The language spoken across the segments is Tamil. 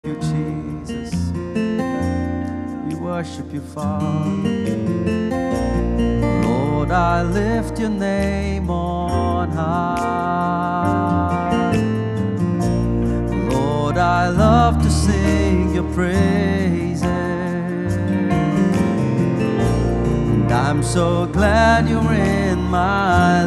you, Jesus. We worship you, Father. Lord, I lift your name on high. Lord, I love to sing your praises. And I'm so glad you're in my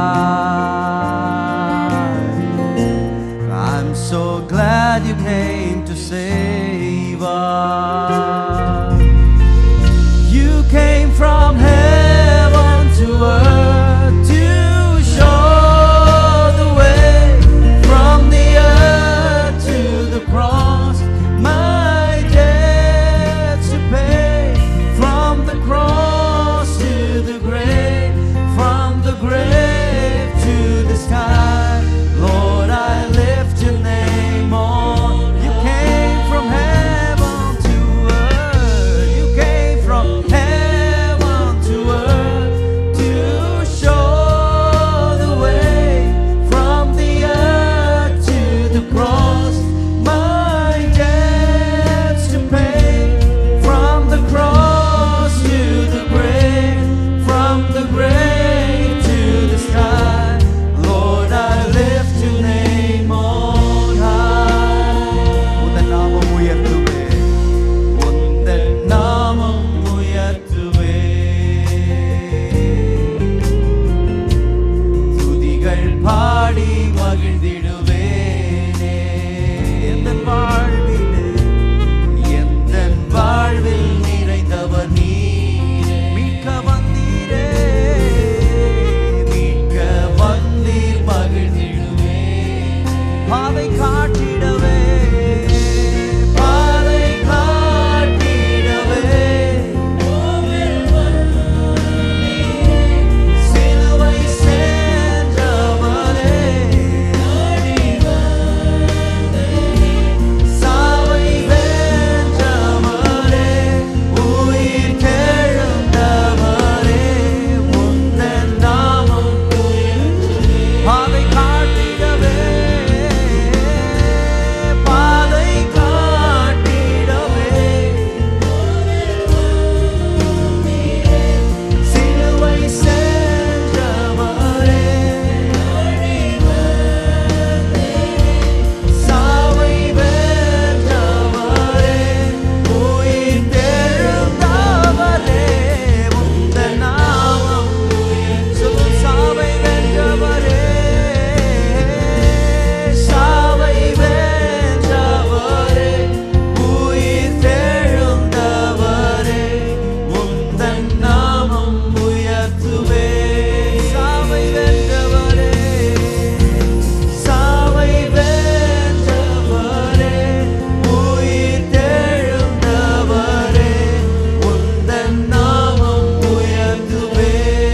life. I'm so glad you came to save us. You came from heaven to earth to show the way from the earth to the cross. My debts to pay from the cross to the grave, from the grave to the sky. Lord, I lift your name on. You came from heaven to earth. You came from heaven to earth to show the way from the earth to the cross. My debts to pay from the cross to the grave, from the grave to the sky. Lord, I lift your name on high. உந்தன் நாமம் உயர்த்துவே உந்தன் நாமம் உயர்த்துவே துதிகள் பாடி மகிழ்ந்திடுவேனே எந்தன் வாழ்விலே எந்தன் வாழ்வில் நிறைந்தவர் நீரே மீட்க வந்தீரே மீட்க வந்தீர் மகிழ்ந்திடுவே பாதை காட்டிடவே பாதை காட்டிடவே சிலுவை சென்றவரே சாவை வென்றவரே உயிர் தெழுந்தவரே உந்தன் நாமம் பாதை காட்டிடவே பாதை காட்டிடவே சிலுவை சென்றவரே சாவை வென்றவரே உயிர் தெழுந்தவரே உந்தன் நாமம் சொல்லும் சாவை வென்றவரே சாவை வென்றவரே உயிர் தெழுந்தவரே உந்தன் நாமம் உயர்த்துவே சாவை வென்றவரே சாவை வென்றவரே உயிர் தெழுந்தவரே உந்தன் நாமம் உயர்த்துவே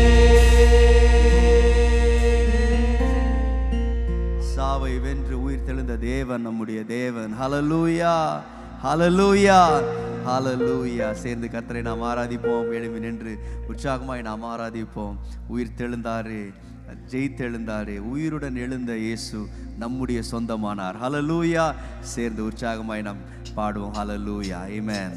சாவை வென்று உயிர் தெழுந்த தேவன் நம்முடைய தேவன் ஹalleluya ஹalleluya ஹalleluya சேர்ந்து கர்த்தரை நாம் ஆராதிப்போம் எழும்பி நின்று உற்சாகமாய் நாம் ஆராதிப்போம் உயிர் தெழுந்தாரே ஜெயித்தெழுந்தாரே உயிருடன் எழுந்த இயேசு நம்முடைய சொந்தமானார் ஹalleluya சேர்ந்து உற்சாகமாய் நாம் பாடுவோம் ஹalleluya ஆமென்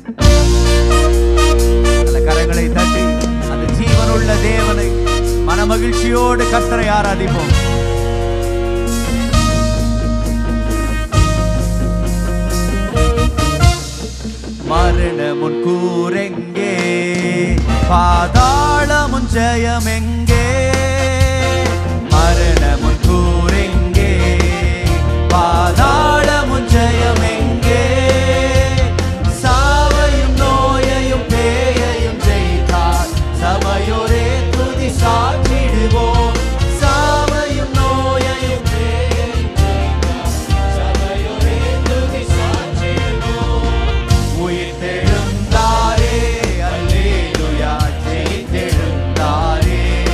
நல்ல கரங்களை தட்டி அந்த ஜீவனுள்ள தேவனை மனமகிழ்ச்சியோடு கர்த்தரை ஆராதிப்போம் மரணமுன் கூரெங்கே பாதாளமுன் ஜெயமெங்கே மரணமுன் கூரெங்கே பாதாளமுன் ஜெயமெங்கே சாவையும் நோயையும் பேயையும் ஜெயித்தார் சபையோரே துதி சாற்றிடுவோம் சாவையும் நோயையும் பேயையும் ஜெயித்தார் சபையோரே துதி சாற்றிடுவோம் உயிர் தெழுந்தாரே அல்லேலூயா ஜெயித்தெழுந்தாரே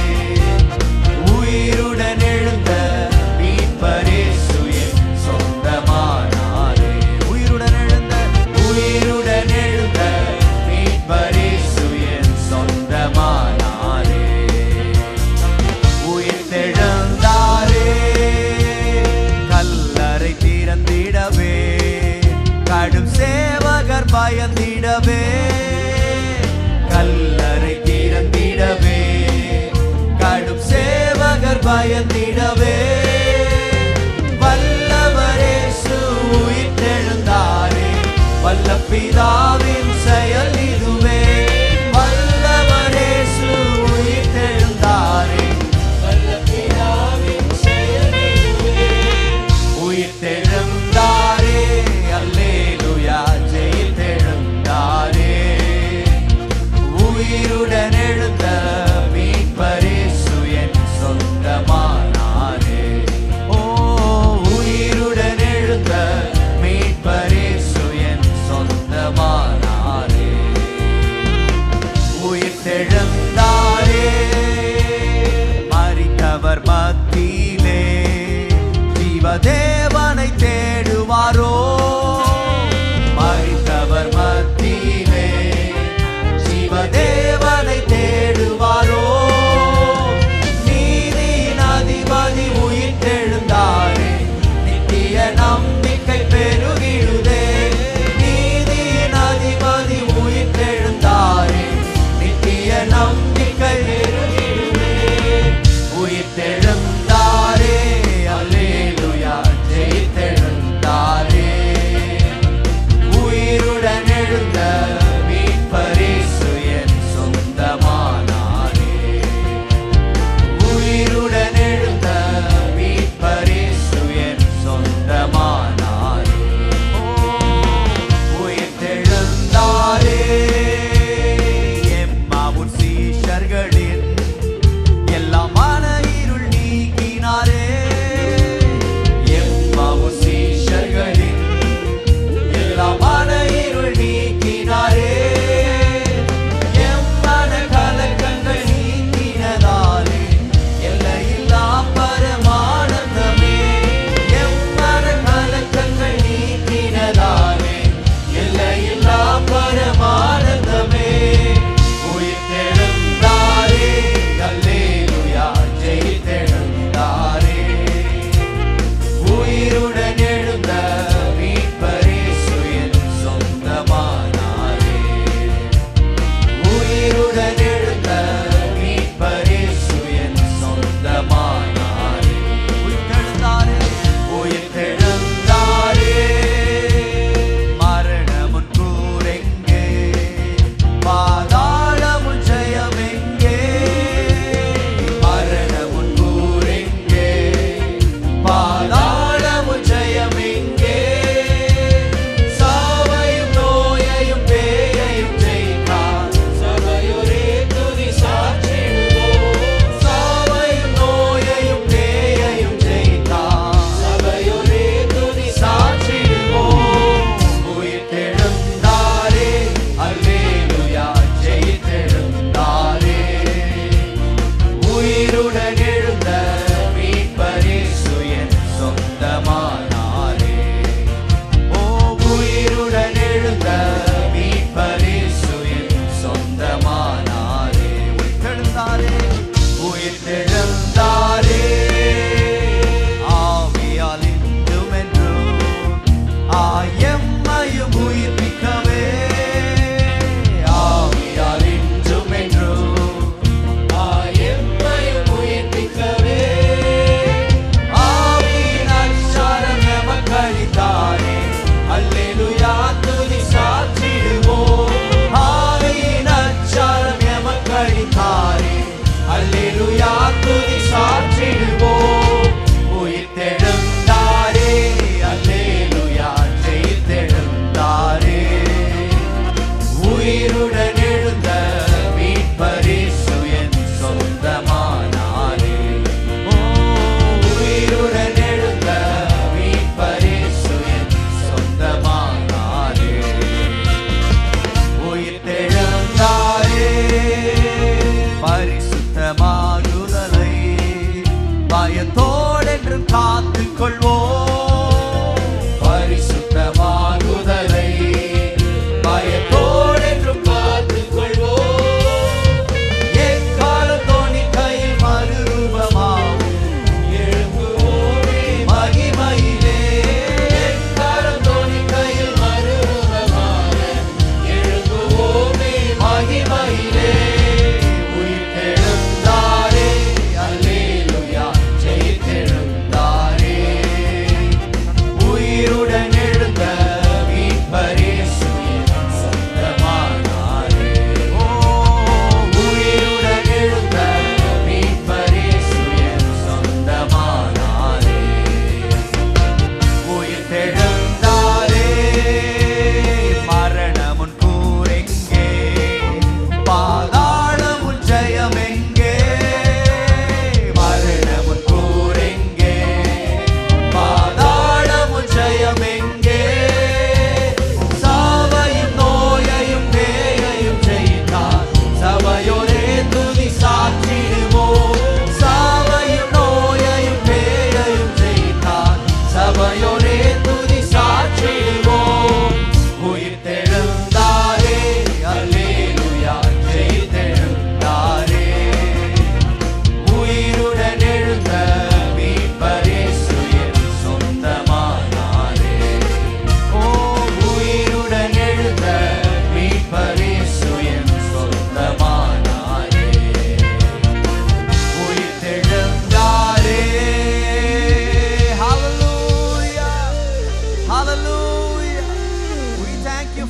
கடும் சேவகர் பயந்திடவே கல்லறை திறந்திடவே கடும் சேவகர் பயந்திடவே வல்லவரேசு உயிர்த்தெழுந்தாரே வல்ல பிதாவின் செயல் இதுவே வல்லவரேசு உயிர்த்தெழுந்தாரே வல்ல பிதாவின் செயல் இதுவே உயிர்த்தெழுந்தாரே அல்லேலுயா ஜெயித்தெழுந்தாரே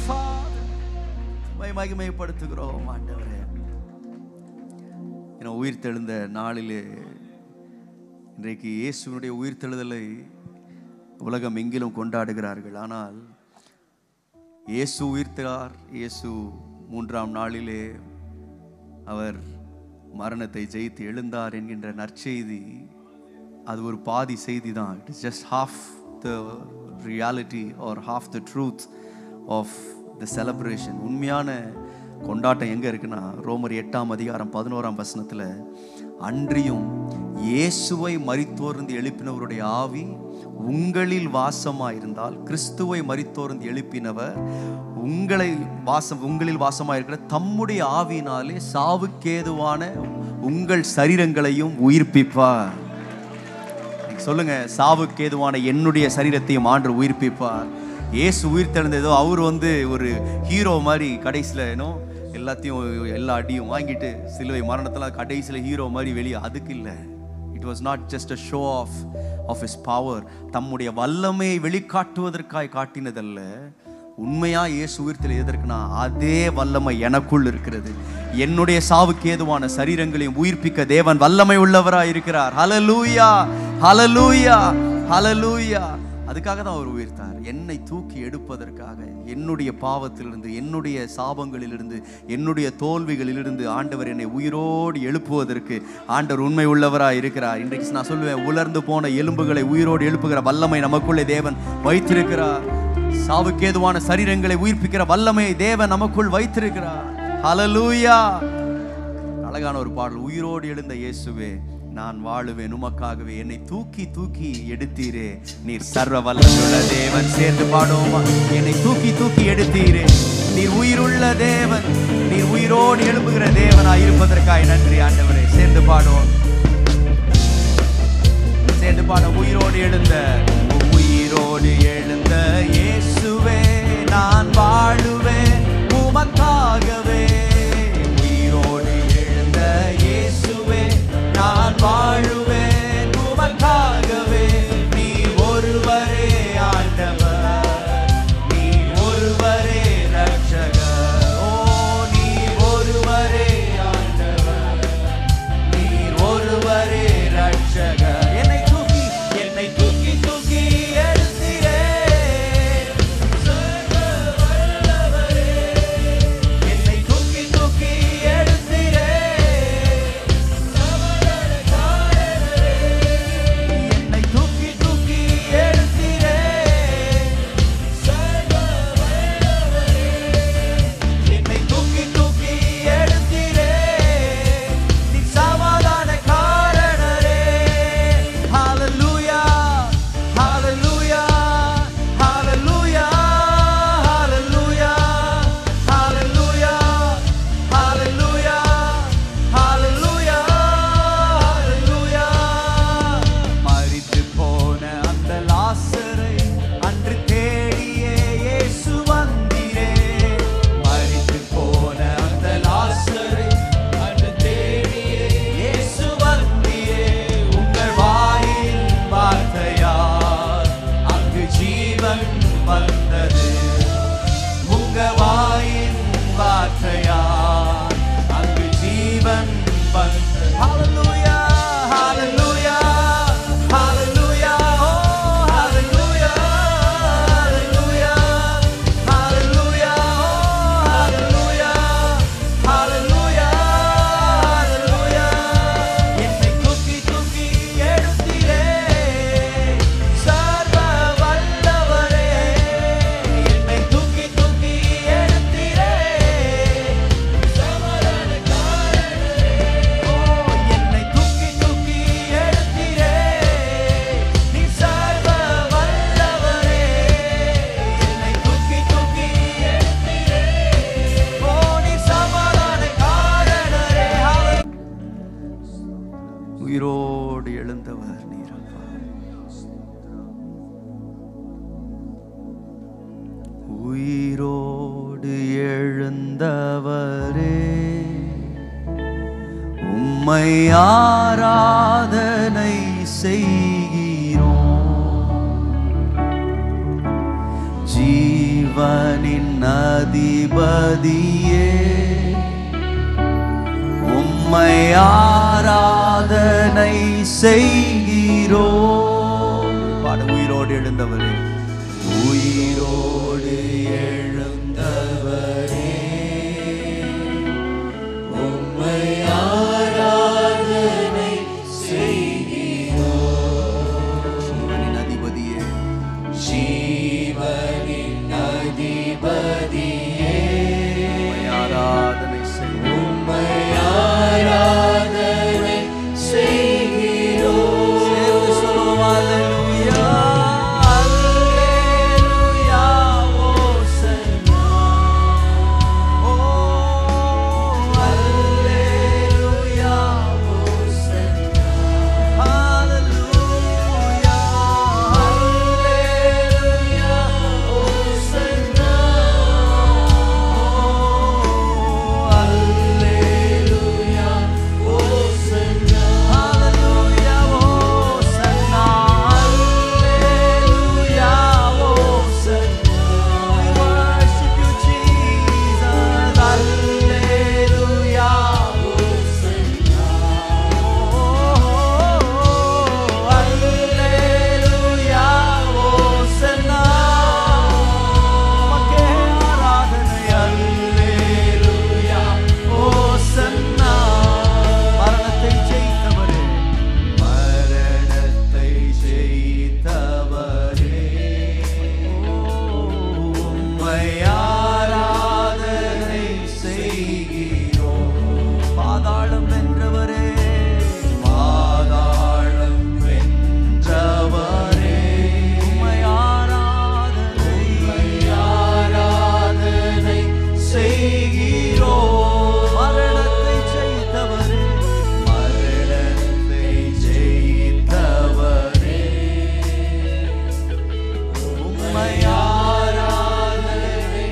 Father. உம்மை மகிமைப்படுத்துகிறோம் ஆண்டவரே என உயிர் தெழுந்த நாளிலே இன்றைக்கு இயேசுனுடைய உயிர்த்தெழுதலை உலகம் எங்கிலும் கொண்டாடுகிறார்கள் ஆனால் இயேசு உயிர்த்தார் இயேசு மூன்றாம் நாளிலே அவர் மரணத்தை ஜெயித்து எழுந்தார் என்கின்ற நற்செய்தி அது ஒரு பாதி செய்தி தான் it is just half the reality or half the truth of the celebration உண்மையான கொண்டாட்டம் எங்கே இருக்குன்னா ரோமர் எட்டாம் அதிகாரம் பதினோராம் வசனத்தில் அன்றியும் இயேசுவை மரித்தோர்ந்து எழுப்பினவருடைய ஆவி உங்களில் வாசமாயிருந்தால் கிறிஸ்துவை மரித்தோர்ந்து எழுப்பினவர் உங்களை வாசம் உங்களில் வாசமாயிருக்கிற தம்முடைய ஆவியினாலே சாவுக்கேதுவான உங்கள் சரீரங்களையும் உயிர்ப்பிப்பார் நீங்க சொல்லுங்க சாவுக்கு ஏதுவான என்னுடைய சரீரத்தையும் ஆண்டு உயிர்ப்பிப்பார் இயேசு உயிர் தெழுந்ததோ அவர் வந்து ஒரு ஹீரோ மாதிரி கடைசியில் ஏனோ எல்லாத்தையும் எல்லா அடியும் வாங்கிட்டு சிலுவை மரணத்தில் கடைசியில் ஹீரோ மாதிரி வெளியே அதுக்கு இல்லை it was not just a show of of his power தம்முடைய வல்லமையை வெளிக்காட்டுவதற்காய் காட்டினதல்ல உண்மையா இயேசு உயிர்த்தில் எதற்குனா அதே வல்லமை எனக்குள் இருக்கிறது என்னுடைய சாவுக்கு ஏதுவான சரீரங்களையும் உயிர்ப்பிக்க தேவன் வல்லமை உள்ளவராய் இருக்கிறார் ஹalleluya ஹalleluya ஹalleluya அதுக்காக தான் அவர் உயிர்த்தார் என்னை தூக்கி எடுப்பதற்காக என்னுடைய பாவத்திலிருந்து என்னுடைய சாபங்களிலிருந்து என்னுடைய தோல்விகளிலிருந்து ஆண்டவர் என்னை உயிரோடு எழுப்புவதற்கு ஆண்டவர் உண்மை உள்ளவராய் இருக்கிறார் இன்றைக்கு நான் சொல்லுவேன் உலர்ந்து போன எலும்புகளை உயிரோடு எழுப்புகிற வல்லமை நமக்குள்ளே தேவன் வைத்திருக்கிறார் சாவுக்கேதுவான சரீரங்களை உயிர்ப்பிக்கிற வல்லமையை தேவன் நமக்குள் வைத்திருக்கிறார் ஹalleluya அழகான ஒரு பாடல் உயிரோடு எழுந்த இயேசுவே நான் வாழுவேன் உமக்காகவே என்னை தூக்கி தூக்கி எடுத்தீரே நீர் சர்வ வல்லமையுள்ள தேவன் சேர்ந்து பாடுவோமா என்னை தூக்கி தூக்கி எடுத்தீரே நீர் உயிருள்ள தேவன் நீர் உயிரோடு எழுப்புகிற தேவனாய் இருப்பதற்காய் நன்றி ஆண்டவரே சேர்ந்து பாடுவோம் சேர்ந்து பாட உயிரோடு எழுந்த உயிரோடு எழுந்த இயேசுவே நான் வாழுவேன் உமக்காகவே உயிரோடு எழுந்த இயேசுவே நான் வாழுவேன் உமக்காகவே நீ ஒருவரே ஆண்டவர் நீ ஒருவரே ரட்சகர் ஓ நீ ஒருவரே ஆண்டவர் நீர் ஒருவரே ரட்சகர் என்னை தூக்கி என்னை தூக்கி தூக்கி எடுத்தீரே சர்வ வல்லவரே. என்னை தூக்கி தூக்கி எடுத்தீரே சமரக்காரரே. என்னை தூக்கி தூக்கி எடுத்தீரே சர்வ வல்லவரே. என்னை தூக்கி தூக்கி எடுத்தீரே நீ சமாதான காரணரே ஹalleluya ஹalleluya ஹalleluya ஹalleluya ஹalleluya ஹalleluya ஹalleluya ஹalleluya மரித்து போன அந்த லாசரை அன்று தேடியே இயேசு வந்தீரே மரித்து போன அந்த லாசரை அன்று தேடியே இயேசு வந்தீரே உங்கள் வாயில் வார்த்தையால் அங்கு ஜீவன் வந்தது உங்க வாயின் வார்த்தையால் அங்கு ஜீவன் வந்தது Hallelujah, hallelujah, hallelujah, oh, hallelujah, hallelujah, hallelujah, oh, hallelujah, hallelujah, hallelujah. என்னை தூக்கி தூக்கி எடுத்தீரே சர்வ வல்லவரே என்னை தூக்கி தூக்கி எடுத்தீரே சமரனக்காரரே ஓ என்னை தூக்கி தூக்கி எடுத்தீரே நீ சர்வ வல்லவரே என்னை தூக்கி தூக்கி எடுத்தீரே ஓ நீ சமாதானக்காரரே உயிரோடு எழுந்தவர் நீரப்பா உயிரோடு எழுந்தவரே உம்மை ஆராதனை செய்கிறோம் ஜீவன் ஜீவனின் அதிபதியே உம்மை ஆராதனை செய்கிறோ பாட உயிரோடு எழுந்தவரே உயிரோடு எழுந்தவரே உம்மை ஆராதனை செய்கிறோ ஜீவனின் அதிபதியே ஜீவனின் அதிபதியே உம்மை ஆராதனை செய்கிறோம் உம்மை ஆராதனை செய்கிறோம் சேர்ந்து சொல்லுவோம் அல்லேலூயா அல்லேலூயா ஓசன்னா ஓ அல்லேலூயா ஓசன்னா ஹalleluya அல்லேலூயா ஓசன்னா அல்லேலூயா ஓசன்னா ஹalleluya ஓசன்னா அல்லேலூயா ஓசன்னா we worship you jesus அல்லேலூயா ஓசன்னா அல்லேலூயா ஓசன்னா உமக்கே ஆராதனை அல்லேலூயா ஓசன்னா மரணத்தை ஜெயித்தவரே மரணத்தை ஜெயித்தவரே உம்மை ஆராதனை செய்கிறோம் பாதாளம் வென்றவரே பாதாளம் வென்றவரே உம்மை ஆராதனை ஆராதனை செய்கிறோம் மரணத்தை ஜெயித்தவரே மரணத்தை ஜெயித்தவரே உம்மை ஆராதனை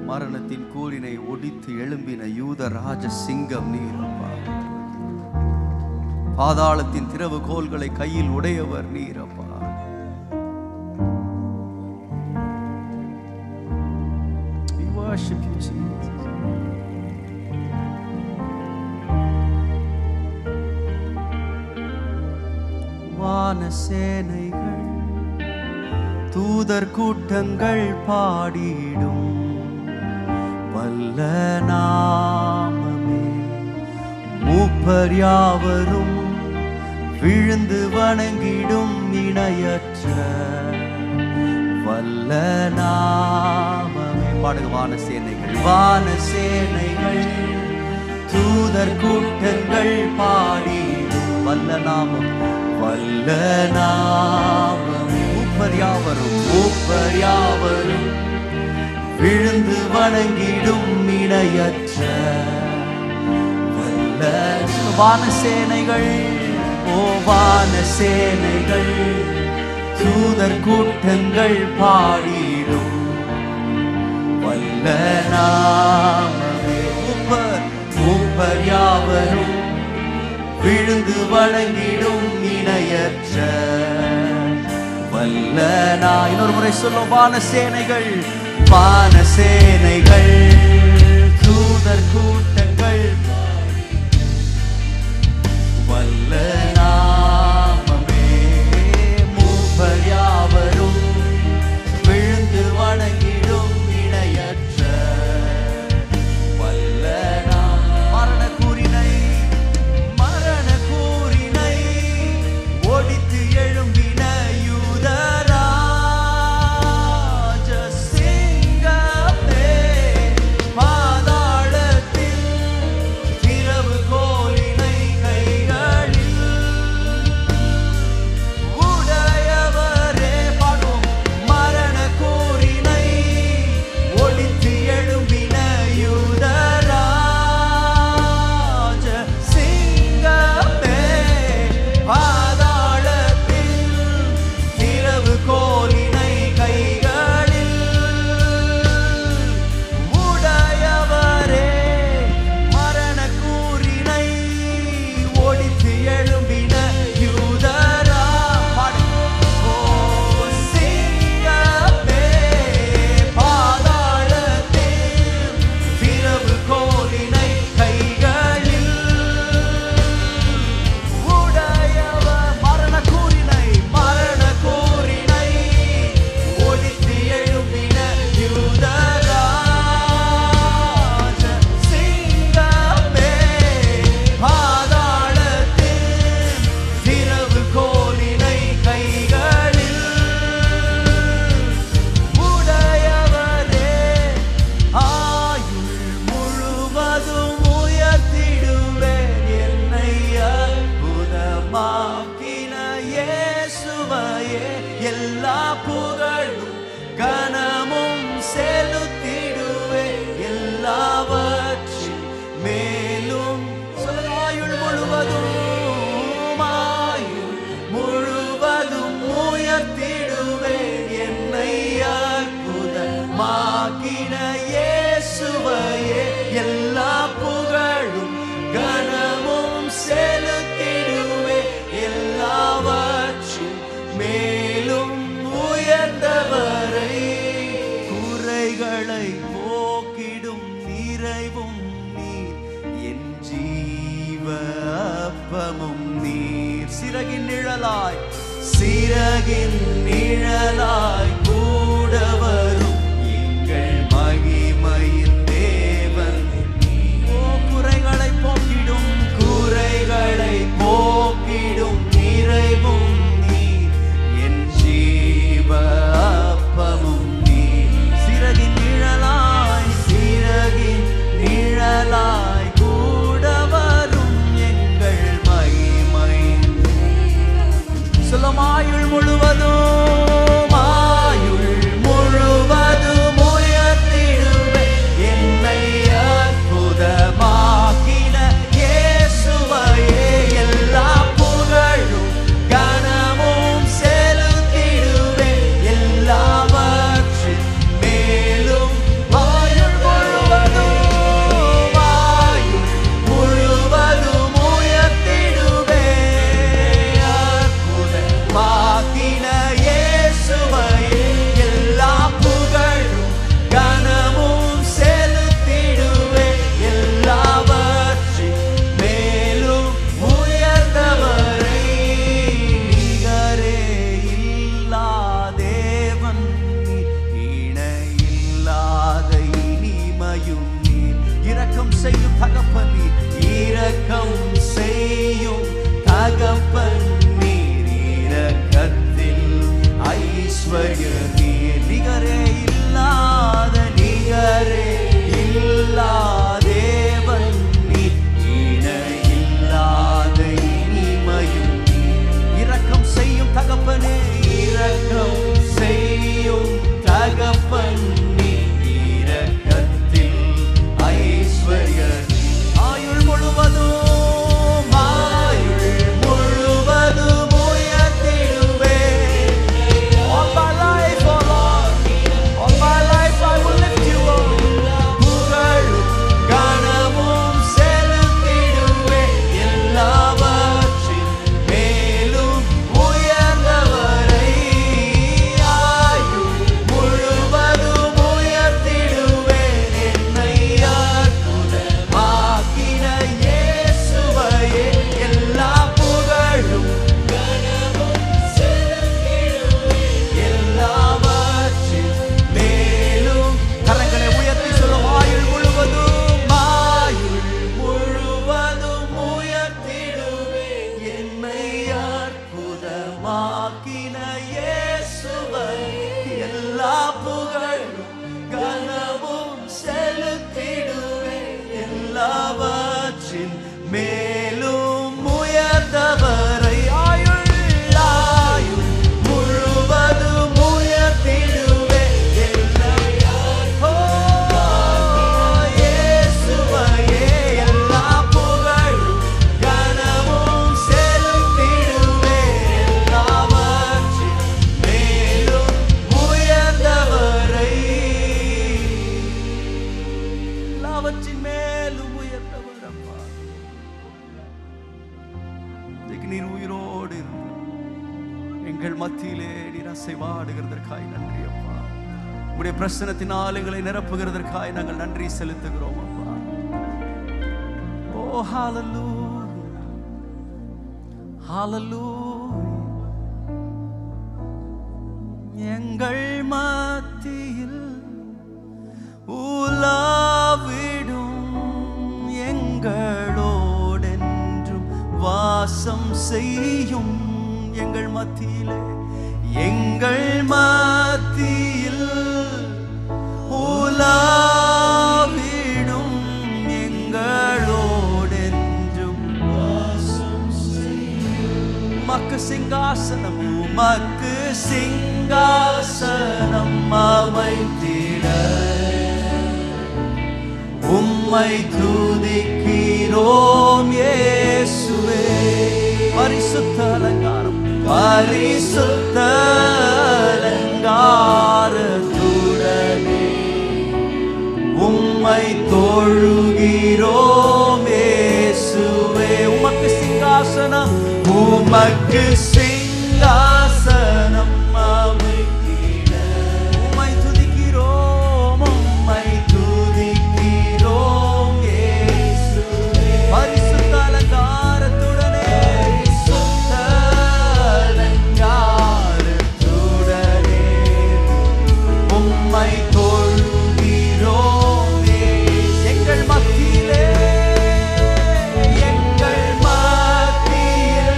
மரணத்தின் கூலினை ஒடித்து எழும்பின யூத ராஜ சிங்கம் நீரப்பா பாதாளத்தின் திறவு கோல்களை கையில் உடையவர் நீரப்பா We worship you, Jesus. வான சேனைகள் தூதர் கூட்டங்கள் பாடிடும் வல்ல நாமமே மூப்பர் யாவரும் விழுந்து வணங்கிடும் இணையற்ற வல்ல நாமமே பாடுக வான சேனைகள் வான சேனைகள் தூதர் கூட்டங்கள் பாடிடும் வல்ல நாமம் வல்ல நாமமே மூப்பர் யாவரும் மூப்பர் யாவரும் விழுந்து வணங்கிடும் இணையற்ற வல்ல வான சேனைகள் ஓ வான சேனைகள் தூதர் கூட்டங்கள் பாடிடும் வல்ல நாமமே மூப்பர் மூப்பர் யாவரும் விழுந்து வணங்கிடும் இணையற்ற வல்ல நான் இன்னொரு முறை சொல்லும் வான சேனைகள் வான சேனைகள் தூதர் கூட்டங்கள் வல்ல நாமமே மூப்பர் யாவரும் விழுந்து வணங்கிடும் இணையற்ற வல்ல நாம் மரண கூறினை மரண கூறினை ஒடித்து எழும்பின யூதராஜ சிங்கமே பாதாளத்தில் திறவு கோலினை கைகளில் உடையவரே பாடும் மரண கூறினை ஒளித்து எழும்பின யூதராஜ சிங்கமே பாதாளத்தில் திறவு கோலினை கைகளில் உடையவரே மரண கூறினை ஒடித்து எழும்பின யூதரா பாடு. ஓ சிங்கமே பாதாளத்தில் திறவு கோலினை கைகளில் உடையவ மரண கூறினை மரண கூறினை ஒடித்து எழும்பின யூதராஜ சிங்கமே பாதாளத்தில் திறவு கோலினை கைகளில் உடையவரே ஆயுள் முழுவதும் உயர்த்திடுவேன் என்னை அற்புதமாக்கின இயேசுவையே எல்லா புகழும் கனமும் செலுத்திடுவேன் எல்லாவற்றின் மேலும் சொல்லுங்க, ஆயுள் முழுவதும் ஆயுள் முழுவதும் உயர்த்திடுவேன் என்னை அற்புதமாக்கின இயேசுவையே எல்லா புகழும் கனமும் செலுத்திடுவேன் எல்லாவற்றின் மேலும் உயர்ந்தவரை குறைகளை போக்கிடும் நிறைவும் நீர் என் ஜீவ அப்பமும் நீர் சிறகின் நிழலாய் சிறகின் நிழலாய் கூட வரும் எங்கள் மகிமையின் தேவன் ஓ குறைகளை போக்கிடும் குறைகளை போக்கிடும் நிறைவும் நீர் என் ஜீவ அப்பமும் நீர் சிறகின் நிழலாய் சிறகின் நிழலாய் கூட வரும் எங்கள் மகிமை சொல்லும் ஆயுள் முழுவதும் நீர் நிகரே இல்லாத நிகரே இல்லா தேவன் நீர் இணை இல்லாத இனிமையும் நீர். இரக்கம் செய்யும் தகப்பனே இரக்கம் செய்யும் தகப்பன் நீர் இரக்கத்தில் ஐஸ்வர்யர் ஆயுள் முழுவதும் ஆயுள் முழுவதும் உயர்த்திடுவே All my life, oh Lord, all my life I will lift you up. புகழும் கனமும் செலுத்திடுவே எல்லாவற்றின் மேலும் உயர்ந்தவரை ஆயுள் முழுவதும் உயர்த்திடுவேன் என்னை அற்புதமாக்கின இயேசுவையே எல்லா புகழும் எல்லாவற்றின் மேலும் கரங்களை உயர்த்தி சொல்லும் ஆயுள் முழுவதும் ஆயுள் முழுவதும் உயர்த்திடுவே என்னை அற்புதமாக்கின இயேசுவை எல்லா புகழும் கனமும் செலுத்திடுவே எல்லாவற்றின் மேலும் உயர்ந்தவரை ஆயுள் ஆயுள் முழுவதும் உயர்த்திடுவே என்னை ஓ, இயேசுவையே எல்லா புகழும் கனமும் செலுத்திடுவே எல்லாவற்றின் மேலும் உயர்ந்தவரை எல்லாவற்றின் மேலும் உயர்ந்தவர் அப்பா இன்றைக்கு நீர் உயிரோடு இருந்து எங்கள் மத்தியிலே நீர் அசைவாடுகிறதற்காய் நன்றி அப்பா உடைய பிரசனத்தினால் எங்களை நிரப்புகிறதற்காய் நாங்கள் நன்றி செலுத்துகிறோம் அப்பா ஓ ஹalleluya ஹalleluya எங்கள் மத்தியில் உலாவிடும் எங்களோடென்றும் வாசம் செய்யும் எங்கள் மத்தியிலே எங்கள் மத்தியில் உலாவிடும் எங்களோடென்றும் வாசம் செய்யும் மக்கு சிங்காசனம் உமக்கு சிங்காசனம் அமைத்திட உம்மை துதிக்கிறோம் இயேசுவே பரிசுத்த அலங்காரம் பரிசுத்த அலங்காரத்துடனே உம்மை தொழுகிறோம் இயேசுவே உமக்கு சிங்காசனம் உமக்கு சிங்காசனம் அமைத்திட உம்மை துதிக்கிறோம் உம்மை துதிக்கிறோம் இயேசுவே பரிசுத்த அலங்காரத்துடனே பரிசுத்த அலங்காரத்துடனே உம்மை தொழுகிறோம் எங்கள் மத்தியிலே எங்கள் மத்தியில்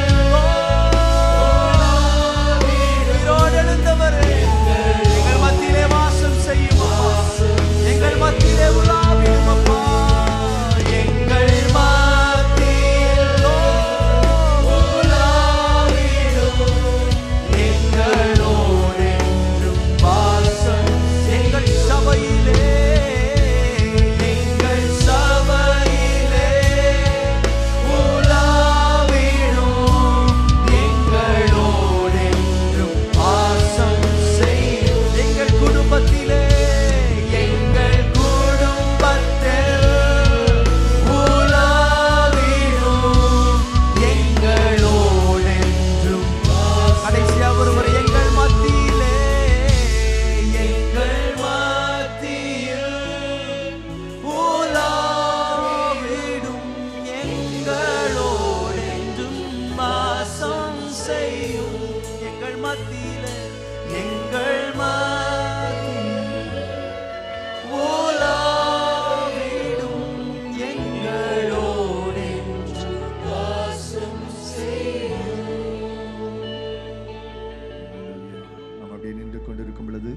உயிரோடு எழுந்தவரே எங்கள் மத்தியிலே வாசம் செய்யும் அப்பா. எங்கள் மத்தியிலே உலாவிடும் அப்பா எங்கள் மத்தியில் உலாவிடும் எங்களோடு என்றும் வாசம் எங்கள்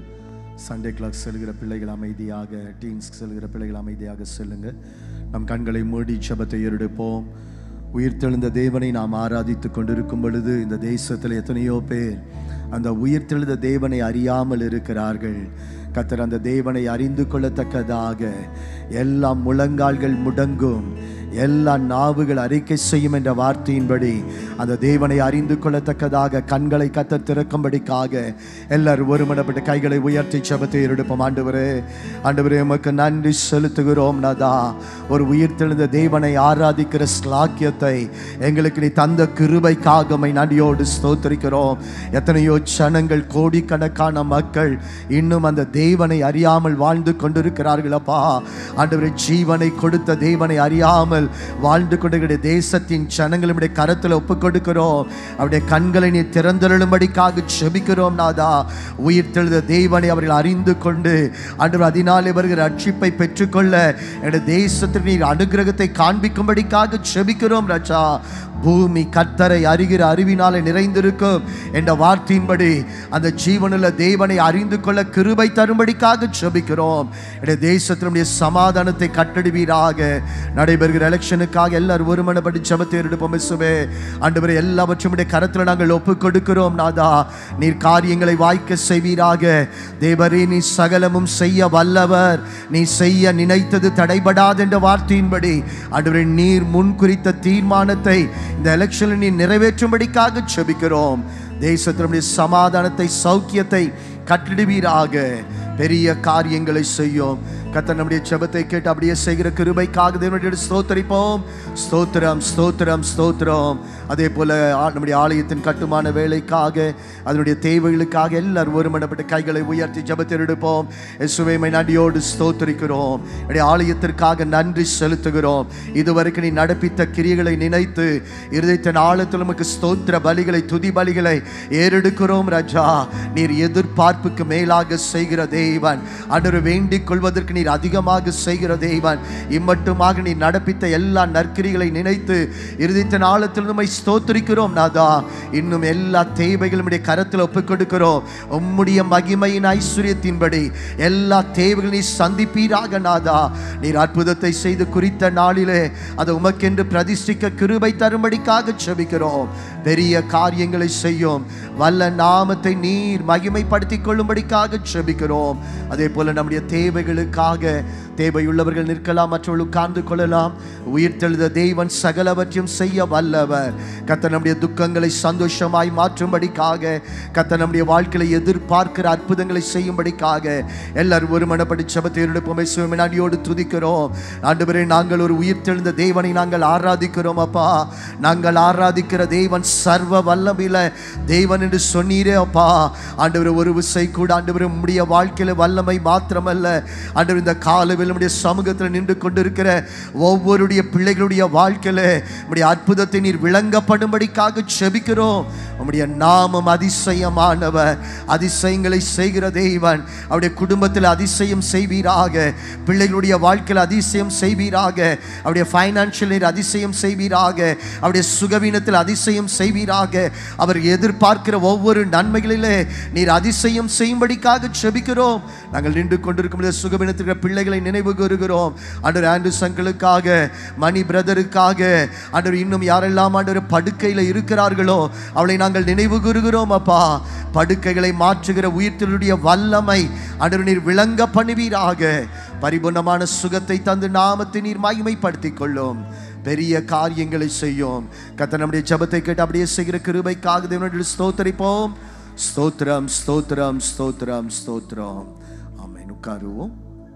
சண்டே கிளாஸ் செல்கிற பிள்ளைகள் அமைதியாக டீன்ஸ் செல்கிற பிள்ளைகள் அமைதியாக செல்லுங்க நம் கண்களை மூடி ஜெபத்தை எடுப்போம் உயிர்த்தெழுந்த தேவனை நாம் ஆராதித்து கொண்டிருக்கும் பொழுது இந்த தேசத்தில் எத்தனையோ பேர் அந்த உயிர்த்தெழுந்த தேவனை அறியாமல் இருக்கிறார்கள் கத்தர் அந்த தேவனை அறிந்து கொள்ளத்தக்கதாக எல்லா முழங்கால்கள் முடங்கும் எல்லா நாவுகள் அறிக்கை செய்யும் என்ற வார்த்தையின்படி அந்த தேவனை அறிந்து கொள்ளத்தக்கதாக கண்களை கத்தர் திறக்கும்படிக்காக எல்லாரும் ஒருமனப்பட்ட கைகளை உயர்த்தி ஜெபத்தை எடுப்போம் ஆண்டவரே ஆண்டவரே உமக்கு நன்றி செலுத்துகிறோம் நாதா ஒரு உயிர்த்தெழுந்த தேவனை ஆராதிக்கிற ஸ்லாக்கியத்தை எங்களுக்கு நீ தந்த கிருபைக்காக உம்மை நன்றியோடு ஸ்தோத்திரிக்கிறோம் எத்தனையோ ஜனங்கள் கோடிக்கணக்கான மக்கள் இன்னும் அந்த தேவனை அறியாமல் வாழ்ந்து கொண்டிருக்கிறார்கள் அப்பா ஆண்டவரே ஜீவனை கொடுத்த தேவனை அறியாமல் வாழ்ந்து கொண்டிருக்கிற தேசத்தின் ஜனங்களுடைய கரத்தில் ஒப்புக் கொடுக்கிறோம் அவருடைய கண்களை நீ திறந்தருளும்படிக்காக செபிக்கிறோம் நாதா உயிர் தெழுத தேவனை அவர்கள் அறிந்து கொண்டு ஆண்டவர் அதனாலே வருகிற ரட்சிப்பை பெற்றுக்கொள்ள என்னுடைய தேசத்திற்கு நீர் அனுகிரகத்தை காண்பிக்கும்படிக்காக செபிக்கிறோம் ராஜா பூமி கத்தரை அறிகிற அறிவினாலே நிறைந்திருக்கும் என்ற வார்த்தையின்படி அந்த ஜீவனுள்ள தேவனை அறிந்து கொள்ள கிருபை தரும்படிக்காக ஜெபிக்கிறோம் என்னுடைய தேசத்தினுடைய சமாதானத்தை கட்டடுவீராக நடைபெறுகிற எலெக்ஷனுக்காக எல்லாரும் ஒருமனப்பட்டு ஜெபத்தை எடுப்போம் இசுவே ஆண்டவரே எல்லாவற்றும் உடைய கரத்தில் நாங்கள் ஒப்புக் கொடுக்கிறோம் நாதா நீர் காரியங்களை வாய்க்க செய்வீராக தேவரே நீ சகலமும் செய்ய வல்லவர் நீ செய்ய நினைத்தது தடைபடாது என்ற வார்த்தையின்படி ஆண்டவரே நீர் முன் குறித்த தீர்மானத்தை இந்த எலெக்ஷனில் நீ நிறைவேற்றும்படிக்காக செபிக்கிறோம் தேசத்தினுடைய சமாதானத்தை சௌக்கியத்தை கட்டிடுவீராக பெரிய காரியங்களை செய்யும் கத்த நம்முடைய ஜெபத்தை கேட்டு அப்படியே செய்கிற கிருபைக்காக தேவனுடைய ஸ்தோத்தரிப்போம் ஸ்தோத்திரம் ஸ்தோத்திரம் ஸ்தோத்திரம் அதே போல ஆ- நம்முடைய ஆலயத்தின் கட்டுமான வேலைக்காக அதனுடைய தேவைகளுக்காக எல்லாரும் ஒருமனப்பட்ட கைகளை உயர்த்தி ஜெபத்தை எடுப்போம் இயேசுவை நன்றியோடு ஸ்தோத்திரிக்கிறோம் என்னுடைய ஆலயத்திற்காக நன்றி செலுத்துகிறோம் இதுவரைக்கும் நீ நடப்பித்த கிரியைகளை நினைத்து இருதயத்தின் ஆழத்தில் நமக்கு ஸ்தோத்திர பலிகளை துதி பலிகளை ஏறெடுக்கிறோம் ராஜா நீர் எதிர்பார்ப்புக்கு மேலாக செய்கிற தேவன் அன்று வேண்டிக் கொள்வதற்கு நீர் அதிகமாக செய்கிற தேவன் இம்மட்டுமாக நீ நடப்பித்த எல்லா நற்கிரிகளை நினைத்து இருதயத்தின் ஆழத்தில் நம்மை ஸ்தோத்திரிக்கிறோம் நாதா இன்னும் எல்லா தேவைகளும் உடைய கரத்தில் ஒப்புக் கொடுக்கிறோம் உம்முடைய மகிமையின் ஐஸ்வர்யத்தின்படி எல்லா தேவைகளையும் நீ சந்திப்பீராக நாதா நீர் அற்புதத்தை செய்து குறித்த நாளிலே அதை உமக்கென்று பிரதிஷ்டிக்க கிருபை தரும்படிக்காக செபிக்கிறோம் பெரிய காரியங்களை செய்யும் வல்ல நாமத்தை நீர் மகிமைப்படுத்திக் கொள்ளும்படிக்காக செபிக்கிறோம் அதே போல நம்முடைய தேவைகளுக்காக தேவையுள்ளவர்கள் நிற்கலாம் மற்றவர்கள் உட்கார்ந்து கொள்ளலாம் உயிர்த்தெழுத தேவன் சகலவற்றையும் செய்ய வல்லவர் கத்த நம்முடைய துக்கங்களை சந்தோஷமாய் மாற்றும்படிக்காக கத்த நம்முடைய வாழ்க்கையில எதிர்பார்க்கிற அற்புதங்களை செய்யும்படிக்காக எல்லாரும் ஒரு மனப்படி செபத்தை எடுப்போமே சுவமினாடியோடு துதிக்கிறோம் ஆண்டவரே நாங்கள் ஒரு உயிர்த்தெழுந்த தேவனை நாங்கள் ஆராதிக்கிறோம் அப்பா நாங்கள் ஆராதிக்கிற தேவன் சர்வ வல்லமில தேவன் என்று சொன்னீரே அப்பா ஆண்டவர் ஒரு விசை கூட ஆண்டவர் உம்முடைய வாழ்க்கையில வல்லமை மாத்திரமல்ல ஆண்டவர் இந்த காலவில் நம்முடைய சமூகத்தில் நின்று கொண்டிருக்கிற ஒவ்வொருடைய பிள்ளைகளுடைய வாழ்க்கையில உம்முடைய அற்புதத்தை நீர் விளங்கப்படும்படிக்காக செபிக்கிறோம் உம்முடைய நாமம் அதிசயமானவர் அதிசயங்களை செய்கிற தேவன் அவருடைய குடும்பத்தில் அதிசயம் செய்வீராக பிள்ளைகளுடைய வாழ்க்கையில் அதிசயம் செய்வீராக அவருடைய ஃபைனான்சியல் நீர் அதிசயம் செய்வீராக அவருடைய சுகவீனத்தில் அதிசயம் செய்வீராக அவர் எதிர்பார்க்கிற ஒவ்வொரு நன்மைகளிலே நீர் அதிசயம் செய்யும்படிக்காக செபிக்கிறோம் நாங்கள் நின்று கொண்டிருக்கும் பொழுது சுகவீனத்திற்கு பிள்ளைகளை நினைவு கூறுகிறோம் ஆண்டவர் ஆண்டு சங்களுக்காக மணி பிரதருக்காக ஆண்டவர் இன்னும் யாரெல்லாம் ஆண்டவர் படுக்கையில் இருக்கிறார்களோ அவளை நாங்கள் நினைவு கூறுகிறோம் அப்பா படுக்கைகளை மாற்றுகிற உயிர்த்தலுடைய வல்லமை ஆண்டவர் நீர் விளங்க பண்ணுவீராக பரிபூர்ணமான சுகத்தை தந்து நாமத்தை நீர் மகிமைப்படுத்திக் கொள்ளும் பெரிய காரியங்களை செய்யும் கத்த நம்முடைய ஜெபத்தை கேட்டு அப்படியே செய்கிற கிருபைக்காக தேவனுடைய ஸ்தோத்தரிப்போம் ஸ்தோத்திரம் ஸ்தோத்திரம் ஸ்தோத்திரம் ஸ்தோத்திரம் ஆமென் உட்காருவோம்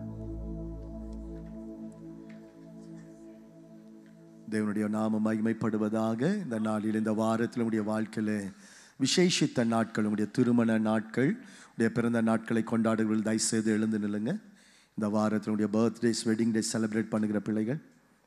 தேவனுடைய நாம மகிமைப்படுவதாக இந்த நாளில் இந்த வாரத்தில் உடைய வாழ்க்கையில் விசேஷித்த நாட்கள் உடைய திருமண நாட்கள் உடைய பிறந்த நாட்களை கொண்டாடுவர்கள் தயவுசெய்து எழுந்து நில்லுங்க இந்த வாரத்தில் உடைய பர்த்டேஸ் வெட்டிங் டே செலிப்ரேட் பண்ணுகிற பிள்ளைகள்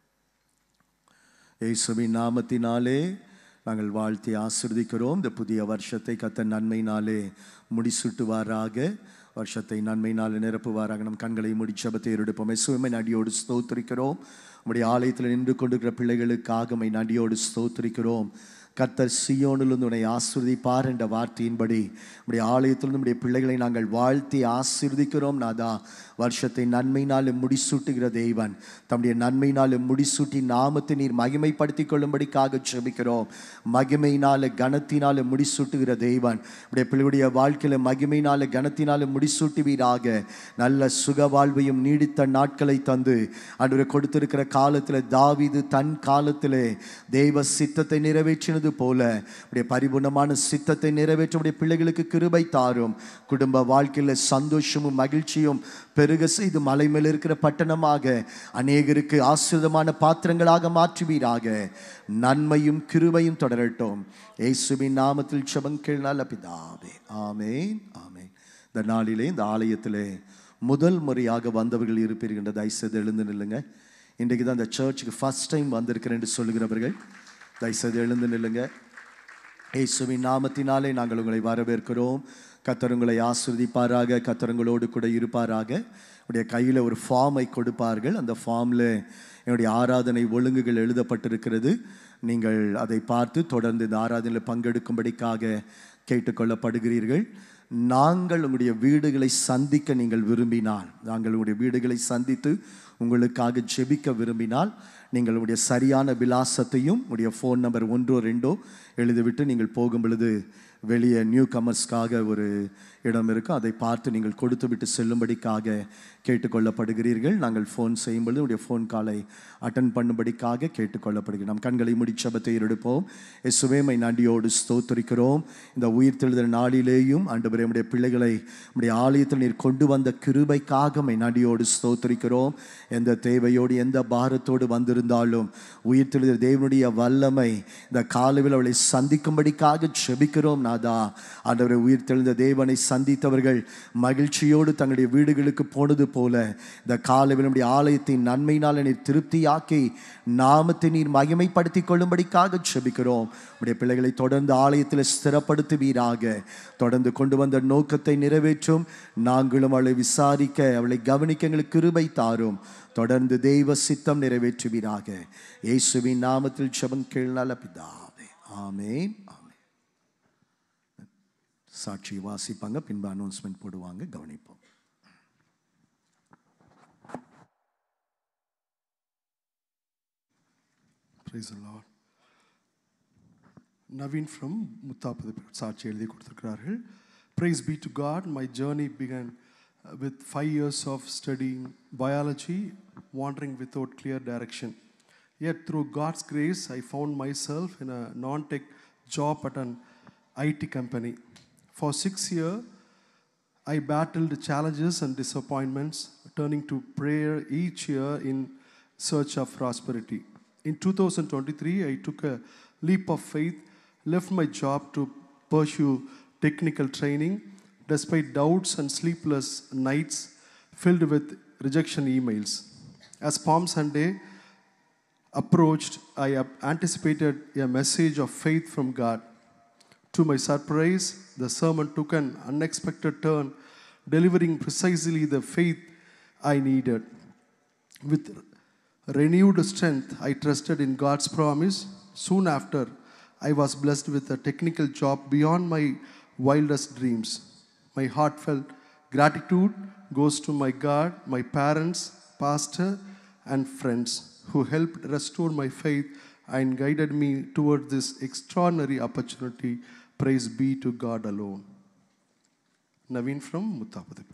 இயேசுவின் நாமத்தினாலே நாங்கள் வாழ்த்தி ஆசிர்வதிக்கிறோம் இந்த புதிய வருஷத்தை கத்த நன்மையினாலே முடிசூட்டுவாராக வருஷத்தை நன்மையினாலே நிரப்புவாராக நம் கண்களை முடிச்சபத்தை எடுப்போம் இயேசுவை நடியோடு ஸ்தோத்திரிக்கிறோம் உம்முடைய ஆலயத்தில் நின்று கொண்டிருக்கிற பிள்ளைகளுக்காக மை நடியோடு ஸ்தோத்திரிக்கிறோம் கர்த்தர் சியோனிலிருந்து உன்னை ஆசிர்வதிப்பார் என்ற வார்த்தையின்படி நம்முடைய ஆலயத்திலிருந்து நம்முடைய பிள்ளைகளை நாங்கள் வாழ்த்தி ஆசீர்வதிக்கிறோம் நாதா வருஷத்தை நன்மையினாலும் முடிசூட்டுகிற தெய்வன் தம்முடைய நன்மையினாலும் முடிசூட்டி நாமத்தை நீர் மகிமைப்படுத்திக் கொள்ளும்படிக்காக ஜெபிக்கிறோம் மகிமையினால கனத்தினால முடிசூட்டுகிற தெய்வன் நம்முடைய பிள்ளைகளுடைய வாழ்க்கையில மகிமையினால கனத்தினால முடிசூட்டுவீராக நல்ல சுக வாழ்வையும் நீடித்த நாட்களை தந்து அன்று கொடுத்திருக்கிற காலத்தில் தாவீது தன் காலத்திலே தெய்வ சித்தத்தை நிறைவேற்றினது போல உடைய பரிபூர்ணமான சித்தத்தை நிறைவேற்ற உடைய பிள்ளைகளுக்கு கிருபை தாரும் குடும்ப வாழ்க்கையில் சந்தோஷமும் மகிழ்ச்சியும் பெருக செய்து மலை மேல் இருக்கிற பட்டணமாக அநேகருக்கு ஆசிரிதமான பாத்திரங்களாக மாற்றுவீராக நன்மையும் கிருபையும் தொடரட்டும் இயேசுவின் நாமத்தில் செபங்கள் நல்ல பிதாவே ஆமேன் ஆமேன் இந்த நாளிலே இந்த ஆலயத்திலே முதல் முறையாக வந்தவர்கள் இருப்பீர்கள் தயவுசெய்து எழுந்து நில்லுங்க இன்றைக்கு தான் இந்த சர்ச்சுக்கு ஃபர்ஸ்ட் டைம் வந்திருக்கிறேன் என்று சொல்லுகிறவர்கள் தயவுசெய்து எழுந்து நில்லுங்க இயேசுவின் நாமத்தினாலே நாங்கள் உங்களை வரவேற்கிறோம் கர்த்தர் உங்களை ஆசிர்வதிப்பாராக கர்த்தர் உங்களோடு கூட இருப்பாராக உடைய கையில் ஒரு ஃபார்மை கொடுப்பார்கள் அந்த ஃபார்மில் என்னுடைய ஆராதனை ஒழுங்குகள் எழுதப்பட்டிருக்கிறது நீங்கள் அதை பார்த்து தொடர்ந்து இந்த ஆராதனையில் பங்கெடுக்கும்படிக்காக கேட்டுக்கொள்ளப்படுகிறீர்கள் நாங்கள் உங்களுடைய வீடுகளை சந்திக்க நீங்கள் விரும்பினால் நாங்கள் உங்களுடைய வீடுகளை சந்தித்து உங்களுக்காக ஜெபிக்க விரும்பினால் நீங்கள் உங்களுடைய சரியான விலாசத்தையும் உங்களுடைய ஃபோன் நம்பர் ஒன்றோ ரெண்டோ எழுதிவிட்டு நீங்கள் போகும் பொழுது வெளியே நியூ கமர்ஸ்க்காக ஒரு இடம் இருக்கும் அதை பார்த்து நீங்கள் கொடுத்து விட்டு செல்லும்படிக்காக கேட்டுக்கொள்ளப்படுகிறீர்கள் நாங்கள் ஃபோன் செய்யும் பொழுது உடைய ஃபோன் காலை அட்டன் பண்ணும்படிக்காக கேட்டுக்கொள்ளப்படுகிறோம் நம் கண்களை முடிச்சபத்தை எடுப்போம் இயேசுவேமை நன்றியோடு ஸ்தோத்தரிக்கிறோம் இந்த உயிர் தெழுதல் நாளிலேயும் ஆண்டவரே நம்முடைய பிள்ளைகளை நம்முடைய ஆலயத்தில் நீர் கொண்டு வந்த கிருபைக்காக மை நன்றியோடு ஸ்தோத்தரிக்கிறோம் எந்த தேவையோடு எந்த பாரத்தோடு வந்திருந்தாலும் உயிர் தெழுதல் தேவனுடைய வல்லமை இந்த காலவில் அவளை சந்திக்கும்படிக்காக செபிக்கிறோம் நாதா ஆண்டவரை உயிர் தெழுந்த தேவனை சந்தித்தவர்கள் மகிழ்ச்சியோடு தங்களுடைய வீடுகளுக்கு போனது போல இந்த காலவில் நம்முடைய ஆலயத்தின் நன்மையினால் நீர் திருப்தியாக்கி நாமத்தை நீர் மகிமைப்படுத்திக் கொள்ளும்படிக்காக செபிக்கிறோம் உடைய பிள்ளைகளை தொடர்ந்து ஆலயத்தில் ஸ்திரப்படுத்துவீராக தொடர்ந்து கொண்டு வந்த நோக்கத்தை நிறைவேற்றும் நாங்களும் அவளை விசாரிக்க அவளை கவனிக்க எங்களுக்கு கிருபை தாரும் தொடர்ந்து தெய்வ சித்தம் நிறைவேற்றுவீராக இயேசுவின் நாமத்தில் செபம் கேள்நல பிதாவே ஆமென் ஆமென் சாட்சி வாசிப்பாங்க பின்பு அனௌன்ஸ்மெண்ட் போடுவாங்க கவனிப்போம் Praise the Lord. Naveen from Muthapudupet சாட்சி எழுதி கொடுத்துருக்கிறார்கள் praise be to God my journey began with five years of studying biology wandering without clear direction yet through God's grace, I found myself in a non-tech job at an IT company. For six years, I battled challenges and disappointments, turning to prayer each year in search of prosperity. In 2023, I took a leap of faith, left my job to pursue technical training, despite doubts and sleepless nights filled with rejection emails. As Palm Sunday approached, I ap- anticipated a message of faith from God. To my surprise, the sermon took an unexpected turn, delivering precisely the faith I needed. With renewed strength, I trusted in God's promise. Soon after, I was blessed with a technical job beyond my wildest dreams. My heartfelt gratitude goes to my God, my parents, pastor, and friends who helped restore my faith and guided me toward this extraordinary opportunity. Praise be to God alone. Naveen from Muttapadipet.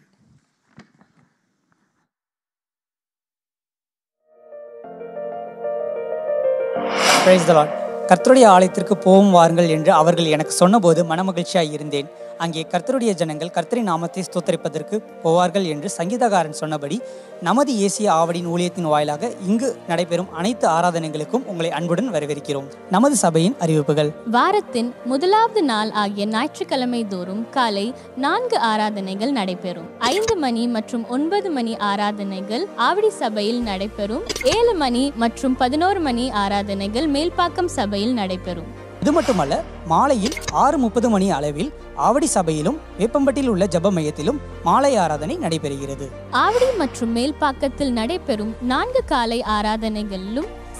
Praise the Lord கர்த்தருடைய ஆலயத்திற்கு போவோம் வாருங்கள் என்று அவர்கள் எனக்கு சொன்னபோது மனமகிழ்ச்சியாய் இருந்தேன் அங்கே கர்த்தருடைய ஜனங்கள் கர்த்தரின் நாமத்தை ஸ்தோத்தரிப்பதற்கு போவார்கள் என்று சங்கீதகாரன் சொன்னபடி நமது ஏசிய ஆவடியின் ஊழியத்தின் வாயிலாக இங்கு நடைபெறும் அனைத்து ஆராதனைகளுக்கும் உங்களை அன்புடன் வரவேற்கிறோம் நமது சபையின் அறிவிப்புகள் வாரத்தின் முதலாவது நாள் ஆகிய ஞாயிற்றுக்கிழமை தோறும் காலை நான்கு ஆராதனைகள் நடைபெறும் ஐந்து மணி மற்றும் ஒன்பது மணி ஆராதனைகள் ஆவடி சபையில் நடைபெறும் ஏழு மணி மற்றும் பதினோரு மணி ஆராதனைகள் மேல்பாக்கம் சபையில் நடைபெறும் இது மட்டுமல்ல மாலையில் ஆறு முப்பது மணி அளவில் ஆவடி சபையிலும் வேப்பம்பட்டியில் உள்ள ஜெப மையத்திலும் மாலை ஆராதனை நடைபெறுகிறது ஆவடி மற்றும் மேல்பாக்கத்தில் நடைபெறும் நான்கு காலை ஆராதனைகளிலும்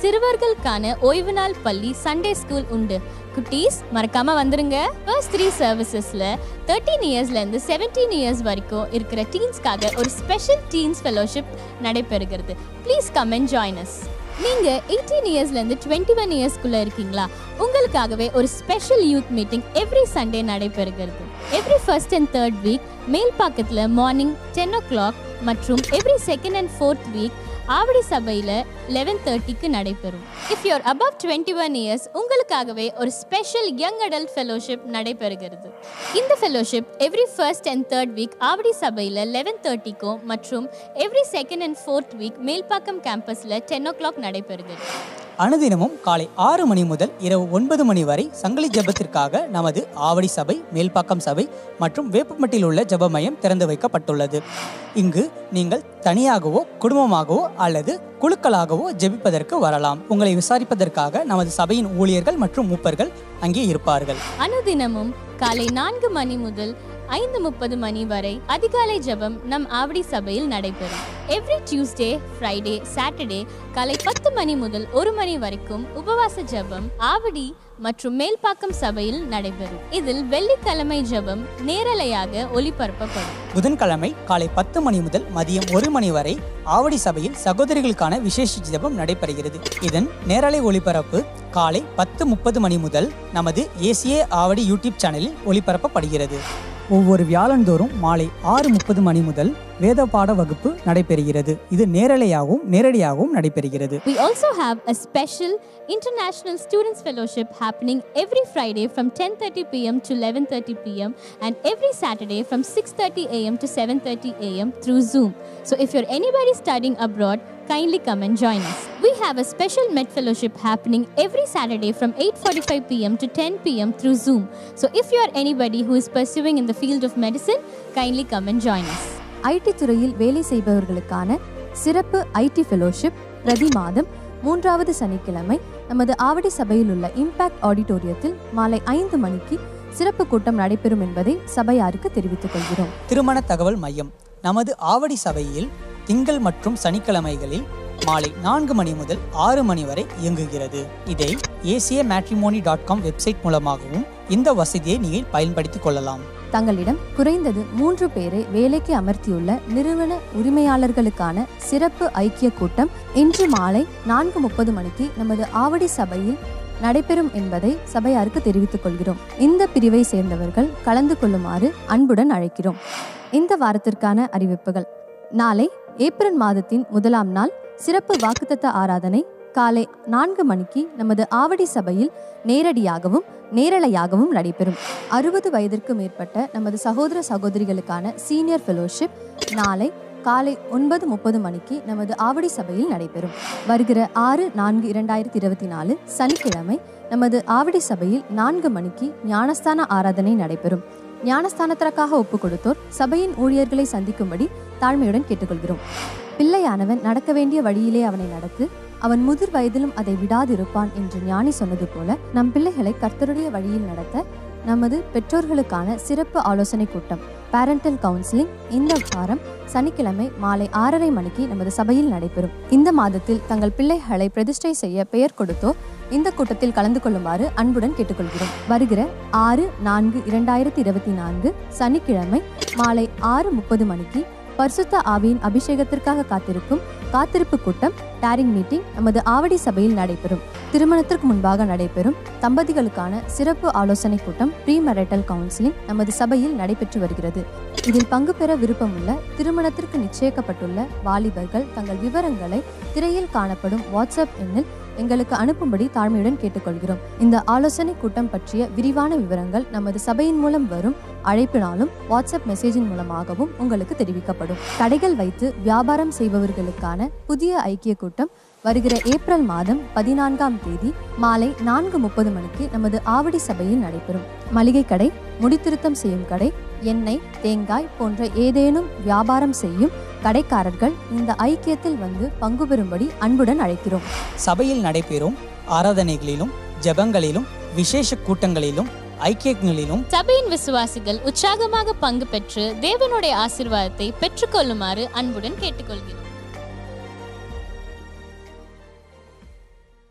சிறுவர்களுக்கான ஓய்வு நாள் பள்ளி சண்டே ஸ்கூல் உண்டு குட்டீஸ் மறக்காம வந்துருங்க ஃபர்ஸ்ட் த்ரீ சர்வீசஸ்ல தேர்ட்டீன் இயர்ஸ்ல இருந்து செவன்டீன் இயர்ஸ் வரைக்கும் இருக்கிற டீன்ஸ்க்காக ஒரு ஸ்பெஷல் டீன்ஸ் ஃபெலோஷிப் நடைபெறுகிறது please come and join us நீங்க எயிட்டீன் இயர்ஸ்ல இருந்து டுவெண்ட்டி ஒன் இயர்ஸ்க்குள்ள இருக்கீங்களா உங்களுக்காகவே ஒரு special youth meeting every Sunday நடைபெறுகிறது every first and third week மேல்பாக்கத்தில் மார்னிங் டென் ஓ கிளாக் மற்றும் every second and fourth week Avadi சபையில் லெவன் தேர்ட்டிக்கு நடைபெறும் if you're above twenty one years உங்களுக்காகவே ஒரு ஸ்பெஷல் யங் அடல்ட் ஃபெலோஷிப் நடைபெறுகிறது இந்த fellowship every first and third week Avadi சபையில் லெவன் தேர்ட்டிக்கும் மற்றும் every second and fourth week Melpakkam கேம்பஸில் டென் ஓ கிளாக் நடைபெறுகிறது அனுதினமும் காலை ஆறு மணி முதல் இரவு ஒன்பது மணி வரை சங்கிலி ஜெபத்திற்காக நமது ஆவடி சபை மேல்பாக்கம் சபை மற்றும் வேப்பமட்டில் உள்ள ஜெப மையம் திறந்து வைக்கப்பட்டுள்ளது இங்கு நீங்கள் தனியாகவோ குடும்பமாகவோ அல்லது குழுக்களாகவோ ஜெபிப்பதற்கு வரலாம் உங்களை விசாரிப்பதற்காக நமது சபையின் ஊழியர்கள் மற்றும் மூப்பர்கள் அங்கே இருப்பார்கள் அனுதினமும் காலை நான்கு மணி முதல் ஐந்து முப்பது மணி வரை அதிகாலை ஜெபம் நம் ஆவடி சபையில் நடைபெறும் எவ்ரி டியூஸ்டே ஃப்ரைடே சாட்டர்டே காலை பத்து மணி முதல் ஒரு மணி வரைக்கும் உபவாச ஜெபம் ஆவடி மற்றும் மேல்பாக்கம் சபையில் நடைபெறும் இதில் வெள்ளிக்கிழமை ஜெபம் நேரலையாக ஒளிபரப்பப்படும் புதன்கிழமை காலை பத்து மணி முதல் மதியம் ஒரு மணி வரை ஆவடி சபையில் சகோதரிகளுக்கான விசேஷ ஜெபம் நடைபெறுகிறது இதன் நேரலை ஒளிபரப்பு காலை பத்து முப்பது மணி முதல் நமது ஏசிஏ ஆவடி யூடியூப் சேனலில் ஒளிபரப்பப்படுகிறது ஒவ்வொரு வியாழந்தோறும் மாலை ஆறு முப்பது மணி முதல் வேத பாட வகுப்பு நடைபெறுகிறது இது நேரலையாகவும் நேரடியாகவும் நடைபெறுகிறது We also have a special International Students Fellowship happening every Friday from 10:30 p.m. to 11:30 p.m. and every Saturday from 6:30 a.m. to 7:30 a.m. through Zoom. So if you're anybody studying abroad, kindly come and join us. We have a special Med Fellowship happening every Saturday from 8:45 p.m. to 10 p.m. through Zoom. So if you are anybody who is pursuing in the field of medicine, kindly come and join us. IT துறையில் வேலை செய்பவர்களுக்கான சிறப்பு ஐடி ஃபெலோஷிப் பிரதி மாதம் மூன்றாவது சனிக்கிழமை நமது ஆவடி சபையில் உள்ள இம்பாக்ட் ஆடிட்டோரியத்தில் மாலை ஐந்து மணிக்கு சிறப்பு கூட்டம் நடைபெறும் என்பதை சபையாருக்கு தெரிவித்துக் கொள்கிறோம் திருமண தகவல் மையம் நமது ஆவடி சபையில் திங்கள் மற்றும் சனிக்கிழமைகளில் மாலை நான்கு மணி முதல் ஆறு மணி வரை இயங்குகிறது இதை ஏசிய மேட்ரிமோனி டாட் காம் வெப்சைட் மூலமாகவும் இந்த வசதியை நீங்கள் பயன்படுத்திக் கொள்ளலாம் தங்களிடம் குறைந்தது மூன்று பேரை வேலைக்கு அமர்த்தியுள்ள நிறுவன உரிமையாளர்களுக்கான சிறப்பு ஐக்கிய கூட்டம் இன்று மாலை நான்கு முப்பது மணிக்கு நமது ஆவடி சபையில் நடைபெறும் என்பதை சபையாருக்கு தெரிவித்துக் கொள்கிறோம் இந்த பிரிவை சேர்ந்தவர்கள் கலந்து கொள்ளுமாறு அன்புடன் அழைக்கிறோம் இந்த வாரத்திற்கான அறிவிப்புகள் நாளை ஏப்ரல் மாதத்தின் முதலாம் நாள் சிறப்பு வாக்குத்தத்த ஆராதனை காலை நான்கு மணிக்கு நமது ஆவடி சபையில் நேரடியாகவும் நேரலையாகவும் நடைபெறும் அறுபது வயதிற்கு மேற்பட்ட நமது சகோதர சகோதரிகளுக்கான சீனியர் ஃபெலோஷிப் நாளை காலை ஒன்பது முப்பது மணிக்கு நமது ஆவடி சபையில் நடைபெறும் வருகிற ஆறு நான்கு இரண்டாயிரத்தி இருபத்தி நாலு சனிக்கிழமை நமது ஆவடி சபையில் நான்கு மணிக்கு ஞானஸ்தான ஆராதனை நடைபெறும் ஞானஸ்தானத்திற்காக ஒப்பு கொடுத்தோர் சபையின் ஊழியர்களை சந்திக்கும்படி தாழ்மையுடன் கேட்டுக்கொள்கிறோம் பிள்ளையானவன் நடக்க வேண்டிய வழியிலே அவனை நடத்து அவன் முதிர் வயதிலும் அதை விடாதிருப்பான் என்று ஞானி சொன்னது போல நம் பிள்ளைகளை கர்த்தருடைய வழியில் நடத்த நமது பெற்றோர்களுக்கான சிறப்பு ஆலோசனை கூட்டம் பேரண்டல் கவுன்சிலிங் இந்த வாரம் சனிக்கிழமை மாலை ஆறரை மணிக்கு நமது சபையில் நடைபெறும் இந்த மாதத்தில் தங்கள் பிள்ளைகளை பிரதிஷ்டை செய்ய பெயர் கொடுத்தோர் இந்த கூட்டத்தில் கலந்து கொள்ளுமாறு அன்புடன் கேட்டுக்கொள்கிறோம் வருகிற ஆறு நான்கு இரண்டாயிரத்தி இருபத்தி நான்கு சனிக்கிழமை மாலை ஆறு முப்பது மணிக்கு பரிசுத்த ஆவியின் அபிஷேகத்திற்காக காத்திருக்கும் காத்திருப்பு கூட்டம் டேரிங் மீட்டிங் நமது ஆவடி சபையில் நடைபெறும் திருமணத்திற்கு முன்பாக நடைபெறும் தம்பதிகளுக்கான சிறப்பு ஆலோசனை கூட்டம் ப்ரீ மெரைட்டல் கவுன்சிலிங் நமது சபையில் நடைபெற்று வருகிறது இதில் பங்கு பெற விருப்பமுள்ள திருமணத்திற்கு நிச்சயிக்கப்பட்டுள்ள வாலிபர்கள் தங்கள் விவரங்களை திரையில் காணப்படும் வாட்ஸ்அப் எண்ணில் எங்களுக்கு அனுப்பும்படி தாழ்மையுடன் கேட்டுக்கொள்கிறோம் இந்த ஆலோசனை கூட்டம் பற்றிய விரிவான விவரங்கள் நமது சபையின் மூலம் வரும் அழைப்பினாலும் வாட்ஸ்அப் மெசேஜின் மூலமாகவும் உங்களுக்கு தெரிவிக்கப்படும் கடைகள் வைத்து வியாபாரம் செய்பவர்களுக்கான புதிய ஐக்கிய கூட்டம் வருகிற ஏப்ரல் மாதம் பதினான்காம் தேதி மாலை நான்கு முப்பது மணிக்கு நமது ஆவடி சபையில் நடைபெறும் மளிகை கடை முடித்திருத்தம் செய்யும் கடை எண்ணெய் தேங்காய் போன்ற ஏதேனும் வியாபாரம் செய்யும் கடைக்காரர்கள் இந்த ஐக்கியத்தில் வந்து பங்கு பெறும்படி அன்புடன் அழைக்கிறோம் சபையில் நடைபெறும் ஆராதனைகளிலும் ஜெபங்களிலும் விசேஷ கூட்டங்களிலும் ஐக்கியங்களிலும் சபையின் விசுவாசிகள் உற்சாகமாக பங்கு பெற்று தேவனுடைய ஆசீர்வாதத்தை பெற்றுக்கொள்ளுமாறு அன்புடன் கேட்டுக்கொள்கிறோம்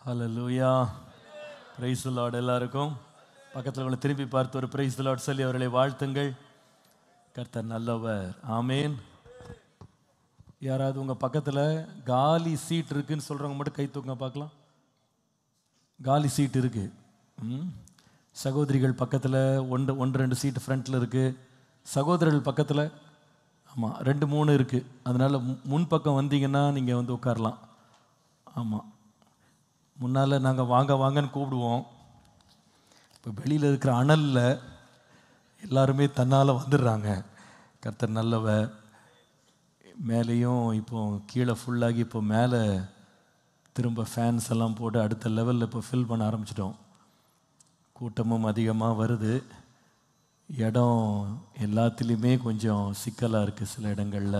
ஹalleluya பிரைஸ் லார்ட் எல்லாருக்கும் பக்கத்தில் உங்களை திரும்பி பார்த்து ஒரு பிரைஸ் லார்ட் சொல்லி அவர்களை வாழ்த்துங்கள் கர்த்தர் நல்லவர் ஆமேன் யாராவது உங்கள் பக்கத்தில் காலி சீட் இருக்குன்னு சொல்கிறவங்க மட்டும் கை தூக்குங்க பார்க்கலாம் காலி சீட் இருக்கு ம் சகோதரிகள் பக்கத்தில் ஒன்று ஒன்று ரெண்டு சீட்டு ஃப்ரண்ட்டில் இருக்குது சகோதரர்கள் பக்கத்தில் ஆமாம் ரெண்டு மூணு இருக்குது அதனால் முன்பக்கம் வந்தீங்கன்னா நீங்கள் வந்து உட்காரலாம் ஆமாம் முன்னால் நாங்கள் வாங்க வாங்கன்னு கூப்பிடுவோம் இப்போ வெளியில் இருக்கிற அனலில் எல்லாருமே தன்னால் வந்துடுறாங்க கர்த்தர் நல்லவர் மேலேயும் இப்போ கீழே ஃபுல்லாகி இப்போ மேலே திரும்ப ஃபேன்ஸ் எல்லாம் போட்டு அடுத்த லெவலில் இப்போ ஃபில் பண்ண ஆரம்பிச்சிட்டோம் கூட்டமும் அதிகமாக வருது இடம் எல்லாத்துலேயுமே கொஞ்சம் சிக்கலாக இருக்குது சில இடங்களில்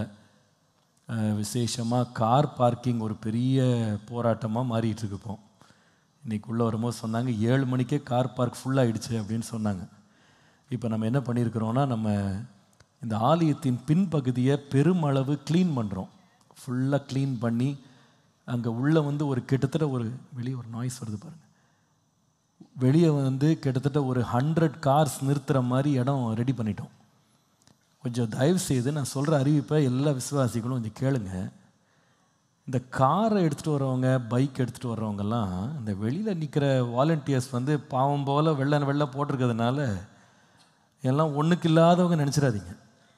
விசேஷமாக கார் பார்க்கிங் ஒரு பெரிய போராட்டமாக மாறிட்டு இருக்கு இப்போ இன்னைக்கு உள்ளே வரும்போது சொன்னாங்க ஏழு மணிக்கே கார் பார்க் ஃபுல்லாகிடுச்சு அப்படின்னு சொன்னாங்க இப்போ நம்ம என்ன பண்ணியிருக்கிறோன்னா நம்ம இந்த ஆலயத்தின் பின்பகுதியை பெருமளவு க்ளீன் பண்ணுறோம் ஃபுல்லாக க்ளீன் பண்ணி அங்கே உள்ளே வந்து ஒரு கிட்டத்தட்ட ஒரு வெளியே ஒரு நாய்ஸ் வருது பாருங்கள் வெளியே வந்து கிட்டத்தட்ட ஒரு ஹண்ட்ரட் கார்ஸ் நிறுத்துகிற மாதிரி இடம் ரெடி பண்ணிட்டோம் கொஞ்சம் தயவு செய்து நான் சொல்கிற அறிவிப்பை எல்லா விசுவாசிகளும் கொஞ்சம் கேளுங்க இந்த காரை எடுத்துகிட்டு வரவங்க பைக் எடுத்துகிட்டு வர்றவங்கெல்லாம் இந்த வெளியில் நிற்கிற வாலண்டியர்ஸ் வந்து பாவம் போல் வெள்ளை வெள்ளை போட்டிருக்கிறதுனால எல்லாம் ஒன்றுக்கு இல்லாதவங்க நினச்சிடாதீங்க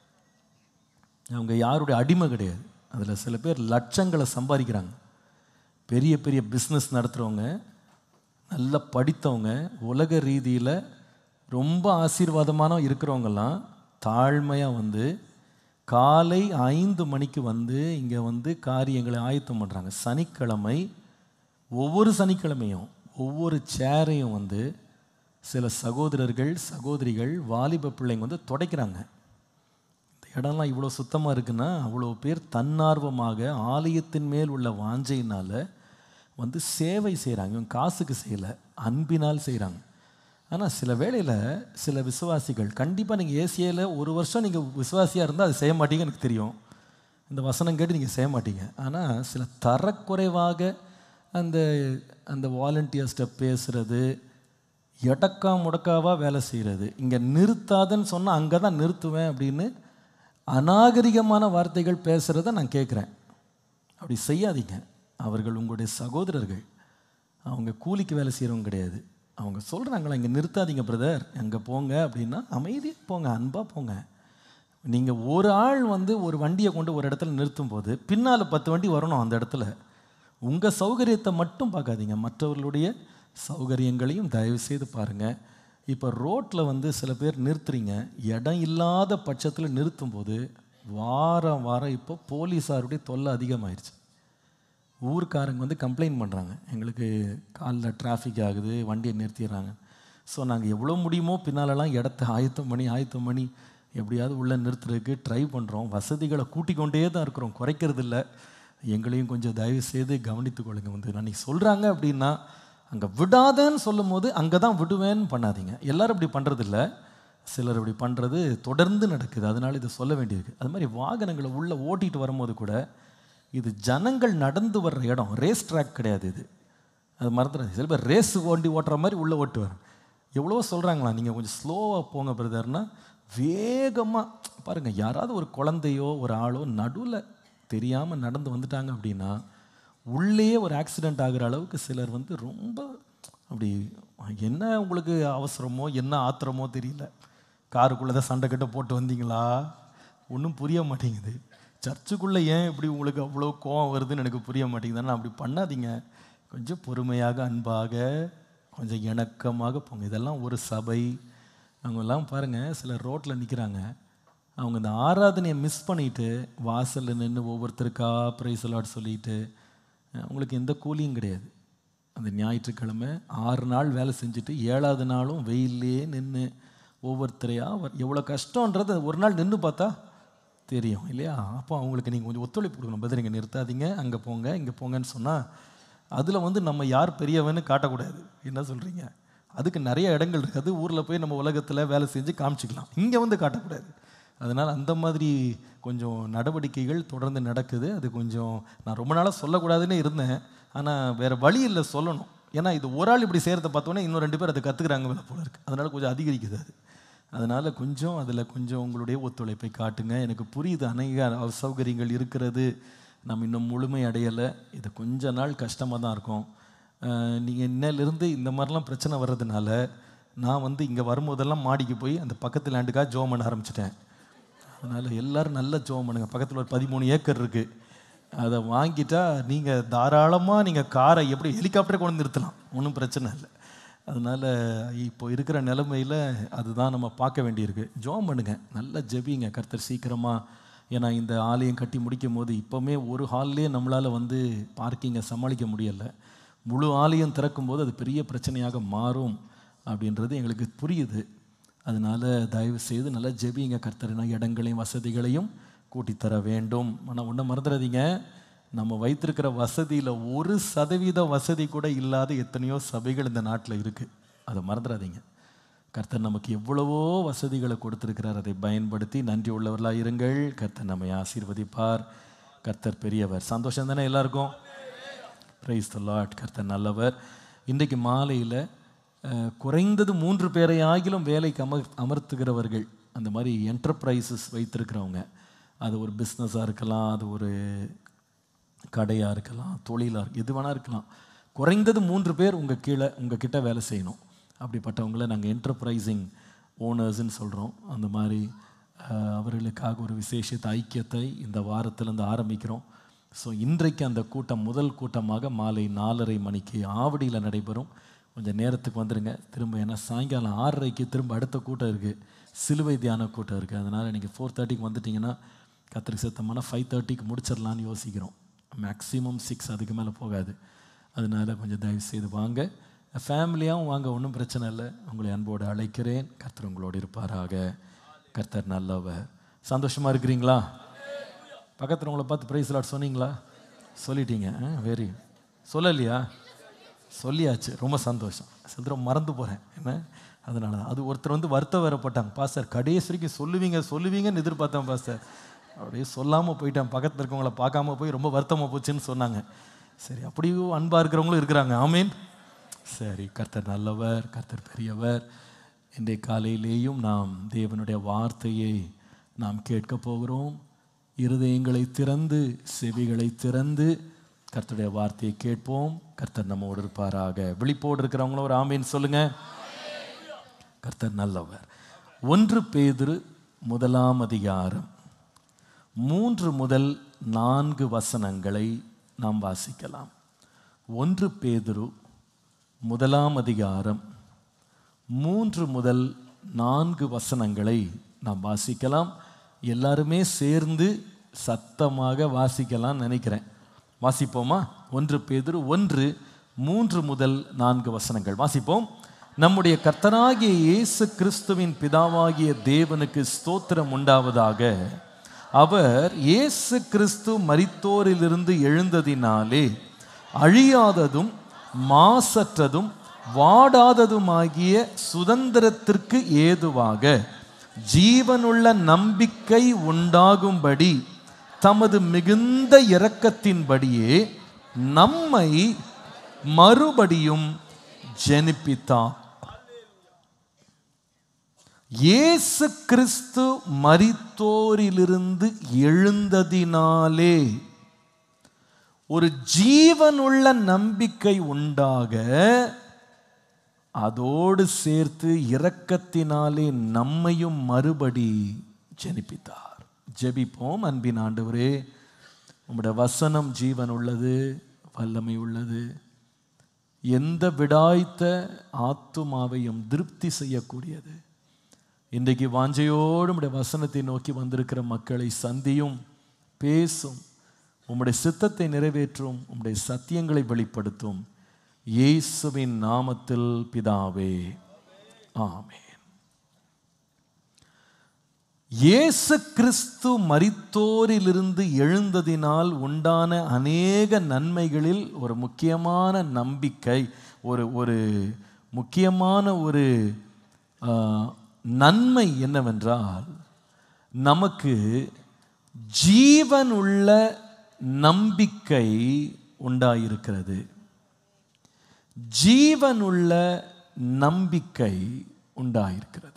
அவங்க யாருடைய அடிமை கிடையாது அதில் சில பேர் லட்சங்களை சம்பாதிக்கிறாங்க பெரிய பெரிய பிஸ்னஸ் நடத்துகிறவங்க நல்ல படித்தவங்க உலக ரீதியில் ரொம்ப ஆசீர்வாதமான இருக்கிறவங்கெல்லாம் தாழ்மையாக வந்து காலை ஐந்து மணிக்கு வந்து இங்கே வந்து காரியங்களை ஆயத்தம் பண்ணுறாங்க சனிக்கிழமை ஒவ்வொரு சனிக்கிழமையும் ஒவ்வொரு சேரையும் வந்து சில சகோதரர்கள் சகோதரிகள் வாலிப பிள்ளைங்க வந்து துடைக்கிறாங்க இந்த இடம்லாம் இவ்வளோ சுத்தமாக இருக்குன்னா அவ்வளோ பேர் தன்னார்வமாக ஆலயத்தின் மேல் உள்ள வாஞ்சையினால் வந்து சேவை செய்கிறாங்க இவங்க காசுக்கு செய்யலை அன்பினால் செய்கிறாங்க ஆனால் சில வேளையில் சில விசுவாசிகள் கண்டிப்பாக நீங்கள் ஏசியில் ஒரு வருஷம் நீங்கள் விசுவாசியாக இருந்தால் அது செய்ய மாட்டீங்க எனக்கு தெரியும் இந்த வசனம் கேட்டு நீங்கள் செய்ய மாட்டீங்க ஆனால் சில தரக்குறைவாக அந்த அந்த வாலண்டியர்ஸ்கிட்ட பேசுகிறது எடக்கா முடக்காவாக வேலை செய்கிறது இங்கே நிறுத்தாதுன்னு சொன்னால் அங்கே தான் நிறுத்துவேன் அப்படின்னு அநாகரிகமான வார்த்தைகள் பேசுகிறத நான் கேட்குறேன் அப்படி செய்யாதீங்க அவர்கள் உங்களுடைய சகோதரர்கள் அவங்க கூலிக்கு வேலை செய்கிறவங்க கிடையாது அவங்க சொல்கிறாங்களா இங்கே நிறுத்தாதீங்க பிரதர் அங்கே போங்க அப்படின்னா அமைதியாக போங்க அன்பாக போங்க நீங்கள் ஒரு ஆள் வந்து ஒரு வண்டியை கொண்டு ஒரு இடத்துல நிறுத்தும் போது பின்னால் பத்து வண்டி வரணும் அந்த இடத்துல உங்கள் சௌகரியத்தை மட்டும் பார்க்காதீங்க மற்றவர்களுடைய சௌகரியங்களையும் தயவு செய்து பாருங்கள் இப்போ ரோட்டில் வந்து சில பேர் நிறுத்துறீங்க இடம் இல்லாத பட்சத்தில் நிறுத்தும் போது வாரம் வாரம் இப்போ போலீஸாருடைய தொல்லை அதிகமாயிருச்சு ஊர்க்காரங்க வந்து கம்ப்ளைண்ட் பண்ணுறாங்க எங்களுக்கு காலில் டிராஃபிக் ஆகுது வண்டியை நிறுத்திடுறாங்க ஸோ நாங்கள் எவ்வளோ முடியுமோ பின்னாலலாம் இடத்த ஆயத்தம் பண்ணி ஆயத்தம் பண்ணி எப்படியாவது உள்ளே நிறுத்துறதுக்கு ட்ரை பண்ணுறோம் வசதிகளை கூட்டிக் கொண்டே தான் இருக்கிறோம் குறைக்கிறது இல்லை எங்களையும் கொஞ்சம் தயவு செய்து கவனித்து கொள்ளுங்க வந்து நான் சொல்கிறாங்க அப்படின்னா அங்கே விடாதன்னு சொல்லும் போது அங்கே தான் விடுவேன்னு பண்ணாதீங்க எல்லாரும் இப்படி பண்ணுறதில்ல சிலர் இப்படி பண்ணுறது தொடர்ந்து நடக்குது அதனால இதை சொல்ல வேண்டியிருக்கு அது மாதிரி வாகனங்களை உள்ளே ஓட்டிகிட்டு வரும்போது கூட இது ஜனங்கள் நடந்து வர்ற இடம் ரேஸ் ட்ராக் கிடையாது இது அது மறந்துடாது சில பேர் ரேஸ் வண்டி ஓட்டுற மாதிரி உள்ளே ஓட்டுவார் எவ்வளோ சொல்கிறாங்களா நீங்கள் கொஞ்சம் ஸ்லோவாக போங்க பிரதர்னா வேகமாக பாருங்கள் யாராவது ஒரு குழந்தையோ ஒரு ஆளோ நடுவில் தெரியாமல் நடந்து வந்துட்டாங்க அப்படின்னா உள்ளே ஒரு ஆக்சிடெண்ட் ஆகிற அளவுக்கு சிலர் வந்து ரொம்ப அப்படி என்ன உங்களுக்கு அவசரமோ என்ன ஆத்திரமோ தெரியல காருக்குள்ளே தான் சண்டை கட்ட போட்டு வந்தீங்களா ஒன்றும் புரிய மாட்டேங்குது சர்ச்சுக்குள்ளே ஏன் இப்படி உங்களுக்கு அவ்வளோ கோவம் வருதுன்னு எனக்கு புரிய மாட்டேங்குது ஆனால் அப்படி பண்ணாதீங்க கொஞ்சம் பொறுமையாக அன்பாக கொஞ்சம் இணக்கமாக போங்க இதெல்லாம் ஒரு சபை அவங்கெல்லாம் பாருங்கள் சில ரோட்டில் நிற்கிறாங்க அவங்க இந்த ஆராதனையை மிஸ் பண்ணிட்டு வாசலில் நின்று ஒவ்வொருத்தருக்கா ப்ரைஸ் அலாட் சொல்லிட்டு அவங்களுக்கு எந்த கூலியும் கிடையாது அந்த ஞாயிற்றுக்கிழமை ஆறு நாள் வேலை செஞ்சுட்டு ஏழாவது நாளும் வெயிலே நின்று ஒவ்வொருத்தரையாக எவ்வளோ கஷ்டன்றது ஒரு நாள் நின்று பார்த்தா தெரியும் இல்லையா அப்போ அவங்களுக்கு நீங்கள் கொஞ்சம் ஒத்துழைப்பு கொடுக்கணும் பதில் இங்கே நிறுத்தாதீங்க அங்கே போங்க இங்கே போங்கன்னு சொன்னால் அதில் வந்து நம்ம யார் பெரியவன்னு காட்டக்கூடாது என்ன சொல்கிறீங்க அதுக்கு நிறைய இடங்கள் இருக்குது ஊரில் போய் நம்ம உலகத்தில் வேலை செஞ்சு காமிச்சிக்கலாம் இங்கே வந்து காட்டக்கூடாது அதனால் அந்த மாதிரி கொஞ்சம் நடவடிக்கைகள் தொடர்ந்து நடக்குது அது கொஞ்சம் நான் ரொம்ப நாளாக சொல்லக்கூடாதுன்னு இருந்தேன் ஆனால் வேறு வழி இல்லை சொல்லணும் ஏன்னா இது ஒரு ஆள் இப்படி செய்கிறத பார்த்தோன்னே இன்னும் ரெண்டு பேர் அதை கற்றுக்குறாங்க போல இருக்கு அதனால கொஞ்சம் அதிகரிக்குது அது அதனால் கொஞ்சம் அதில் கொஞ்சம் உங்களுடைய ஒத்துழைப்பை காட்டுங்க எனக்கு புரியுது அநேக அசௌகரியங்கள் இருக்கிறது நம்ம இன்னும் முழுமை அடையலை இது கொஞ்ச நாள் கஷ்டமாக தான் இருக்கும் நீங்கள் இன்னிலிருந்து இந்த மாதிரிலாம் பிரச்சனை வர்றதுனால நான் வந்து இங்கே வரும்போதெல்லாம் மாடிக்கு போய் அந்த பக்கத்து லேண்டுக்காக ஜோம் பண்ண ஆரம்பிச்சிட்டேன் அதனால் எல்லாரும் நல்ல ஜோம் பண்ணுங்க பக்கத்தில் ஒரு பதிமூணு ஏக்கர் இருக்குது அதை வாங்கிட்டா நீங்கள் தாராளமாக நீங்கள் காரை எப்படி ஹெலிகாப்டரை கொண்டு நிறுத்தலாம் ஒன்றும் பிரச்சனை இல்லை அதனால் இப்போ இருக்கிற நிலைமையில் அதுதான் நம்ம பார்க்க வேண்டியிருக்கு ஜோம் பண்ணுங்க நல்லா ஜெபிங்க கர்த்தர் சீக்கிரமாக ஏன்னா இந்த ஆலயம் கட்டி முடிக்கும் போது இப்போவுமே ஒரு ஹால்லேயே நம்மளால் வந்து பார்க்கிங்கை சமாளிக்க முடியலை முழு ஆலயம் திறக்கும் போது அது பெரிய பிரச்சனையாக மாறும் அப்படின்றது எங்களுக்கு புரியுது அதனால் தயவு செய்து நல்லா ஜெபிங்க கர்த்தரினா இடங்களையும் வசதிகளையும் கூட்டித்தர வேண்டும் ஆனால் ஒன்றை மறந்துடாதீங்க நம்ம வைத்திருக்கிற வசதியில் ஒரு சதவீத வசதி கூட இல்லாத எத்தனையோ சபைகள் இந்த நாட்டில் இருக்குது அதை மறந்துடாதீங்க கர்த்தர் நமக்கு எவ்வளவோ வசதிகளை கொடுத்திருக்கிறார் அதை பயன்படுத்தி நன்றி உள்ளவர்களாக இருங்கள் கர்த்தர் நம்மை ஆசீர்வதிப்பார் கர்த்தர் பெரியவர் சந்தோஷம் தானே எல்லாருக்கும் பிரைஸ் த லாட் கர்த்தர் நல்லவர் இன்றைக்கு மாலையில் அஹ், குறைந்தது மூன்று பேரை ஆகிலும் வேலைக்கு அமர் அமர்த்துகிறவர்கள் அந்த மாதிரி என்டர்பிரைசஸ் வைத்திருக்கிறவங்க அது ஒரு பிஸ்னஸாக இருக்கலாம் அது ஒரு கடையாக இருக்கலாம் தொழிலாக இருக்கு எது வேணா இருக்கலாம் குறைந்தது மூன்று பேர் உங்கள் கீழே உங்கள் கிட்ட வேலை செய்யணும் அப்படிப்பட்டவங்கள நாங்கள் என்டர்பிரைசிங் ஓனர்ஸ்ன்னு சொல்கிறோம் அந்த மாதிரி அஹ், அவர்களுக்காக ஒரு விசேஷத்தை ஐக்கியத்தை இந்த வாரத்திலேருந்து ஆரம்பிக்கிறோம் ஸோ இன்றைக்கு அந்த கூட்டம் முதல் கூட்டமாக மாலை நாலரை மணிக்கு ஆவடியில் நடைபெறும் கொஞ்சம் நேரத்துக்கு வந்துடுங்க திரும்ப ஏன்னா சாயங்காலம் ஆறரைக்கு திரும்ப அடுத்த கூட்டம் இருக்குது சிலுவை தியான கூட்டம் இருக்குது அதனால் நீங்கள் ஃபோர் தேர்ட்டிக்கு வந்துட்டிங்கன்னா கத்திரிக்கு சத்தமான ஃபைவ் தேர்ட்டிக்கு முடிச்சிடலான்னு யோசிக்கிறோம் மேக்ஸிமம் சிக்ஸ் அதுக்கு மேலே போகாது அதனால் கொஞ்சம் தயவு செய்து வாங்க ஃபேமிலியாகவும் வாங்க ஒன்றும் பிரச்சனை இல்லை உங்களை அன்போடு அழைக்கிறேன் கர்த்தர் உங்களோடு இருப்பாராக கர்த்தர் நல்லவர் சந்தோஷமாக இருக்கிறீங்களா பக்கத்தில் உங்களை பார்த்து ப்ரைஸ் லாட் சொன்னீங்களா சொல்லிட்டீங்க வெரி சொல்லலையா சொல்லியாச்சு ரொம்ப சந்தோஷம் சில தடவை மறந்து போகிறேன் என்ன அதனால தான் அது ஒருத்தர் வந்து வருத்த வரப்பட்டாங்க பாஸ்டர் கடைசி வரைக்கும் சொல்லுவீங்க சொல்லுவீங்கன்னு எதிர்பார்த்தேன் பாஸ்டர் அப்படியே சொல்லாமல் போயிட்டேன் பக்கத்தில் இருக்கவங்கள பார்க்காம போய் ரொம்ப வருத்தமாக போச்சுன்னு சொன்னாங்க சரி அப்படியும் அன்பாக இருக்கிறவங்களும் இருக்கிறாங்க ஆமீன் சரி கர்த்தர் நல்லவர் கர்த்தர் பெரியவர் இன்றைய காலையிலேயும் நாம் தேவனுடைய வார்த்தையை நாம் கேட்க போகிறோம் இருதயங்களை திறந்து செவிகளை திறந்து கர்த்தருடைய வார்த்தையை கேட்போம் கர்த்தர் நம்மோடு இருப்பாராக விழிப்போடு இருக்கிறவங்களும் ஒரு ஆமீன் சொல்லுங்க கர்த்தர் நல்லவர் ஒன்று பேதுரு முதலாம் அதிகாரம் மூன்று முதல் நான்கு வசனங்களை நாம் வாசிக்கலாம் ஒன்று பேதுரு முதலாம் அதிகாரம் மூன்று முதல் நான்கு வசனங்களை நாம் வாசிக்கலாம் எல்லாருமே சேர்ந்து சத்தமாக வாசிக்கலாம் நினைக்கிறேன் வாசிப்போமா ஒன்று பேதுரு ஒன்று மூன்று முதல் நான்கு வசனங்கள் வாசிப்போம் நம்முடைய கர்த்தராகிய இயேசு கிறிஸ்துவின் பிதாவாகிய தேவனுக்கு ஸ்தோத்திரம் உண்டாவதாக அவர் இயேசு கிறிஸ்து மரித்தோரிலிருந்து எழுந்ததினாலே அழியாததும் மாசற்றதும் வாடாததுமாகிய சுதந்திரத்திற்கு ஏதுவாக ஜீவனுள்ள நம்பிக்கை உண்டாகும்படி தமது மிகுந்த இரக்கத்தின்படியே நம்மை மறுபடியும் ஜெனிப்பித்தார் இயேசு கிறிஸ்து மரித்தோரிலிருந்து எழுந்ததினாலே ஒரு ஜீவனுள்ள நம்பிக்கை உண்டாக அதோடு சேர்த்து இரக்கத்தினாலே நம்மையும் மறுபடி ஜெனிப்பித்தார் ஜெபிப்போம் அன்பின் ஆண்டவரே உம்முடைய வசனம் ஜீவன் உள்ளது வல்லமை உள்ளது எந்த விடாய்த்த ஆத்துமாவையும் திருப்தி செய்யக்கூடியது இன்றைக்கு வாஞ்சையோடு உம்முடைய வசனத்தை நோக்கி வந்திருக்கிற மக்களை சந்தியும் பேசும் உம்முடைய சித்தத்தை நிறைவேற்றும் உம்முடைய சத்தியங்களை வெளிப்படுத்தும் இயேசுவின் நாமத்தில் பிதாவே ஆமென் இயேசு கிறிஸ்து மரித்தோரிலிருந்து எழுந்ததினால் உண்டான அநேக நன்மைகளில் ஒரு முக்கியமான நம்பிக்கை ஒரு ஒரு முக்கியமான ஒரு ஆ, நன்மை என்னவென்றால் நமக்கு ஜீவனுள்ள நம்பிக்கை உண்டாயிருக்கிறது ஜீவனுள்ள நம்பிக்கை உண்டாயிருக்கிறது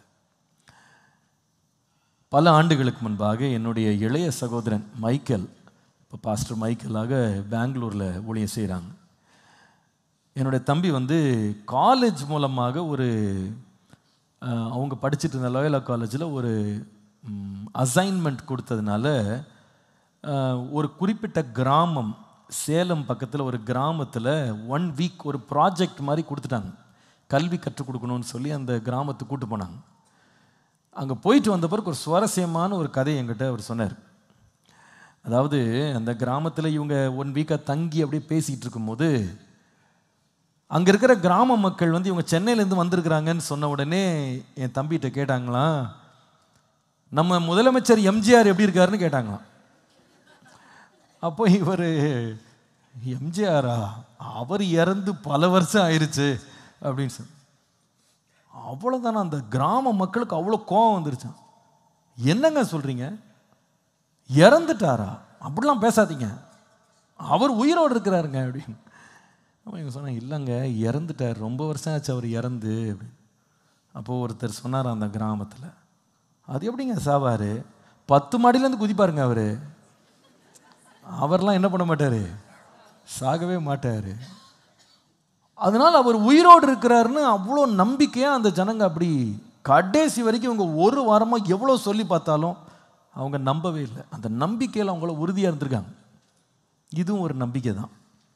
பல ஆண்டுகளுக்கு முன்பாக என்னுடைய இளைய சகோதரன் மைக்கேல் இப்போ பாஸ்டர் மைக்கேலாக பெங்களூரில் ஊழியம் செய்கிறாங்க என்னுடைய தம்பி வந்து காலேஜ் மூலமாக ஒரு அஹ், அவங்க படிச்சுட்டு இருந்த லோயலா காலேஜில் ஒரு அசைன்மெண்ட் கொடுத்ததுனால அஹ், ஒரு குறிப்பிட்ட கிராமம் சேலம் பக்கத்தில் ஒரு கிராமத்தில் ஒன் வீக் ஒரு ப்ராஜெக்ட் மாதிரி கொடுத்துட்டாங்க கல்வி கற்றுக் கொடுக்கணும்னு சொல்லி அந்த கிராமத்துக்கு கூட்டு போனாங்க அங்கே போயிட்டு வந்த பிறகு ஒரு சுவாரஸ்யமான ஒரு கதை என்கிட்ட அவர் சொன்னார் அதாவது அந்த கிராமத்தில் இவங்க ஒன் வீக்காக தங்கி அப்படியே பேசிகிட்டு இருக்கும்போது அங்கே இருக்கிற கிராம மக்கள் வந்து இவங்க சென்னையிலேருந்து வந்திருக்கிறாங்கன்னு சொன்ன உடனே என் தம்பிகிட்ட கேட்டாங்களாம் நம்ம முதலமைச்சர் எம்ஜிஆர் எப்படி இருக்காருன்னு கேட்டாங்களாம் அப்போ இவர் எம்ஜிஆரா அவர் இறந்து பல வருஷம் ஆயிருச்சு அப்படின்னு சொல்லி அவ்வளோதானே அந்த கிராம மக்களுக்கு அவ்வளோ கோவம் வந்துருச்சான் என்னங்க சொல்கிறீங்க இறந்துட்டாரா அப்படிலாம் பேசாதீங்க அவர் உயிரோடு இருக்கிறாருங்க அப்படின்னு அவன் இவங்க சொன்னாங்க இல்லைங்க இறந்துட்டார் ரொம்ப வருஷம் ஆச்சு அவர் இறந்து அப்படின்னு அப்போது ஒருத்தர் சொன்னார் அந்த கிராமத்தில் அது எப்படிங்க சாவார் பத்து மாடியிலேருந்து குதிப்பாருங்க அவர் அவர்லாம் என்ன பண்ண மாட்டார் சாகவே மாட்டார் அதனால் அவர் உயிரோடு இருக்கிறாருன்னு அவ்வளோ நம்பிக்கையாக அந்த ஜனங்க அப்படி கடைசி வரைக்கும் இவங்க ஒரு வாரமாக எவ்வளோ சொல்லி பார்த்தாலும் அவங்க நம்பவே இல்லை அந்த நம்பிக்கையில் அவங்கள உறுதியாக இருந்திருக்காங்க இதுவும் ஒரு நம்பிக்கை தான்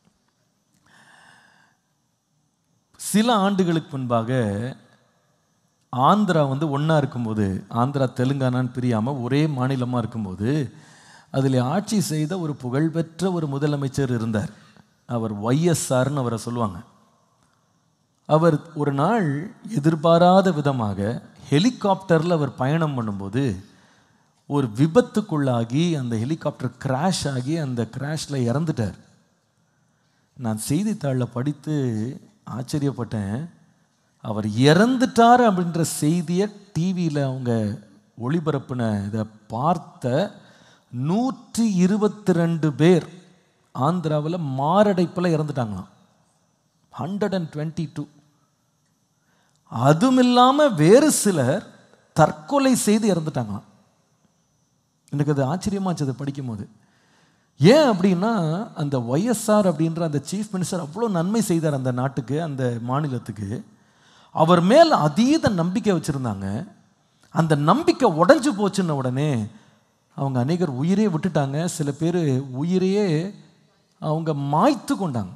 சில ஆண்டுகளுக்கு முன்பாக ஆந்திரா வந்து ஒன்றா இருக்கும்போது ஆந்திரா தெலுங்கானான்னு பிரியாமல் ஒரே மாநிலமாக இருக்கும்போது அதில் ஆட்சி செய்த ஒரு புகழ்பெற்ற ஒரு முதலமைச்சர் இருந்தார் அவர் ஒய்எஸ்ஆர்னு அவரை சொல்லுவாங்க அவர் ஒரு நாள் எதிர்பாராத விதமாக ஹெலிகாப்டரில் அவர் பயணம் பண்ணும்போது ஒரு விபத்துக்குள்ளாகி அந்த ஹெலிகாப்டர் கிராஷ் ஆகி அந்த கிராஷில் இறந்துட்டார் நான் செய்தித்தாளில் படித்து ஆச்சரியப்பட்டேன் அவர் இறந்துட்டார் அப்படின்ற செய்தியை டிவியில் அவங்க ஒளிபரப்பின இதை பார்த்த நூற்றி இருபத்தி ரெண்டு பேர் ஆந்திராவில் மாரடைப்பில் இறந்துட்டாங்களாம் ஹண்ட்ரட் அண்ட் டுவெண்ட்டி டூ அதுவும் இல்லாமல் வேறு சிலர் தற்கொலை செய்து இறந்துட்டாங்களாம் எனக்கு அது ஆச்சரியமாச்சு அதை படிக்கும்போது ஏன் அப்படின்னா அந்த ஒய்எஸ்ஆர் அப்படின்ற அந்த சீஃப் மினிஸ்டர் அவ்வளோ நன்மை செய்தார் அந்த நாட்டுக்கு அந்த மாநிலத்துக்கு அவர் மேல் அதீத நம்பிக்கை வச்சுருந்தாங்க அந்த நம்பிக்கை உடஞ்சு போச்சுன்ன உடனே அவங்க அநேகர் உயிரே விட்டுட்டாங்க சில பேர் உயிரையே அவங்க மாய்த்து கொண்டாங்க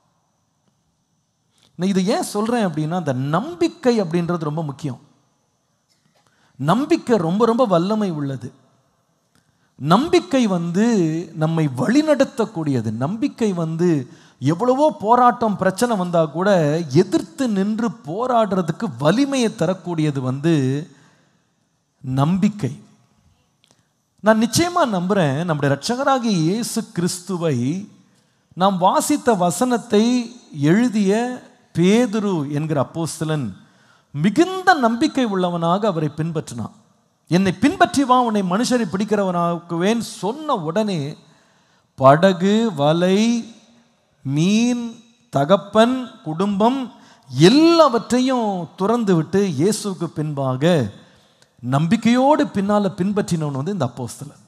நான் இதை ஏன் சொல்கிறேன் அப்படின்னா அந்த நம்பிக்கை அப்படின்றது ரொம்ப முக்கியம் நம்பிக்கை ரொம்ப ரொம்ப வல்லமை உள்ளது நம்பிக்கை வந்து நம்மை வழிநடத்தக்கூடியது நம்பிக்கை வந்து எவ்வளவோ போராட்டம் பிரச்சனை வந்தால் கூட எதிர்த்து நின்று போராடுறதுக்கு வலிமையை தரக்கூடியது வந்து நம்பிக்கை நான் நிச்சயமா நம்புறேன் நம்முடைய இரட்சகராகிய இயேசு கிறிஸ்துவை நாம் வாசித்த வசனத்தை எழுதிய பேதுரு என்கிற அப்போஸ்தலன் மிகுந்த நம்பிக்கை உள்ளவனாக அவரை பின்பற்றினான் என்னை பின்பற்றி வா உன்னை மனுஷரை பிடிக்கிறவனாக்குவேன் சொன்ன உடனே படகு வலை மீன் தகப்பன் குடும்பம் எல்லாவற்றையும் துறந்து விட்டு இயேசுவுக்கு பின்பாக நம்பிக்கையோடு பின்னால பின்பற்றினவன் வந்து இந்த அப்போஸ்தலன்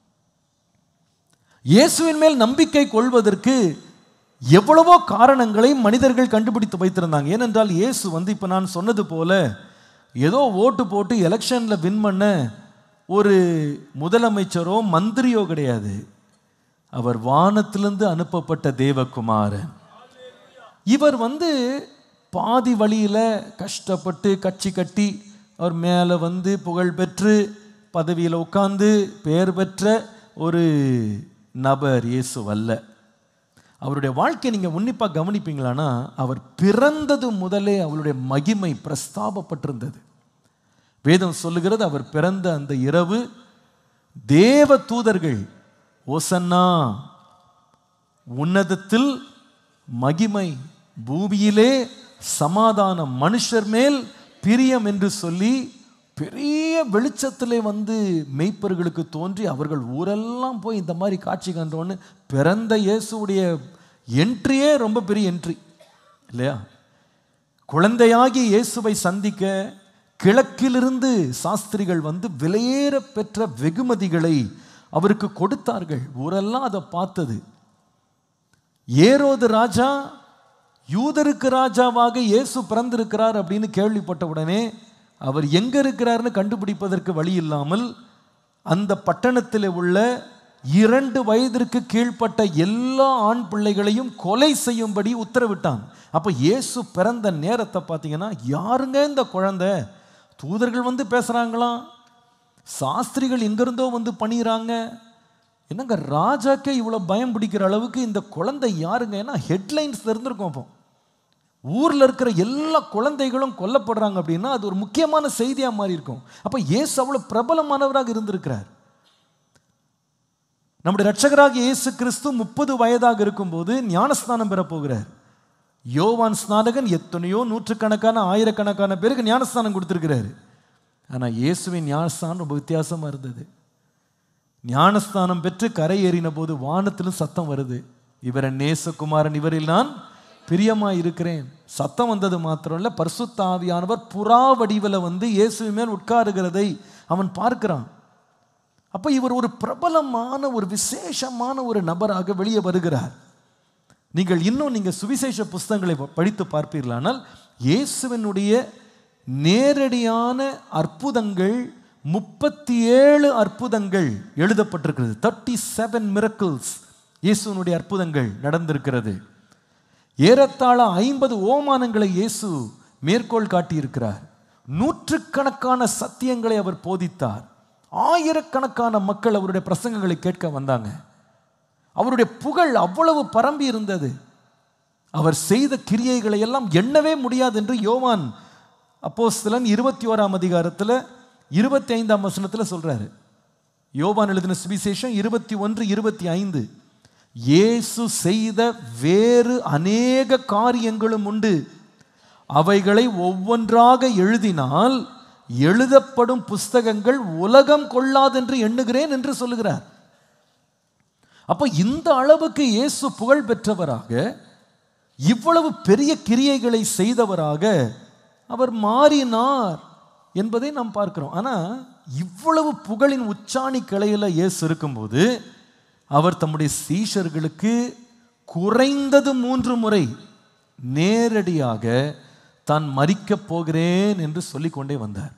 இயேசுவின் மேல் நம்பிக்கை கொள்வதற்கு எவ்வளவோ காரணங்களை மனிதர்கள் கண்டுபிடித்து வைத்திருந்தாங்க ஏனென்றால் இயேசு வந்து இப்போ நான் சொன்னது போல ஏதோ ஓட்டு போட்டு எலெக்ஷனில் வின் பண்ண ஒரு முதலமைச்சரோ மந்திரியோ கிடையாது அவர் வானத்திலிருந்து அனுப்பப்பட்ட தேவகுமாரன் இவர் வந்து பாதி வழியில் கஷ்டப்பட்டு கட்சி கட்டி அவர் மேலே வந்து புகழ் பெற்று பதவியில் உட்கார்ந்து பெயர் பெற்ற ஒரு நபர் இயேசு அல்ல அவருடைய வாழ்க்கையை நீங்கள் உன்னிப்பாக கவனிப்பீங்களானா அவர் பிறந்தது முதலே அவருடைய மகிமை பிரஸ்தாபப்பட்டிருந்தது வேதம் சொல்லுகிறது அவர் பிறந்த அந்த இரவு தேவ தூதர்கள் ஓசன்னா உன்னதத்தில் மகிமை பூமியிலே சமாதானம் மனுஷர் மேல் பிரியம் என்று சொல்லி பெரிய வெளிச்சத்திலே வந்து மெய்ப்பர்களுக்கு தோன்றி அவர்கள் ஊரெல்லாம் போய் இந்த மாதிரி காட்சி கண்டோன்னு பிறந்த இயேசுடைய என்ட்ரியே ரொம்ப பெரிய என்ட்ரி இல்லையா குழந்தையாகி இயேசுவை சந்திக்க கிழக்கிலிருந்து சாஸ்திரிகள் வந்து விலையேற பெற்ற வெகுமதிகளை அவருக்கு கொடுத்தார்கள் ஊரெல்லாம் அதை பார்த்தது ஏரோது ராஜா யூதருக்கு ராஜாவாக இயேசு பிறந்திருக்கிறார் அப்படின்னு கேள்விப்பட்ட உடனே அவர் எங்க இருக்கிறார்னு கண்டுபிடிப்பதற்கு வழி இல்லாமல் அந்த பட்டணத்தில் உள்ள இரண்டு வயதிற்கு கீழ்ப்பட்ட எல்லா ஆண் பிள்ளைகளையும் கொலை செய்யும்படி உத்தரவிட்டான் அப்ப இயேசு பிறந்த நேரத்தை பார்த்தீங்கன்னா யாருங்க இந்த குழந்தை தூதர்கள் வந்து பேசுறாங்களாம் சாஸ்திரிகள் எங்கிருந்தோ வந்து பணிகிறாங்க என்னங்க ராஜாக்கே இவ்வளோ பயம் பிடிக்கிற அளவுக்கு இந்த குழந்தை யாருங்க ஏன்னா ஹெட்லைன்ஸ் இருந்திருக்கும் அப்போ ஊரில் இருக்கிற எல்லா குழந்தைகளும் கொல்லப்படுறாங்க அப்படின்னா அது ஒரு முக்கியமான செய்தியாக மாறி இருக்கும் அப்போ இயேசு அவ்வளோ பிரபலமானவராக இருந்திருக்கிறார் நம்முடைய ரட்சகராக இயேசு கிறிஸ்து முப்பது வயதாக இருக்கும்போது ஞானஸ்நானம் பெற போகிறார் யோவான் ஸ்நானகன் எத்தனையோ நூற்றுக்கணக்கான ஆயிரக்கணக்கான பேருக்கு ஞானஸ்நானம் கொடுத்துருக்கிறாரு ஆனால் இயேசுவின் ஞானஸ்தானம் ரொம்ப வித்தியாசமாக இருந்தது ஞானஸ்தானம் பெற்று கரை ஏறின போது வானத்திலும் சத்தம் வருது இவரை நேசகுமாரன் இவரில் நான் பிரியமா இருக்கிறேன் சத்தம் வந்தது மாத்திரம் இல்ல பரிசுத்த ஆவியானவர் புறா வடிவில் வந்து இயேசுவின் மேல் உட்காருகிறதை அவன் பார்க்கிறான் அப்ப இவர் ஒரு பிரபலமான ஒரு விசேஷமான ஒரு நபராக வெளியே வருகிறார் நீங்கள் இன்னும் நீங்க சுவிசேஷ புஸ்தகங்களை ப- படித்து பார்ப்பீர்களானால் இயேசுவினுடைய நேரடியான அற்புதங்கள் முப்பத்தி ஏழு அற்புதங்கள் எழுதப்பட்டிருக்கிறது தேர்ட்டி செவன் மிரக்கிள்ஸ் இயேசுவினுடைய அற்புதங்கள் நடந்திருக்கிறது ஏறத்தாழ ஐம்பது ஓமானங்களை இயேசு மேற்கோள் காட்டியிருக்கிறார் நூற்றுக்கணக்கான சத்தியங்களை அவர் போதித்தார் ஆயிரக்கணக்கான மக்கள் அவருடைய பிரசங்கங்களை கேட்க வந்தாங்க அவருடைய புகழ் அவ்வளவு பரம்பி இருந்தது அவர் செய்த கிரியைகளை எல்லாம் எண்ணவே முடியாது என்று யோவான் அப்போஸ்தலன் இருபத்தி ஓராம் அதிகாரத்தில் இருபத்தி ஐந்தாம் வசனத்தில் சொல்றாரு யோவான் எழுதின சுவிசேஷம் இருபத்தி ஒன்று இருபத்தி ஐந்து இயேசு செய்த வேறு அநேக காரியங்களும் உண்டு அவைகளை ஒவ்வொன்றாக எழுதினால் எழுதப்படும் புஸ்தகங்கள் உலகம் கொள்ளாதென்று எண்ணுகிறேன் என்று சொல்லுகிறார் அப்ப இந்த அளவுக்கு இயேசு புகழ் பெற்றவராக இவ்வளவு பெரிய கிரியைகளை செய்தவராக அவர் மாறினார் என்பதை நாம் பார்க்கிறோம் ஆனா இவ்வளவு புகழின் உச்சாணி கிளையில இயேசு இருக்கும்போது அவர் தம்முடைய சீஷர்களுக்கு குறைந்தது மூன்று முறை நேரடியாக தான் மறிக்கப் போகிறேன் என்று சொல்லிக்கொண்டே வந்தார்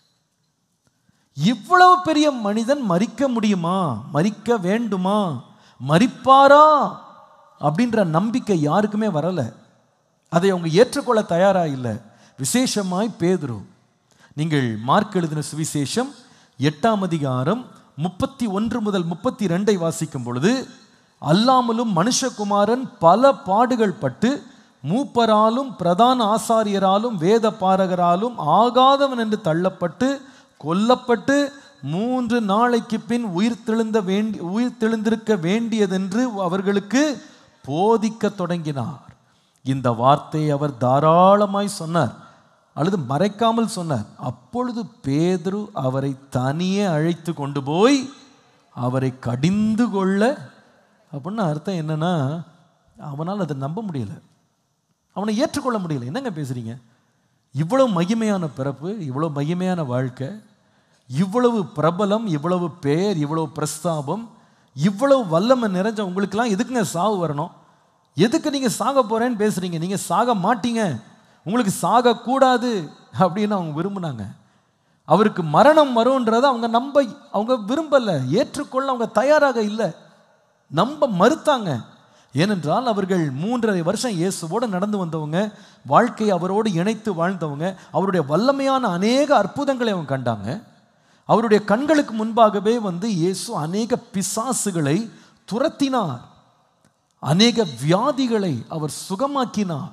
இவ்வளவு பெரிய மனிதன் மறிக்க முடியுமா மறிக்க வேண்டுமா மறிப்பாரா அப்படின்ற நம்பிக்கை யாருக்குமே வரல அதை அவங்க ஏற்றுக்கொள்ள தயாரா இல்லை விசேஷமாய் பேதுரு நீங்கள் மார்க் எழுதின சுவிசேஷம் எட்டாம் அதிகாரம் முப்பத்தி ஒன்று முதல் முப்பத்தி ரெண்டை வாசிக்கும் பொழுது அல்லாமலும் மனுஷகுமாரன் பல பாடுகள் பட்டு மூப்பராலும் பிரதான ஆசாரியராலும் வேத பாரகராலும் ஆகாதவன் என்று தள்ளப்பட்டு கொல்லப்பட்டு மூன்று நாளைக்கு பின் உயிர் தெழுந்த வேண்டி உயிர் தெழுந்திருக்க வேண்டியதென்று அவர்களுக்கு போதிக்க தொடங்கினார் இந்த வார்த்தையை அவர் தாராளமாய் சொன்னார் அல்லது மறைக்காமல் சொன்னார் அப்பொழுது பேதுரு அவரை தனியே அழைத்து கொண்டு போய் அவரை கடிந்து கொள்ள அப்படின்னு அர்த்தம் என்னன்னா அவனால் அதை நம்ப முடியல அவனை ஏற்றுக்கொள்ள முடியல என்னங்க பேசுறீங்க இவ்வளவு மகிமையான பிறப்பு இவ்வளவு மகிமையான வாழ்க்கை இவ்வளவு பிரபலம் இவ்வளவு பேர் இவ்வளவு பிரஸ்தாபம் இவ்வளவு வல்லமை நிறைஞ்ச உங்களுக்கெல்லாம் எதுக்குங்க சாவு வரணும் எதுக்கு நீங்க சாக போறேன்னு பேசுறீங்க நீங்க சாக மாட்டீங்க உங்களுக்கு சாக கூடாது அப்படின்னு அவங்க விரும்புனாங்க அவருக்கு மரணம் வரும்ன்றதை அவங்க நம்ப அவங்க விரும்பல ஏற்றுக்கொள்ள அவங்க தயாராக இல்லை நம்ப மறுத்தாங்க ஏனென்றால் அவர்கள் மூன்றரை வருஷம் இயேசுவோடு நடந்து வந்தவங்க வாழ்க்கையை அவரோடு இணைத்து வாழ்ந்தவங்க அவருடைய வல்லமையான அநேக அற்புதங்களை அவங்க கண்டாங்க அவருடைய கண்களுக்கு முன்பாகவே வந்து இயேசு அநேக பிசாசுகளை துரத்தினார் அநேக வியாதிகளை அவர் சுகமாக்கினார்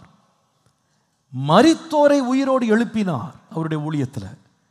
மரித்தோரை உயிரோடு எழுப்பினார் அவருடைய ஊழியத்தில்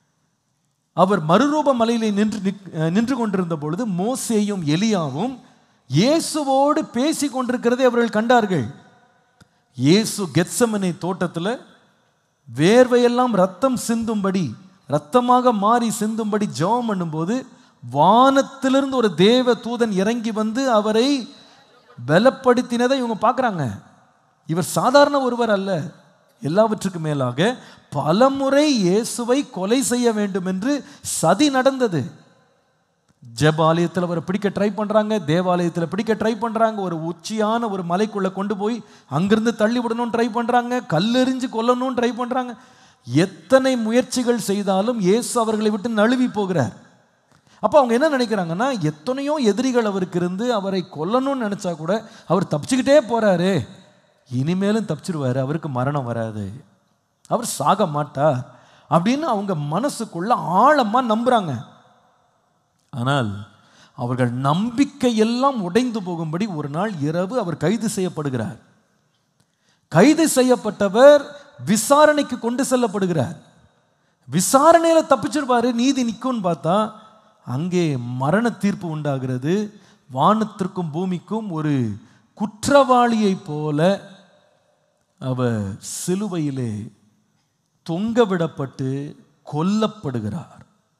அவர் மறுரூப மலையிலே நின்று நிக்- நின்று கொண்டிருந்த பொழுது மோசேயும் எலியாவும் இயேசுவோடு பேசி கொண்டிருக்கிறதை அவர்கள் கண்டார்கள் இயேசு கெத்சமனை தோட்டத்தில் வேர்வையெல்லாம் ரத்தம் சிந்தும்படி ரத்தமாக மாறி சிந்தும்படி ஜெபம் பண்ணும்போது வானத்திலிருந்து ஒரு தேவ தூதன் இறங்கி வந்து அவரை பலப்படுத்தினதை இவங்க பார்க்குறாங்க இவர் சாதாரண ஒருவர் அல்ல எல்லாவற்றுக்கும் மேலாக பலமுறை இயேசுவை கொலை செய்ய வேண்டும் என்று சதி நடந்தது ஜெபாலயத்தில் அவரை பிடிக்க ட்ரை பண்ணுறாங்க தேவாலயத்தில் பிடிக்க ட்ரை பண்ணுறாங்க ஒரு உச்சியான ஒரு மலைக்குள்ளே கொண்டு போய் அங்கிருந்து தள்ளி விடணும்னு ட்ரை பண்ணுறாங்க கல்லெறிஞ்சு கொல்லணும்னு ட்ரை பண்ணுறாங்க எத்தனை முயற்சிகள் செய்தாலும் இயேசு அவர்களை விட்டு நழுவி போகிறார் அப்போ அவங்க என்ன நினைக்கிறாங்கன்னா எத்தனையோ எதிரிகள் அவருக்கு இருந்து அவரை கொல்லணும்னு நினச்சா கூட அவர் தப்பிச்சுக்கிட்டே போகிறாரு இனிமேலும் தப்பிச்சிருவாரு அவருக்கு மரணம் வராது அவர் சாக மாட்டார் அப்படின்னு அவங்க மனசுக்குள்ள ஆழமாக நம்புகிறாங்க ஆனால் அவர்கள் நம்பிக்கை எல்லாம் உடைந்து போகும்படி ஒரு நாள் இரவு அவர் கைது செய்யப்படுகிறார் கைது செய்யப்பட்டவர் விசாரணைக்கு கொண்டு செல்லப்படுகிறார் விசாரணையில் தப்பிச்சிருப்பாரு நீதி நிற்கும்னு பார்த்தா அங்கே மரண தீர்ப்பு உண்டாகிறது வானத்திற்கும் பூமிக்கும் ஒரு குற்றவாளியைப் போல அவர் சிலுவையிலே தொங்கவிடப்பட்டு கொல்லப்படுகிறார்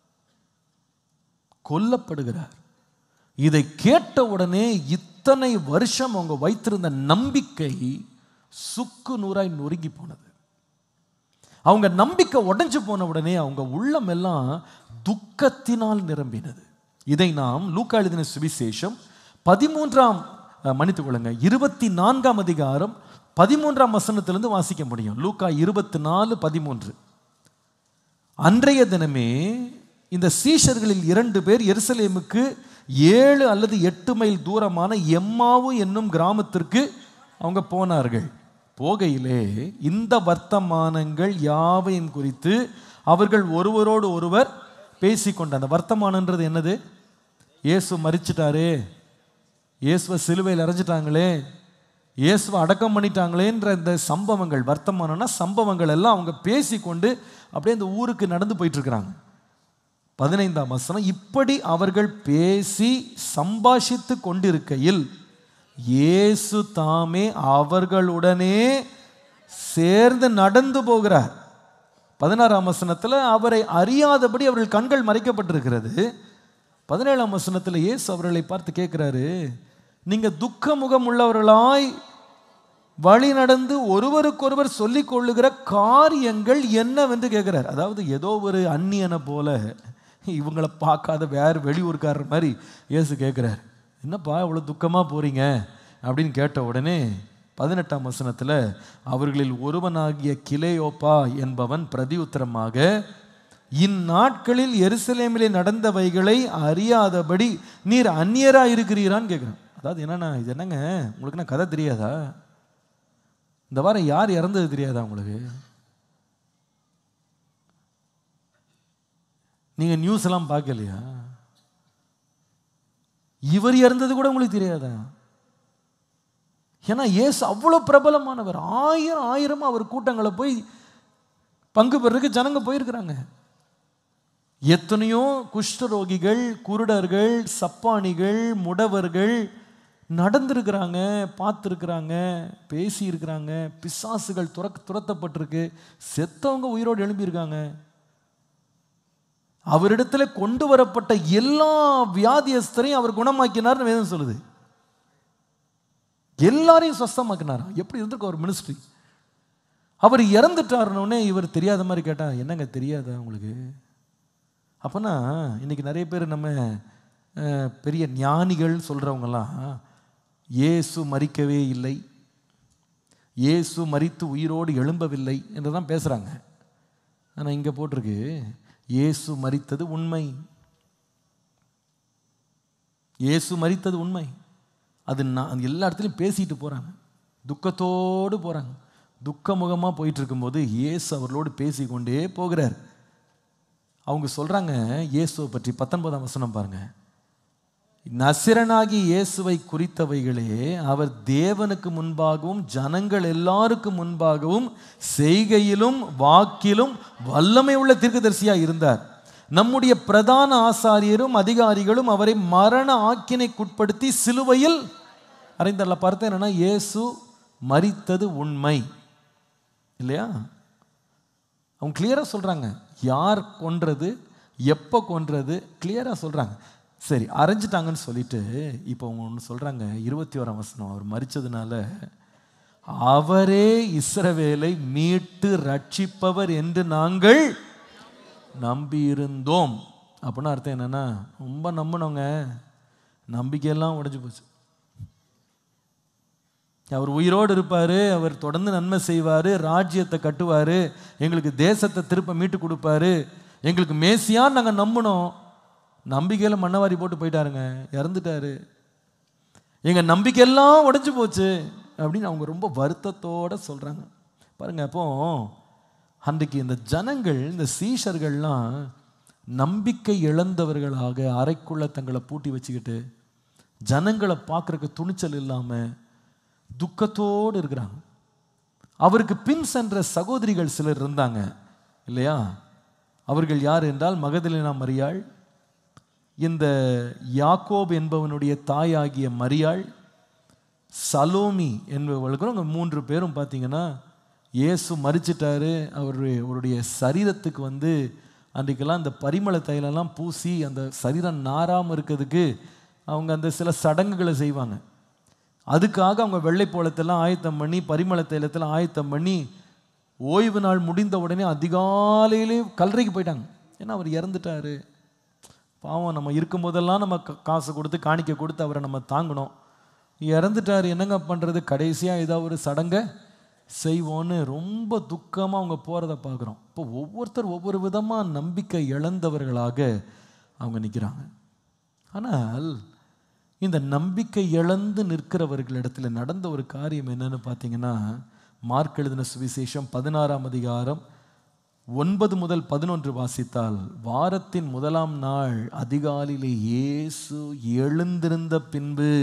கொல்லப்படுகிறார் இதை கேட்ட உடனே இத்தனை வருஷம் அவங்க வைத்திருந்த நம்பிக்கை சுக்கு நூறாய் நொறுங்கி போனது அவங்க நம்பிக்கை உடைஞ்சு போன உடனே அவங்க உள்ளம் எல்லாம் துக்கத்தினால் நிரம்பினது இதை நாம் லூக்கா எழுதின சுவிசேஷம் பதிமூன்றாம் அஹ், மன்னித்துக் கொள்ளுங்க இருபத்தி நான்காம் அதிகாரம் பதிமூன்றாம் வசனத்திலிருந்து வாசிக்க முடியும் லூக்கா இருபத்தி நாலு பதிமூன்று அன்றைய தினமே இந்த சீஷர்களில் இரண்டு பேர் எருசலேமுக்கு ஏழு அல்லது எட்டு மைல் தூரமான எம்மாவு என்னும் கிராமத்திற்கு அவங்க போனார்கள் போகையிலே இந்த வர்த்தமானங்கள் யாவையும் குறித்து அவர்கள் ஒருவரோடு ஒருவர் பேசிக்கொண்ட அந்த வர்த்தமானன்றது என்னது இயேசு மறிச்சிட்டாரு இயேசுவை சிலுவையில் அரைஞ்சிட்டாங்களே இயேசுவை அடக்கம் பண்ணிட்டாங்களேன்ற இந்த சம்பவங்கள் வர்த்தமானம்னா சம்பவங்கள் எல்லாம் அவங்க பேசிக்கொண்டு அப்படியே இந்த ஊருக்கு நடந்து போயிட்டு இருக்கிறாங்க பதினைந்தாம் வசனம் இப்படி அவர்கள் பேசி சம்பாஷித்து கொண்டிருக்கையில் இயேசு தாமே அவர்களுடனே சேர்ந்து நடந்து போகிறார் பதினாறாம் வசனத்தில் அவரை அறியாதபடி அவர்கள் கண்கள் மறைக்கப்பட்டிருக்கிறது பதினேழாம் வசனத்தில் இயேசு அவர்களை பார்த்து கேட்குறாரு நீங்க துக்க முகம் உள்ளவர்களாய் வழி நடந்து ஒருவருக்கொருவர் சொல்லிக் கொள்ளுகிற காரியங்கள் என்னவென்று கேட்குறார் அதாவது ஏதோ ஒரு அந்நியனை போல இவங்களை பார்க்காத வேறு வெளியூர்காரர் மாதிரி இயேசு கேட்குறார் என்னப்பா இவ்வளோ துக்கமாக போறீங்க அப்படின்னு கேட்ட உடனே பதினெட்டாம் வசனத்தில் அவர்களில் ஒருவனாகிய கிலேயோப்பா என்பவன் பிரதியுத்தரமாக இந்நாட்களில் எருசலேமிலே நடந்தவைகளை அறியாதபடி நீர் அந்நியரா இருக்கிறீரான்னு கேட்குறான் அதாவது என்னண்ணா இது என்னங்க உங்களுக்கு என்ன கதை தெரியாதா இந்த வாரம் யார் இறந்தது தெரியாதா உங்களுக்கு நீங்க நியூஸ் எல்லாம் பார்க்கலையா இவர் இறந்தது கூட உங்களுக்கு தெரியாதா ஏன்னா இயேசு அவ்வளோ பிரபலமானவர் ஆயிரம் ஆயிரம் அவர் கூட்டங்களை போய் பங்கு பெறதுக்கு ஜனங்க போயிருக்கிறாங்க எத்தனையோ குஷ்டரோகிகள் குருடர்கள் சப்பானிகள் முடவர்கள் நடந்திருக்கிறாங்க பார்த்துருக்குறாங்க பேசியிருக்கிறாங்க பிசாசுகள் துரக் துரத்தப்பட்டிருக்கு செத்தவங்க உயிரோடு எழும்பியிருக்காங்க அவரிடத்துல கொண்டு வரப்பட்ட எல்லா வியாதியஸ்தரையும் அவர் குணமாக்கினார்னு வேதம் சொல்லுது எல்லாரையும் சொஸ்தமாக்கினாரா எப்படி இருந்திருக்கு ஒரு மினிஸ்ட்ரி அவர் இறந்துட்டாருன்னொடனே இவர் தெரியாத மாதிரி கேட்டா என்னங்க தெரியாதா உங்களுக்கு அப்போனா இன்னைக்கு நிறைய பேர் நம்ம அஹ், பெரிய ஞானிகள் சொல்கிறவங்கலாம் இயேசு மறிக்கவே இல்லை இயேசு மறித்து உயிரோடு எழும்பவில்லை என்று தான் பேசுகிறாங்க ஆனால் இங்கே போட்டிருக்கு இயேசு மறித்தது உண்மை இயேசு மறித்தது உண்மை அது நான் எல்லா இடத்துலையும் பேசிட்டு போகிறாங்க துக்கத்தோடு போகிறாங்க துக்கமுகமாக போயிட்டு இருக்கும்போது இயேசு அவர்களோடு பேசிக்கொண்டே போகிறார் அவங்க சொல்கிறாங்க இயேசுவை பற்றி பத்தொன்பதாம் வசனம் பாருங்க நசிரனாகி இயேசுவை குறித்தவைகளே அவர் தேவனுக்கு முன்பாகவும் ஜனங்கள் எல்லாருக்கும் முன்பாகவும் செய்கையிலும் வாக்கிலும் வல்லமை உள்ள தீர்க்கதரிசியா இருந்தார் நம்முடைய பிரதான ஆசாரியரும் அதிகாரிகளும் அவரை மரண ஆக்கினைக்குட்படுத்தி சிலுவையில் அறைந்தரல பார்த்தேன் என்னன்னா இயேசு மரித்தது உண்மை இல்லையா அவங்க கிளியராக சொல்கிறாங்க யார் கொன்றது எப்போ கொன்றது கிளியராக சொல்கிறாங்க சரி அரைஞ்சிட்டாங்கன்னு சொல்லிட்டு இப்போ அவங்க ஒன்று சொல்கிறாங்க இருபத்தி ஓராம் வசனம் அவர் மறிச்சதுனால அவரே இஸ்ரவேலை மீட்டு ரட்சிப்பவர் என்று நாங்கள் நம்பியிருந்தோம் அப்படின்னா அர்த்தம் என்னன்னா ரொம்ப நம்பினவங்க நம்பிக்கையெல்லாம் உடைஞ்சு போச்சு அவர் உயிரோடு இருப்பார் அவர் தொடர்ந்து நன்மை செய்வார் ராஜ்யத்தை கட்டுவார் எங்களுக்கு தேசத்தை திருப்ப மீட்டு கொடுப்பாரு எங்களுக்கு மேசியான்னு நாங்கள் நம்பினோம் நம்பிக்கையில் மண்ணவாரி போட்டு போயிட்டாருங்க இறந்துட்டாரு எங்கள் நம்பிக்கையெல்லாம் உடைஞ்சு போச்சு அப்படின்னு அவங்க ரொம்ப வருத்தத்தோட சொல்கிறாங்க பாருங்க அப்போ அன்றைக்கு இந்த ஜனங்கள் இந்த சீஷர்கள்லாம் நம்பிக்கை இழந்தவர்களாக அறைக்குள்ள தங்களை பூட்டி வச்சுக்கிட்டு ஜனங்களை பார்க்கறக்கு துணிச்சல் இல்லாமல் துக்கத்தோடு இருக்கிறாங்க அவருக்கு பின் சென்ற சகோதரிகள் சிலர் இருந்தாங்க இல்லையா அவர்கள் யார் என்றால் மகதலினா மரியாள் இந்த யாக்கோப் என்பவனுடைய தாயாகிய மரியாள் சலோமி என்பவர்களுக்கும் அவங்க மூன்று பேரும் பார்த்தீங்கன்னா இயேசு மறிச்சிட்டாரு அவருடைய அவருடைய சரீரத்துக்கு வந்து அன்றைக்கெல்லாம் அந்த பரிமள தைலெல்லாம் பூசி அந்த சரீரம் நாராமல் இருக்கிறதுக்கு அவங்க அந்த சில சடங்குகளை செய்வாங்க அதுக்காக அவங்க வெள்ளை போலத்தெல்லாம் ஆயத்தம் பண்ணி பரிமள தைலத்தெல்லாம் ஆயத்தம் பண்ணி ஓய்வு நாள் முடிந்த உடனே அதிகாலையிலே கல்லறைக்கு போயிட்டாங்க ஏன்னா அவர் இறந்துட்டாரு பாவம் நம்ம இருக்கும்போதெல்லாம் நம்ம கா- காசு கொடுத்து காணிக்க கொடுத்து அவரை நம்ம தாங்கணும் இறந்துட்டார் என்னங்க பண்ணுறது கடைசியாக ஏதாவது ஒரு சடங்கை செய்வோன்னு ரொம்ப துக்கமாக அவங்க போகிறத பார்க்குறோம் இப்போ ஒவ்வொருத்தர் ஒவ்வொரு விதமாக நம்பிக்கை இழந்தவர்களாக அவங்க நிற்கிறாங்க ஆனால் இந்த நம்பிக்கை இழந்து நிற்கிறவர்களிடத்துல நடந்த ஒரு காரியம் என்னன்னு பார்த்தீங்கன்னா மார்க் எழுதின சுவிசேஷம் பதினாறாம் அதிகாரம் ஒன்பது முதல் பதினொன்று வாசித்தால் வாரத்தின் முதலாம் நாள் அதிகாலையிலே இயேசு எழுந்திருந்த பின்பு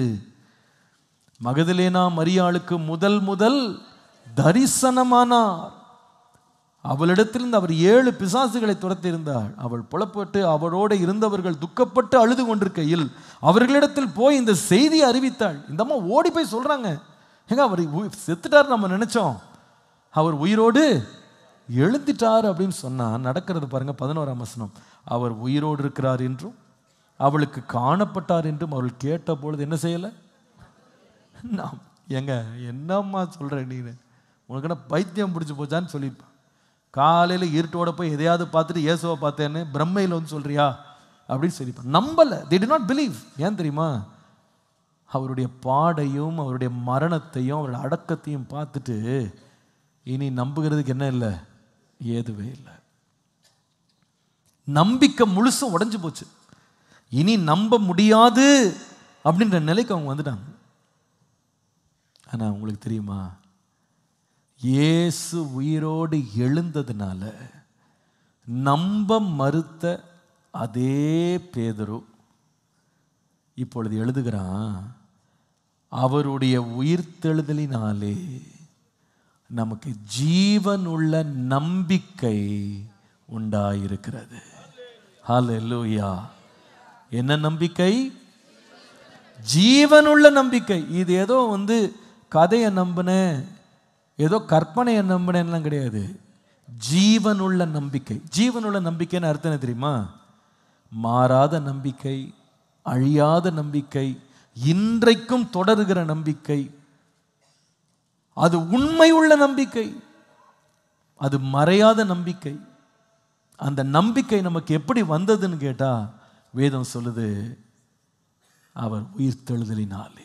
மகதலேனா மரியாளுக்கு முதல் முதல் தரிசனமானார் அவளிடத்திலிருந்து அவர் ஏழு பிசாசுகளை துரத்தியிருந்தாள் அவள் புலப்பட்டு அவரோடு இருந்தவர்கள் துக்கப்பட்டு அழுது கொண்டிருக்கையில் அவர்களிடத்தில் போய் இந்த செய்தியை அறிவித்தாள் இந்த அம்மா ஓடி போய் சொல்றாங்க ஏங்க அவர் உயி- செத்துட்டார் நம்ம நினைச்சோம் அவர் உயிரோடு எழுந்துட்டார் அப்படின்னு சொன்னா நடக்கிறது பாருங்க பதினோராம் வசனம் அவர் உயிரோடு இருக்கிறார் என்றும் அவளுக்கு காணப்பட்டார் என்றும் அவள் கேட்ட பொழுது என்ன செய்யலை நான் ஏங்க என்னம்மா சொல்ற நீ உனக்கு என்ன பைத்தியம் பிடிச்சி போச்சான்னு சொல்லியிருப்பான் காலையில் இருட்டோட போய் எதையாவது பார்த்துட்டு இயேசுவை பார்த்தேன்னு பிரம்மையில் வந்து சொல்றியா அப்படின்னு சொல்லியிருப்பான் நம்பலை they did not believe ஏன் தெரியுமா அவருடைய பாடையும் அவருடைய மரணத்தையும் அவருடைய அடக்கத்தையும் பார்த்துட்டு இனி நம்புகிறதுக்கு என்ன இல்லை ஏதுவே இல்லை நம்பிக்கை முழுசும் உடைஞ்சு போச்சு இனி நம்ப முடியாது அப்படின்ற நிலைக்கு அவங்க வந்துட்டாங்க ஆனா உங்களுக்கு தெரியுமா இயேசு உயிரோடு எழுந்ததுனால நம்ப மறுத்த அதே பேதுரு இப்பொழுது எழுதுகிறான் அவருடைய உயிர்த்தெழுதலினாலே நமக்கு ஜீவனுள்ள நம்பிக்கை உண்டாயிருக்கிறது ஹalleluya என்ன நம்பிக்கை ஜீவனுள்ள நம்பிக்கை இது ஏதோ வந்து கதையை நம்பினேன் ஏதோ கற்பனையை நம்பினேன்லாம் கிடையாது ஜீவனுள்ள நம்பிக்கை ஜீவனுள்ள நம்பிக்கைன்னு அர்த்தம் என்ன தெரியுமா மாறாத நம்பிக்கை அழியாத நம்பிக்கை இன்றைக்கும் தொடருகிற நம்பிக்கை அது உண்மையுள்ள நம்பிக்கை அது மறையாத நம்பிக்கை அந்த நம்பிக்கை நமக்கு எப்படி வந்ததுன்னு கேட்டா வேதம் சொல்லுது அவர் உயிர்த்தெழுதலினாலே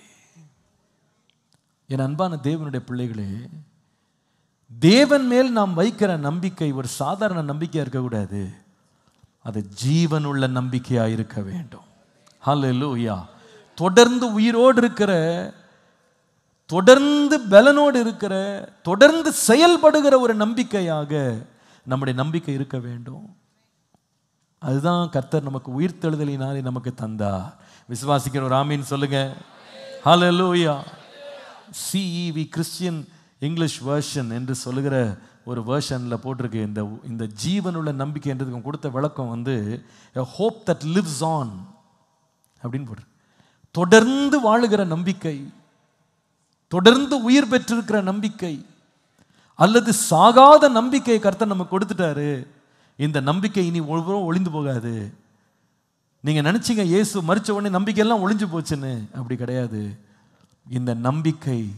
என் அன்பான தேவனுடைய பிள்ளைகளே தேவன் மேல் நாம் வைக்கிற நம்பிக்கை ஒரு சாதாரண நம்பிக்கையா இருக்கக்கூடாது அது ஜீவனுள்ள நம்பிக்கையா இருக்க வேண்டும் ஹalleluya தொடர்ந்து உயிரோடு இருக்கிற தொடர்ந்து பலனோடு இருக்கிற தொடர்ந்து செயல்படுகிற ஒரு நம்பிக்கையாக நம்முடைய நம்பிக்கை இருக்க வேண்டும் அதுதான் கர்த்தர் நமக்கு உயிர்த்தெழுதலினாலே நமக்கு தந்தார் விசுவாசிக்கிற ஒரு ஆமீன் சொல்லுங்க ஹalleluya சிஇவி கிறிஸ்டியன் இங்கிலீஷ் வேர்ஷன் என்று சொல்லுகிற ஒரு வேர்ஷனில் போட்டிருக்கு இந்த இந்த ஜீவனுள்ள நம்பிக்கைன்றதுக்கு அவங்க கொடுத்த விளக்கம் வந்து ஹோப் தட் லிவ்ஸ் ஆன் அப்படின்னு போட்டிருக்கு தொடர்ந்து வாழுகிற நம்பிக்கை தொடர்ந்து உயிர் பெற்றிருக்கிற நம்பிக்கை அல்லது சாகாத நம்பிக்கையை கர்த்தர் நமக்கு கொடுத்துட்டாரு இந்த நம்பிக்கை இனி ஒவ்வொரு ஒளிந்து போகாது நீங்க நினைச்சீங்க இயேசு மறிச்ச உடனே நம்பிக்கையெல்லாம் ஒளிஞ்சு போச்சுன்னு அப்படி கிடையாது இந்த நம்பிக்கை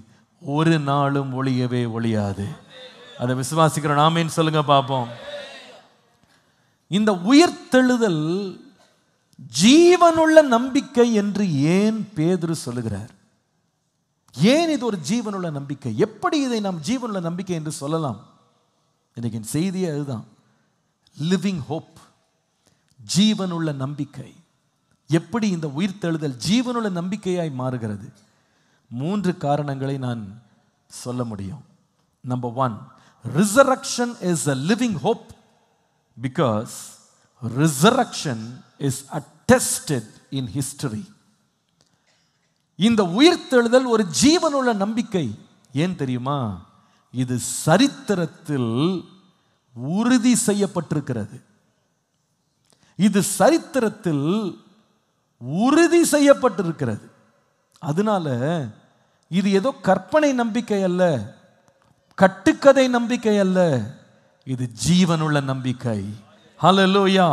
ஒரு நாளும் ஒளியவே ஒளியாது அதை விசுவாசிக்கிறோம் நாமேன்னு சொல்லுங்க பார்ப்போம் இந்த உயிர்த்தெழுதல் ஜீவனுள்ள நம்பிக்கை என்று ஏன் பேதுரு சொல்லுகிறார் ஏன் இது ஒரு ஜீவனுள்ள நம்பிக்கை எப்படி இதை நாம் ஜீவனுள்ள நம்பிக்கை என்று சொல்லலாம் இன்னைக்கு என் செய்தியே அதுதான் லிவிங் ஹோப் ஜீவனுள்ள நம்பிக்கை எப்படி இந்த உயிர்த்தெழுதல் ஜீவனுள்ள நம்பிக்கையாய் மாறுகிறது மூன்று காரணங்களை நான் சொல்ல முடியும் number one resurrection is a living hope because resurrection is attested in history இந்த உயிர்த்தெழுதல் ஒரு ஜீவனுள்ள நம்பிக்கை ஏன் தெரியுமா இது சரித்திரத்தில் உறுதி செய்யப்பட்டிருக்கிறது இது சரித்திரத்தில் உறுதி செய்யப்பட்டிருக்கிறது அதனால இது ஏதோ கற்பனை நம்பிக்கை அல்ல கட்டுக்கதை நம்பிக்கை அல்ல இது ஜீவனுள்ள நம்பிக்கை ஹalleluya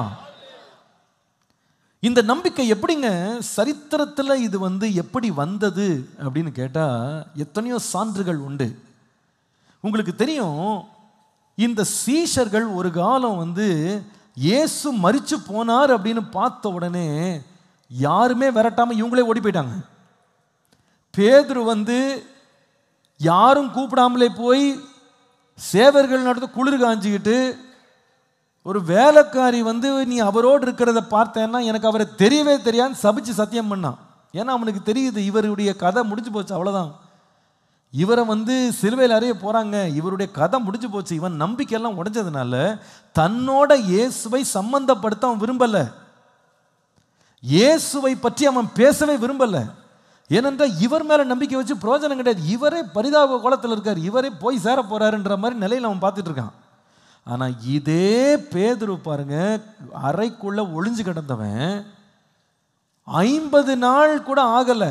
இந்த நம்பிக்கை எப்படிங்க சரித்திரத்தில் இது வந்து எப்படி வந்தது அப்படின்னு கேட்டால் எத்தனையோ சான்றுகள் உண்டு உங்களுக்கு தெரியும் இந்த சீஷர்கள் ஒரு காலம் வந்து இயேசு மரிச்சு போனார் அப்படின்னு பார்த்த உடனே யாருமே விரட்டாம இவங்களே ஓடி போயிட்டாங்க பேதுரு வந்து யாரும் கூப்பிடாமலே போய் சேவர்கள் நடத்த குளிர் காஞ்சிக்கிட்டு ஒரு வேலைக்காரி வந்து நீ அவரோடு இருக்கிறத பார்த்தேன்னா எனக்கு அவரை தெரியவே தெரியாதுன்னு சபிச்சு சத்தியம் பண்ணான் ஏன்னா அவனுக்கு தெரியுது இவருடைய கதை முடிஞ்சு போச்சு அவ்வளோதான் இவரை வந்து சிலுவையில் அறைய போகிறாங்க இவருடைய கதை முடிஞ்சு போச்சு இவன் நம்பிக்கையெல்லாம் உடைஞ்சதுனால தன்னோட இயேசுவை சம்பந்தப்படுத்த அவன் விரும்பலை இயேசுவை பற்றி அவன் பேசவே பேசவே ஏனென்றால் இவர் மேலே நம்பிக்கை வச்சு பிரயோஜனம் கிடையாது இவரே பரிதாப கோலத்தில் இருக்கார் இவரே போய் சேர போறாருன்ற மாதிரி நிலையில் அவன் பார்த்துட்டு இருக்கான் ஆனால் இதே பேதுரு பாருங்க அறைக்குள்ள ஒளிஞ்சு கிடந்தவன் ஐம்பது நாள் கூட ஆகலை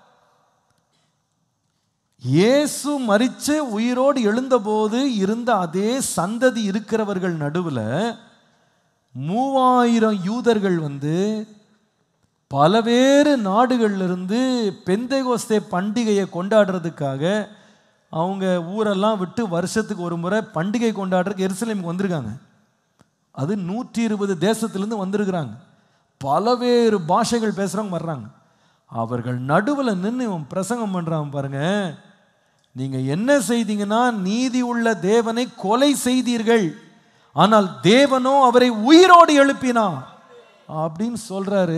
இயேசு மரித்து உயிரோடு எழுந்தபோது இருந்த அதே சந்ததி இருக்கிறவர்கள் நடுவில் மூவாயிரம் யூதர்கள் வந்து பலவேறு நாடுகள்லேருந்து பெந்தைகோஸ்தே பண்டிகையை கொண்டாடுறதுக்காக அவங்க ஊரெல்லாம் விட்டு வருஷத்துக்கு ஒரு முறை பண்டிகை கொண்டாடுறதுக்கு எருசலேமுக்கு வந்திருக்காங்க அது நூற்றி இருபது தேசத்துலேருந்து வந்திருக்கிறாங்க பலவேறு பாஷைகள் பேசுகிறவங்க வர்றாங்க அவர்கள் நடுவில் நின்று இவன் பிரசங்கம் பண்ணுறான் பாருங்க நீங்கள் என்ன செய்தீங்கன்னா நீதி உள்ள தேவனை கொலை செய்தீர்கள் ஆனால் தேவனோ அவரை உயிரோடு எழுப்பினார் அப்படின்னு சொல்றாரு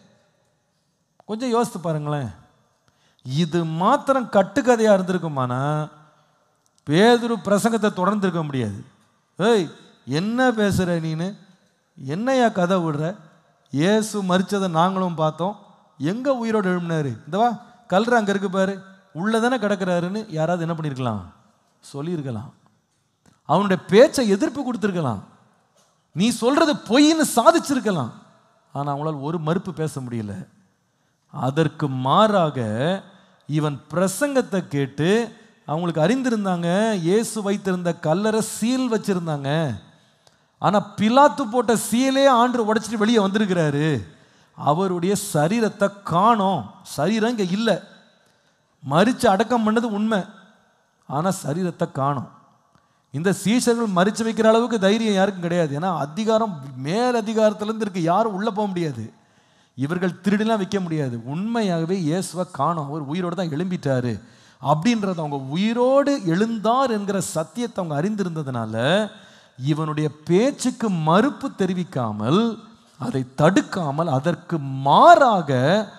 கொஞ்சம் யோசித்து பாருங்களேன் இது மாத்திரம் கட்டுக்கதையாக இருந்திருக்குமானா பேதுரு பிரசங்கத்தை தொடர்ந்து இருக்க முடியாது ஏய் என்ன பேசுகிற நீனு என்னையா கதை விடுற இயேசு மறிச்சதை நாங்களும் பார்த்தோம் எங்கே உயிரோடு எழுப்பினாரு இந்த வா கல்ற அங்கே இருக்கு பாரு உள்ளே தானே கிடக்கிறாருன்னு யாராவது என்ன பண்ணியிருக்கலாம் சொல்லியிருக்கலாம் அவனுடைய பேச்சை எதிர்ப்பு கொடுத்துருக்கலாம் நீ சொல்றது பொய்ன்னு சாதிச்சிருக்கலாம் ஆனால் அவங்களால் ஒரு மறுப்பு பேச முடியல அதற்கு மாறாக இவன் பிரசங்கத்தை கேட்டு அவங்களுக்கு அறிந்திருந்தாங்க இயேசு வைத்திருந்த கல்லறை சீல் வச்சிருந்தாங்க ஆனால் பிலாத்து போட்ட சீலே ஆண்டு உடைச்சிட்டு வெளியே வந்திருக்கிறாரு அவருடைய சரீரத்தை காணோம் சரீரம் இங்கே இல்லை மறித்து அடக்கம் பண்ணது உண்மை ஆனால் சரீரத்தை காணோம் இந்த சீஷர்கள் மறிச்சு வைக்கிற அளவுக்கு தைரியம் யாருக்கும் கிடையாது ஏன்னா அதிகாரம் மேல் அதிகாரத்திலேருந்து இருக்கு யாரும் உள்ளே போக முடியாது இவர்கள் திருடிலாம் வைக்க முடியாது உண்மையாகவே இயேசுவை காணோம் அவர் உயிரோடு தான் எழும்பிட்டாரு அப்படின்றத அவங்க உயிரோடு எழுந்தார் என்கிற சத்தியத்தை அவங்க அறிந்திருந்ததுனால இவனுடைய பேச்சுக்கு மறுப்பு தெரிவிக்காமல் அதை தடுக்காமல் அதற்கு மாறாக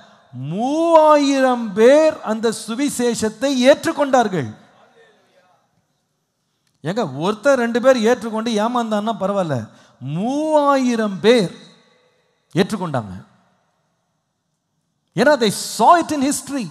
மூவாயிரம் பேர் அந்த சுவிசேஷத்தை ஏற்றுக்கொண்டார்கள் ஏங்க ஒருத்தர் ரெண்டு பேர் ஏற்றுக்கொண்டு ஏமாந்தான்னா பரவாயில்ல மூவாயிரம் பேர் ஏற்றுக்கொண்டாங்க ஏன்னா they saw it in history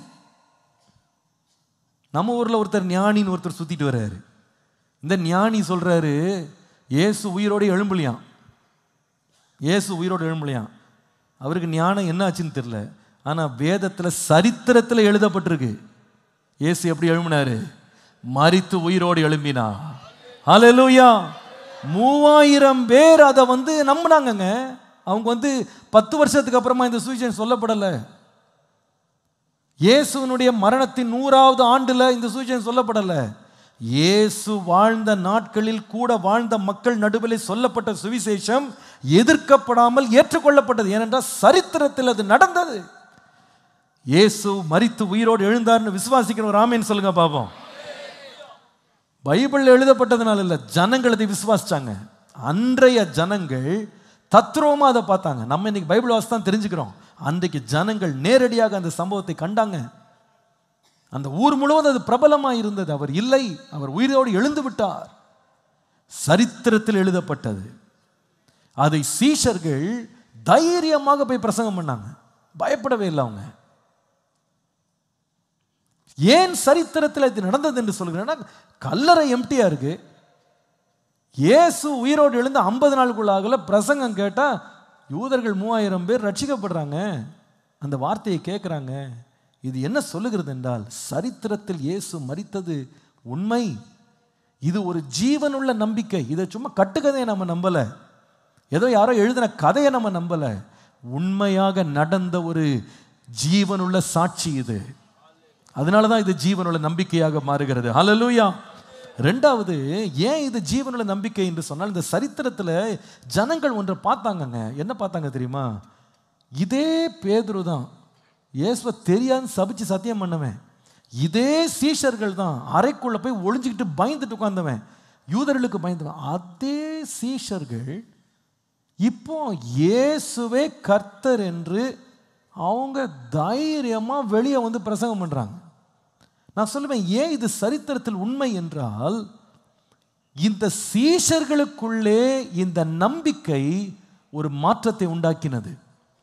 நம்ம ஊரில் ஒருத்தர் ஞானின்னு ஒருத்தர் சுற்றிட்டு வர்றாரு இந்த ஞானி சொல்கிறாரு இயேசு உயிரோடு எழும்பலையாம் இயேசு உயிரோடு எழும்பலையாம் அவருக்கு ஞானம் என்ன ஆச்சுன்னு தெரில ஆனால் வேதத்தில் சரித்திரத்தில் எழுதப்பட்டிருக்கு இயேசு எப்படி எழும்பினாரு மரித்து உயிரோடு எழும்பினா ஹalleluya மூவாயிரம் பேர் அதை வந்து நம்பினாங்கங்க அவங்க வந்து பத்து வருஷத்துக்கு அப்புறமா இந்த சுவிசேஷம் சொல்லப்படலை இயேசுவினுடைய மரணத்தின் நூறாவது ஆண்டுல இந்த சுவிசேஷம் சொல்லப்படல இயேசு வாழ்ந்த நாட்களில் கூட வாழ்ந்த மக்கள் நடுவில் சொல்லப்பட்ட சுவிசேஷம் எதிர்க்கப்படாமல் ஏற்றுக்கொள்ளப்பட்டது ஏனென்றால் சரித்திரத்தில் அது நடந்தது இயேசு மரித்து உயிரோடு எழுந்தார்னு விசுவாசிக்கிற ஒரு ஆமேன்னு சொல்லுங்க பாப்போம் பைபிள் எழுதப்பட்டதுனால இல்லை ஜனங்கள் அதை விசுவாசிச்சாங்க அன்றைய ஜனங்கள் தத்ரூபமா அதை பார்த்தாங்க நம்ம இன்னைக்கு பைபிள் வாசி தான் தெரிஞ்சுக்கிறோம் அன்றைக்கு ஜனங்கள் நேரடியாக அந்த சம்பவத்தை கண்டாங்க அந்த ஊர் முழுவதும் அது பிரபலமாக இருந்தது அவர் இல்லை அவர் உயிரோடு எழுந்து விட்டார் சரித்திரத்தில் எழுதப்பட்டது அதை சீஷர்கள் தைரியமாக போய் பிரசங்கம் பண்ணாங்க பயப்படவே இல்லை அவங்க ஏன் சரித்திரத்தில் இது நடந்தது என்று சொல்கிறேன்னா கல்லறை எம்டியா இருக்கு இயேசு உயிரோடு எழுந்து ஐம்பது நாளுக்குள்ளாகல பிரசங்கம் கேட்டால் யூதர்கள் மூவாயிரம் பேர் ரட்சிக்கப்படுறாங்க அந்த வார்த்தையை கேட்குறாங்க இது என்ன சொல்லுகிறது என்றால் சரித்திரத்தில் இயேசு மரித்தது உண்மை இது ஒரு ஜீவனுள்ள நம்பிக்கை இதை சும்மா கட்டுக்கதையை நம்ம நம்பலை ஏதோ யாரோ எழுதின கதையை நம்ம நம்பலை உண்மையாக நடந்த ஒரு ஜீவனுள்ள சாட்சி இது அதனால தான் இது ஜீவனுள்ள நம்பிக்கையாக மாறுகிறது ஹalleluya ரெண்டாவது ஏன் இது ஜீவனுள்ள நம்பிக்கை என்று சொன்னால் இந்த சரித்திரத்தில் ஜனங்கள் ஒன்றை பார்த்தாங்கங்க என்ன பார்த்தாங்க தெரியுமா இதே பேதுரு தான் இயேசுவை தெரியாதுன்னு சபிச்சு சத்தியம் பண்ணவன் இதே சீஷர்கள் தான் அறைக்குள்ள போய் ஒளிஞ்சுக்கிட்டு பயந்துட்டு உட்கார்ந்தவன் யூதர்களுக்கு பயந்தவன் அதே சீஷர்கள் இப்போ இயேசுவே கர்த்தர் என்று அவங்க தைரியமா வெளியே வந்து பிரசங்கம் பண்றாங்க நான் சொல்லுவேன் ஏன் இது சரித்திரத்தில் உண்மை என்றால் இந்த சீஷர்களுக்குள்ளே இந்த நம்பிக்கை ஒரு மாற்றத்தை உண்டாக்கினது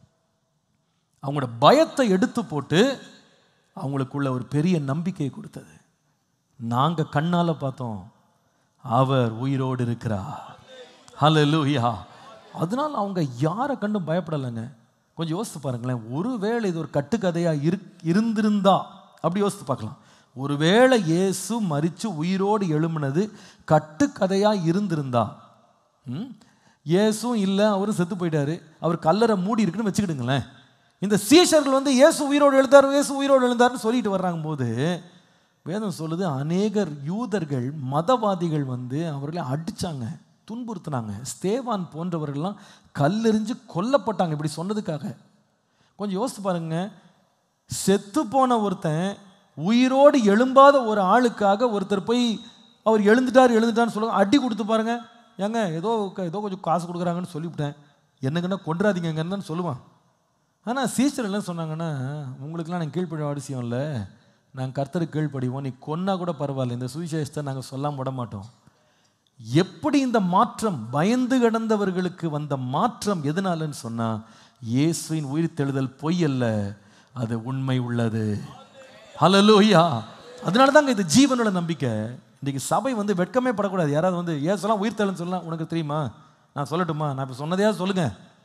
அவங்களோட பயத்தை எடுத்து போட்டு அவங்களுக்குள்ள ஒரு பெரிய நம்பிக்கையை கொடுத்தது நாங்க கண்ணால பார்த்தோம் அவர் உயிரோடு இருக்கிறார் ஹalleluya அதனால அவங்க யாரை கண்டும் பயப்படலைங்க கொஞ்சம் யோசித்து பாருங்களேன் ஒருவேளை இது ஒரு கட்டுக்கதையா இரு இருந்திருந்தா அப்படி யோசித்து பார்க்கலாம் ஒருவேளை இயேசு மரித்து உயிரோடு எழும்பினது கட்டுக்கதையா இருந்திருந்தா ம்? இயேசும் இல்லை அவரும் செத்து போயிட்டாரு அவர் கல்லறை மூடி இருக்குன்னு வச்சுக்கிடுங்களேன் இந்த சீஷர்கள் வந்து இயேசு உயிரோடு எழுந்தார் இயேசு உயிரோடு எழுந்தார்னு சொல்லிட்டு வர்றாங்க போது வேதம் சொல்லுது அநேகர் யூதர்கள் மதவாதிகள் வந்து அவர்களை அடிச்சாங்க துன்புறுத்தினாங்க ஸ்தேவான் போன்றவர்கள்லாம் கல்லெறிஞ்சு கொல்லப்பட்டாங்க இப்படி சொன்னதுக்காக கொஞ்சம் யோசித்து பாருங்க செத்து போன ஒருத்தன் உயிரோடு எழும்பாத ஒரு ஆளுக்காக ஒருத்தர் போய் அவர் எழுந்துட்டார் எழுந்துட்டார்னு சொல்லுவாங்க அடி கொடுத்து பாருங்க ஏங்க ஏதோ க- ஏதோ கொஞ்சம் காசு கொடுக்குறாங்கன்னு சொல்லிவிட்டேன் என்னங்கன்னா கொன்றாதீங்கன்னு தான் சொல்லுவான் ஆனால் சீச்சர் என்ன சொன்னாங்கன்னா உங்களுக்கெல்லாம் நாங்கள் கீழ்ப்படிய அவசியம் இல்லை நாங்கள் கர்த்தருக்கு கீழ்ப்படிவோம் நீ கொன்னா கூட பரவாயில்ல இந்த சுவிசேஷத்தை நாங்கள் சொல்லாம விட மாட்டோம் எப்படி இந்த மாற்றம் பயந்து கிடந்தவர்களுக்கு வந்த மாற்றம் எதனாலன்னு சொன்னா இயேசுவின் உயிர்த்தெழுதல் பொய் அல்ல அது உண்மை உள்ளது ஹalleluya அதனால தாங்க இது ஜீவனோட நம்பிக்கை இன்னைக்கு சபை வந்து வெட்கமே படக்கூடாது யாராவது வந்து ஏசலாம் உயிர்த்தெழுன்னு சொல்லலாம் உனக்கு தெரியுமா நான் சொல்லட்டுமா நான் இப்போ சொன்னதையாவது சொல்லுங்க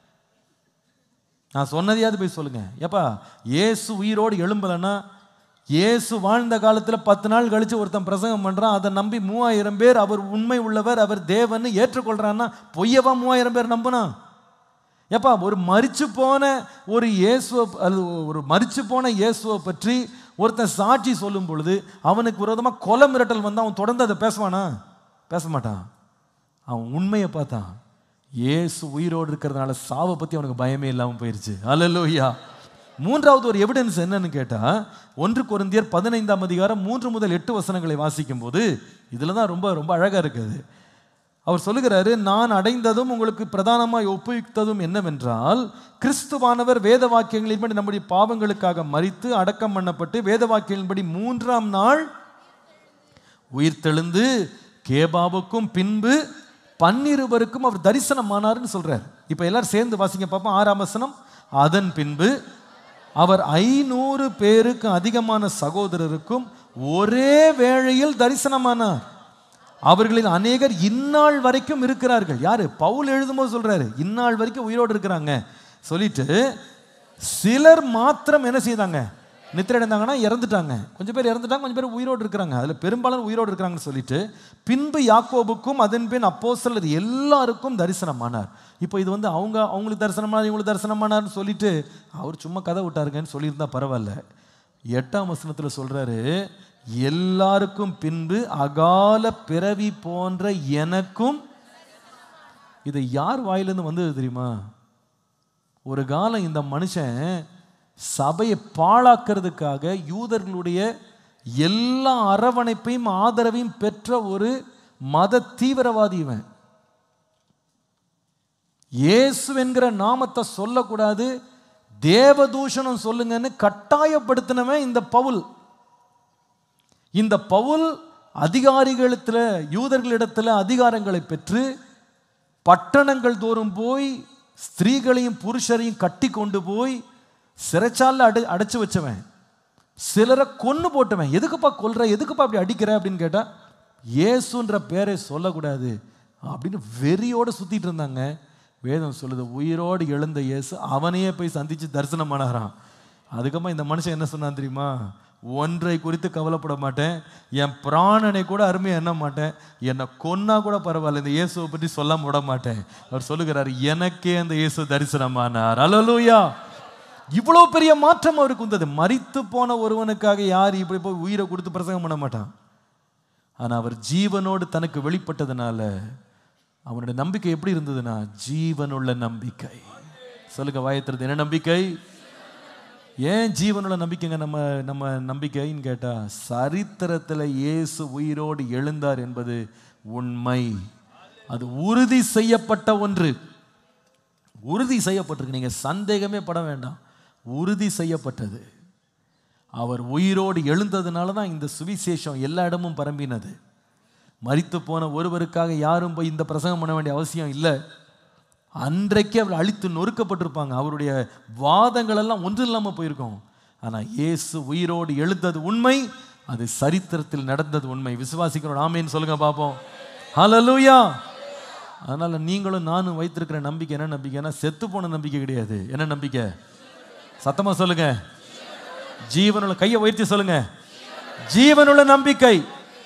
நான் சொன்னதையாவது போய் சொல்லுங்க ஏப்பா இயேசு உயிரோடு எழும்பலைன்னா இயேசு வாழ்ந்த காலத்தில் பத்து நாள் கழிச்சு ஒருத்தன் பிரசங்கம் பண்ணுறான் அதை நம்பி மூவாயிரம் பேர் அவர் உண்மை உள்ளவர் அவர் தேவன்னு ஏற்றுக்கொள்றான்னா பொய்யவா மூவாயிரம் பேர் நம்பினா ஏப்பா ஒரு மரிச்சு போன ஒரு இயேசுவை அல்லது ஒரு மரிச்சு போன இயேசுவை பற்றி ஒருத்தன் சாட்சி சொல்லும் பொழுது அவனுக்கு விரோதமாக கொலை மிரட்டல் வந்து அவன் தொடர்ந்து அதை பேசுவானா பேச மாட்டான் அவன் உண்மையை பார்த்தான் இயேசு உயிரோடு இருக்கிறதுனால சாவை பற்றி அவனுக்கு பயமே இல்லாமல் போயிருச்சு அல்லேலூயா மூன்றாவது ஒரு எவிடன்ஸ் என்னன்னு கேட்டால் ஒன்று கொரிந்தியர் பதினைந்தாம் அதிகாரம் மூன்று முதல் எட்டு வசனங்களை வாசிக்கும் போது இதில் தான் ரொம்ப ரொம்ப அழகாக இருக்குது அவர் சொல்லுகிறாரு நான் அடைந்ததும் உங்களுக்கு பிரதானமாய் ஒப்புவித்ததும் என்னவென்றால் கிறிஸ்துவானவர் வேத வாக்கியங்களின்படி நம்முடைய பாவங்களுக்காக மரித்து அடக்கம் பண்ணப்பட்டு வேத வாக்கியங்களின்படி மூன்றாம் நாள் உயிர்த்தெழுந்து கேபாவுக்கும் பின்பு பன்னிருவருக்கும் அவர் தரிசனமானார்னு சொல்றார் இப்போ எல்லாரும் சேர்ந்து வாசிங்க பார்ப்போம் ஆறாம் வசனம் அதன் பின்பு அவர் ஐநூறு பேருக்கு அதிகமான சகோதரருக்கும் ஒரே வேளையில் தரிசனமானார் அவர்களில் அநேகர் இந்நாள் வரைக்கும் இருக்கிறார்கள் யாரு பவுல் எழுதும்போது சொல்றாரு இந்நாள் வரைக்கும் உயிரோடு இருக்கிறாங்க சொல்லிட்டு சிலர் மாத்திரம் என்ன செய்தாங்க நித்திரை அடைந்தாங்கன்னா இறந்துட்டாங்க கொஞ்சம் பேர் இறந்துட்டாங்க கொஞ்சம் பேர் உயிரோடு இருக்கிறாங்க அதில் பெரும்பாலும் உயிரோடு இருக்கிறாங்கன்னு சொல்லிட்டு பின்பு யாக்கோபுக்கும் அதன் பின் அப்போஸ்தலர் எல்லாருக்கும் தரிசனமானார் இப்போ இது வந்து அவங்க அவங்களுக்கு தரிசனமானார் இவங்களுக்கு தரிசனமானார்னு சொல்லிட்டு அவர் சும்மா கதை விட்டாருங்கன்னு சொல்லியிருந்தா பரவாயில்ல எட்டாம் வசனத்துல சொல்றாரு எல்லாருக்கும் பின்பு அகால பிறவி போன்ற எனக்கும் இது யார் வாயிலிருந்து வந்தது தெரியுமா ஒரு காலம் இந்த மனுஷன் சபையை பாழாக்கிறதுக்காக யூதர்களுடைய எல்லா அரவணைப்பையும் ஆதரவையும் பெற்ற ஒரு மத தீவிரவாதி இவன் இயேசு என்கிற நாமத்தை சொல்லக்கூடாது தேவதூஷணம் சொல்லுங்கன்னு கட்டாயப்படுத்தினவன் இந்த பவுல் இந்த பவுல் அதிகாரிகளிடத்துல யூதர்களிடத்துல அதிகாரங்களை பெற்று பட்டணங்கள் தோறும் போய் ஸ்திரீகளையும் புருஷரையும் கட்டி கொண்டு போய் சிறைச்சால அடை அடைச்சு வச்சவன் சிலரை கொன்னு போட்டவன் எதுக்குப்பா கொல்ற எதுக்குப்பா அப்படி அடிக்கிற அப்படின்னு கேட்டா இயேசுன்ற பேரை சொல்லக்கூடாது அப்படின்னு வெறியோட சுத்திட்டு இருந்தாங்க வேதம் சொல்லுது உயிரோடு எழுந்த இயேசு அவனையே போய் சந்திச்சு தரிசனம் பண்ணாராம் அதுக்கப்புறமா இந்த மனுஷன் என்ன சொன்னான் தெரியுமா ஒன்றை குறித்து கவலைப்பட மாட்டேன் என் பிராணனை கூட அருமையாக எண்ண மாட்டேன் என்னை கொன்னா கூட பரவாயில்ல இந்த இயேசுவை பற்றி சொல்ல விட மாட்டேன் அவர் சொல்லுகிறார் எனக்கே அந்த இயேசு தரிசனமானார் அலலூயா இவ்வளோ பெரிய மாற்றம் அவருக்கு வந்தது மரித்து போன ஒருவனுக்காக யார் இப்படி போய் உயிரை கொடுத்து பிரசங்கம் பண்ண மாட்டான் ஆனால் அவர் ஜீவனோடு தனக்கு வெளிப்பட்டதுனால அவனுடைய நம்பிக்கை எப்படி இருந்ததுன்னா ஜீவனுள்ள நம்பிக்கை சொல்லுங்க வாயத்திறது என்ன நம்பிக்கை ஏன் ஜீவனுள்ள நம்பிக்கைங்க நம்ம நம்ம நம்பிக்கைன்னு கேட்டா சரித்திரத்தில் இயேசு உயிரோடு எழுந்தார் என்பது உண்மை அது உறுதி செய்யப்பட்ட ஒன்று உறுதி செய்யப்பட்டிருக்கு நீங்க சந்தேகமே பட வேண்டாம் உறுதி செய்யப்பட்டது அவர் உயிரோடு எழுந்ததுனால தான் இந்த சுவிசேஷம் எல்லா இடமும் பரம்பினது மரித்து போன ஒருவருக்காக யாரும் போய் இந்த பிரசங்கம் பண்ண வேண்டிய அவசியம் இல்லை அன்றைக்கே அவர் அழித்து நொறுக்கப்பட்டிருப்பாங்க அவருடைய வாதங்கள் எல்லாம் ஒன்றும் இல்லாமல் போயிருக்கும் ஆனால் இயேசு உயிரோடு எழுந்தது உண்மை அது சரித்திரத்தில் நடந்தது உண்மை விசுவாசிக்கிறோம் ஆமேன்னு சொல்லுங்க பார்ப்போம் ஹalleluya அதனால நீங்களும் நானும் வைத்திருக்கிற நம்பிக்கை என்ன நம்பிக்கைன்னா செத்து போன நம்பிக்கை கிடையாது என்ன நம்பிக்கை சத்தமா சொல்லுங்க ஜீவனுள்ள கையை உயர்த்தி சொல்லுங்க ஜீவனுள்ள நம்பிக்கை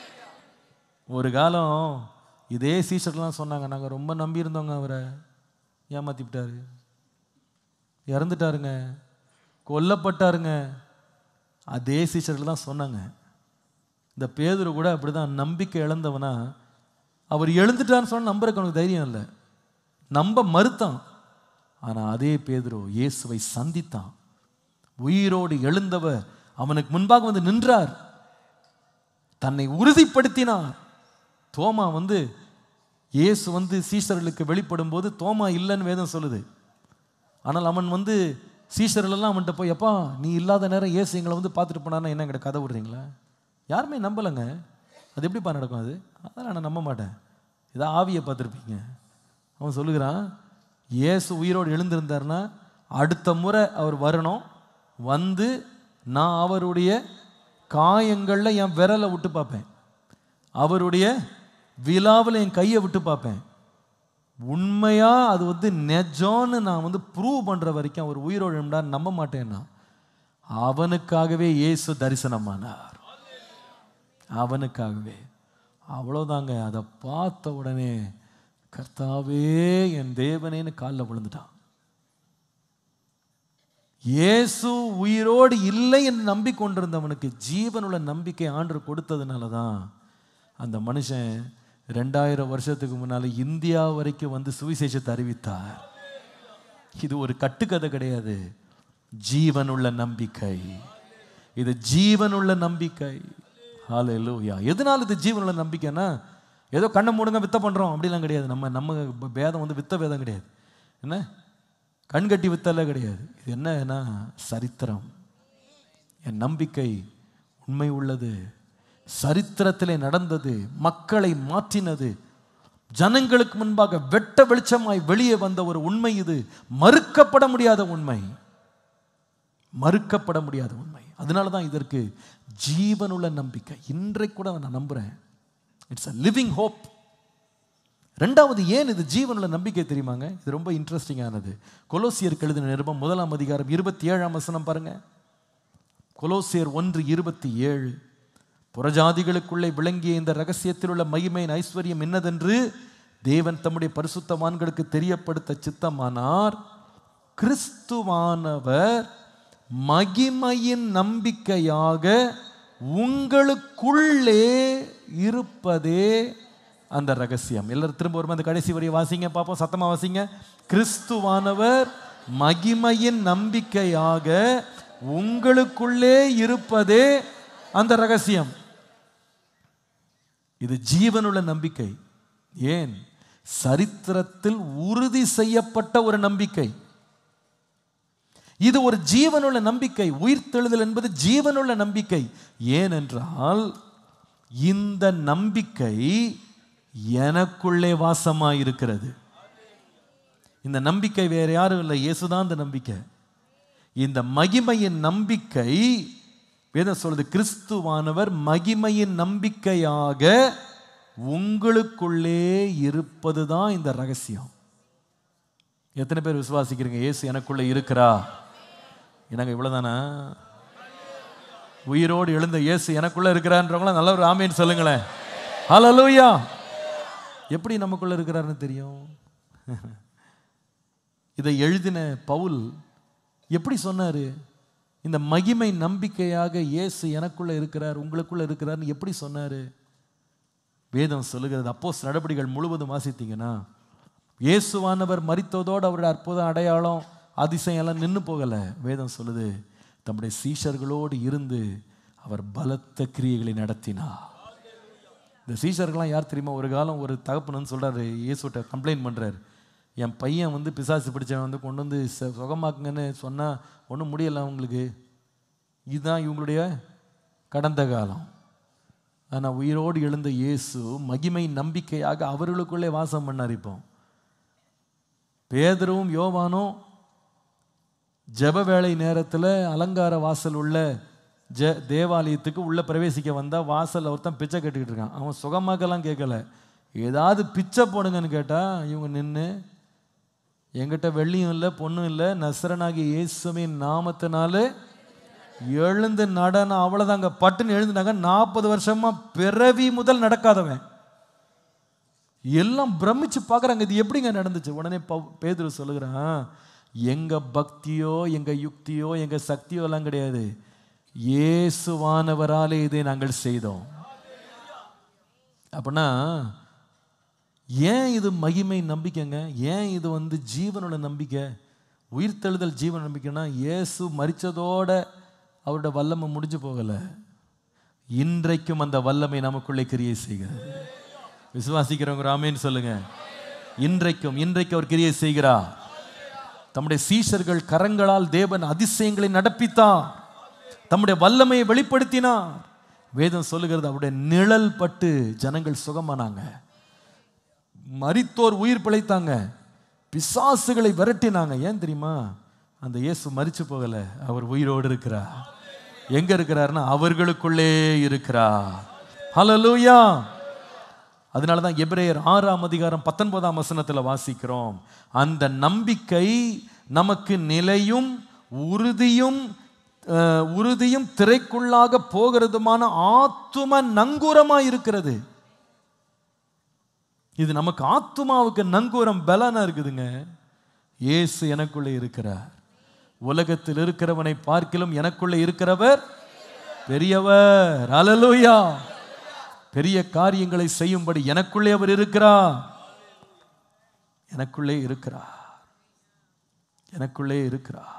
ஒரு காலம் இதே சீசர்லாம் சொன்னாங்க நாங்கள் ரொம்ப நம்பியிருந்தோங்க அவரை ஏமாத்தி விட்டாரு இறந்துட்டாருங்க கொல்லப்பட்டாருங்க அதே சீசர்கள் தான் சொன்னாங்க இந்த பேதுரு கூட அப்படிதான் நம்பிக்கை இழந்தவனா அவர் எழுந்துட்டான்னு சொன்ன நம்புறதுக்கு அவனுக்கு தைரியம் இல்லை நம்ப மறுத்தான் ஆனால் அதே பேதுரு இயேசுவை சந்தித்தான் உயிரோடு எழுந்தவர் அவனுக்கு முன்பாக வந்து நின்றார் தன்னை உறுதிப்படுத்தினார் தோமா வந்து இயேசு வந்து சீஷர்களுக்கு வெளிப்படும் போது தோமா இல்லைன்னு வேதம் சொல்லுது ஆனால் அவன் வந்து சீஷர்களெல்லாம் அவன்கிட்ட போய் எப்பா நீ இல்லாத நேரம் இயேசு எங்களை வந்து பார்த்துட்டு போனான்னா என்ன எங்கிட்ட கதை விடுறீங்களா யாருமே நம்பலைங்க அது எப்படிப்பா நடக்கும் அது அதெல்லாம் நான் நம்ப மாட்டேன் இதான் ஆவியை பார்த்துருப்பீங்க அவன் சொல்லுகிறான் இயேசு உயிரோடு எழுந்திருந்தாருன்னா அடுத்த முறை அவர் வரணும் வந்து நான் அவருடைய காயங்களில் என் விரலை விட்டு பார்ப்பேன் அவருடைய விழாவில் என் கையை விட்டு பார்ப்பேன் உண்மையா அது வந்து நெஜம்னு நான் வந்து ப்ரூவ் பண்ற வரைக்கும் அவர் உயிரோடு எழுந்தார் நம்ப மாட்டேன்னா அவனுக்காகவே இயேசு தரிசனமானார் அவனுக்காகவே அவ்வளோதாங்க அதை பார்த்த உடனே கர்த்தாவே என் தேவனேன்னு காலில் விழுந்துட்டான் இயேசு உயிரோடு இல்லை என்று நம்பிக்கொண்டிருந்தவனுக்கு ஜீவனுள்ள நம்பிக்கை ஆண்டு கொடுத்ததுனால தான் அந்த மனுஷன் ரெண்டாயிரம் வருஷத்துக்கு முன்னால இந்தியா வரைக்கும் வந்து சுவிசேஷத்தை அறிவித்தார் இது ஒரு கட்டுக்கதை கிடையாது ஜீவனுள்ள நம்பிக்கை இது ஜீவனுள்ள நம்பிக்கை ஹalleluya எதனால இது ஜீவனுள்ள நம்பிக்கைன்னா ஏதோ கண்ணை மூடுங்க வித்த பண்றோம் அப்படிலாம் கிடையாது நம்ம நம்ம வேதம் வந்து வித்த வேதம் கிடையாது என்ன கண் கட்டி வித்தெல்லாம் கிடையாது இது என்னன்னா சரித்திரம் என் நம்பிக்கை உண்மை உள்ளது சரித்திரத்திலே நடந்தது மக்களை மாற்றினது ஜனங்களுக்கு முன்பாக வெட்ட வெளிச்சமாய் வெளியே வந்த ஒரு உண்மை இது மறுக்கப்பட முடியாத உண்மை மறுக்கப்பட முடியாத உண்மை அதனால தான் இதற்கு ஜீவனுள்ள நம்பிக்கை இன்றைக்கு கூட நான் நம்புறேன் இட்ஸ் அ லிவிங் ஹோப் ரெண்டாவது ஏன் இது ஜீவனுள்ள நம்பிக்கை தெரியுமாங்க இது ரொம்ப இன்ட்ரெஸ்டிங்கானது கொலோசியருக்கு எழுதின நிருபம் முதலாம் அதிகாரம் இருபத்தி ஏழாம் வசனம் பாருங்க கொலோசியர் ஒன்று இருபத்தி ஏழு புறஜாதிகளுக்குள்ளே விளங்கிய இந்த ரகசியத்தில் உள்ள மகிமையின் ஐஸ்வர்யம் என்னதென்று தேவன் தம்முடைய பரிசுத்தவான்களுக்கு தெரியப்படுத்த சித்தமானார் கிறிஸ்துவானவர் மகிமையின் நம்பிக்கையாக உங்களுக்குள்ளே இருப்பதே அந்த ரகசியம் எல்லாரும் திரும்ப ஒரு அந்த கடைசி வரியை வாசிங்க பார்ப்போம் சத்தமா வாசிங்க கிறிஸ்துவானவர் மகிமையின் நம்பிக்கையாக உங்களுக்குள்ளே இருப்பதே அந்த ரகசியம் இது ஜீவனுள்ள நம்பிக்கை ஏன் சரித்திரத்தில் உறுதி செய்யப்பட்ட ஒரு நம்பிக்கை இது ஒரு ஜீவனுள்ள நம்பிக்கை உயிர்த்தெழுதல் என்பது ஜீவனுள்ள நம்பிக்கை ஏனென்றால் இந்த நம்பிக்கை எனக்குள்ளே வாசமாய் இருக்கிறது இந்த நம்பிக்கை வேற யாரும் இல்லை இயேசுதான் இந்த நம்பிக்கை இந்த மகிமையின் நம்பிக்கை வேதம் சொல்றது கிறிஸ்துவானவர் மகிமையின் நம்பிக்கையாக உங்களுக்குள்ளே இருப்பதுதான் இந்த ரகசியம் எத்தனை பேர் விசுவாசிக்கிறீங்க இயேசு எனக்குள்ள இருக்கிறா என்னங்க இவ்வளவுதானா உயிரோடு எழுந்த இயேசு எனக்குள்ள இருக்கிறான்றவங்கள நல்ல ஒரு ஆமேன்னு சொல்லுங்களேன் ஹalleluya எப்படி நமக்குள்ள இருக்கிறாருன்னு தெரியும் இதை எழுதின பவுல் எப்படி சொன்னாரு இந்த மகிமை நம்பிக்கையாக இயேசு எனக்குள்ள இருக்கிறார் உங்களுக்குள்ள இருக்கிறார்னு எப்படி சொன்னாரு வேதம் சொல்லுகிறது அப்போஸ் நடபடிகள் முழுவதும் வாசித்தீங்கன்னா இயேசுவானவர் மரித்ததோடு அவருடைய அற்புத அடையாளம் அதிசயம் எல்லாம் நின்று போகலை வேதம் சொல்லுது தம்முடைய சீஷர்களோடு இருந்து அவர் பலத்த கிரியைகளை நடத்தினார் இந்த சீஷர்கள்லாம் யார் தெரியுமா ஒரு காலம் ஒரு தகப்பனன்னு சொல்றாரு இயேசுட்ட கம்ப்ளைண்ட் பண்றாரு என் பையன் வந்து பிசாசு பிடிச்சவன் வந்து கொண்டு வந்து ச- சுகமாக்குங்கன்னு சொன்னா ஒன்றும் முடியல அவங்களுக்கு இதுதான் இவங்களுடைய கடந்த காலம் ஆனா உயிரோடு எழுந்த இயேசு மகிமை நம்பிக்கையாக அவர்களுக்குள்ளே வாசம் பண்ணார் இப்போ பேதரும் யோவானும் ஜெப வேளை நேரத்தில் அலங்கார வாசல் உள்ள ஜ தேவாலயத்துக்கு உள்ளே பிரவேசிக்க வந்தால் வாசல் ஒருத்தன் பிச்சை கட்டிக்கிட்டு இருக்கான் அவன் சுகமாக்கெல்லாம் கேட்கல ஏதாவது பிச்சை போடுங்கன்னு கேட்டால் இவங்க நின்று என்கிட்ட வெள்ளியும் இல்லை பொண்ணும் இல்லை நசரனாகிய இயேசுவின் நாமத்தினால எழுந்து நடன அவ்வளோதாங்க பட்டுன்னு எழுந்துனாங்க நாற்பது வருஷமா பிறவி முதல் நடக்காதவன் எல்லாம் பிரமிச்சு பார்க்குறாங்க இது எப்படிங்க நடந்துச்சு உடனே பவு- பேதுரு சொல்லுகிறான் எங்க பக்தியோ எங்க யுக்தியோ எங்க சக்தியோ எல்லாம் கிடையாது இயேசுவானவராலே இதை நாங்கள் செய்தோம் அப்படின்னா ஏன் இது மகிமை நம்பிக்கைங்க ஏன் இது வந்து ஜீவனோட நம்பிக்கை உயிர்த்தெழுதல் ஜீவன் நம்பிக்கைன்னா இயேசு மரிச்சதோட அவரோட வல்லமை முடிஞ்சு போகலை இன்றைக்கும் அந்த வல்லமை நமக்குள்ளே கிரியை செய்கிறது விசுவாசிக்கிறவங்க ராமேன்னு சொல்லுங்க இன்றைக்கும் இன்றைக்கு அவர் கிரியை செய்கிறார் தம்முடைய சீஷர்கள் கரங்களால் தேவன் அதிசயங்களை நடப்பித்தார் தம்முடைய வல்லமையை வெளிப்படுத்தினார் வேதம் சொல்லுகிறது அவருடைய நிழல் பட்டு ஜனங்கள் சுகமானாங்க மரித்தோர் உயிர் பிழைத்தாங்க பிசாசுகளை விரட்டினாங்க ஏன் தெரியுமா அந்த இயேசு மரிச்சு போகல அவர் உயிரோடு இருக்கிறார் எங்க இருக்கிறார்னா அவர்களுக்குள்ளே இருக்கிறார் ஹalleluya அதனால தான் எபிரேயர் ஆறாம் அதிகாரம் பத்தொன்பதாம் வசனத்துல வாசிக்கிறோம் அந்த நம்பிக்கை நமக்கு நிலையும் உறுதியும் அஹ், உறுதியும் திரைக்குள்ளாக போகிறதுமான ஆத்தும நங்கூரமா இருக்கிறது இது நமக்கு ஆத்துமாவுக்கு நங்கூரம் பலனா இருக்குதுங்க இயேசு எனக்குள்ளே இருக்கிறார் உலகத்தில் இருக்கிறவனை பார்க்கிலும் எனக்குள்ளே இருக்கிறவர் பெரியவர் அல்லேலூயா பெரிய காரியங்களை செய்யும்படி எனக்குள்ளே அவர் இருக்கிறார் எனக்குள்ளே இருக்கிறார் எனக்குள்ளே இருக்கிறார்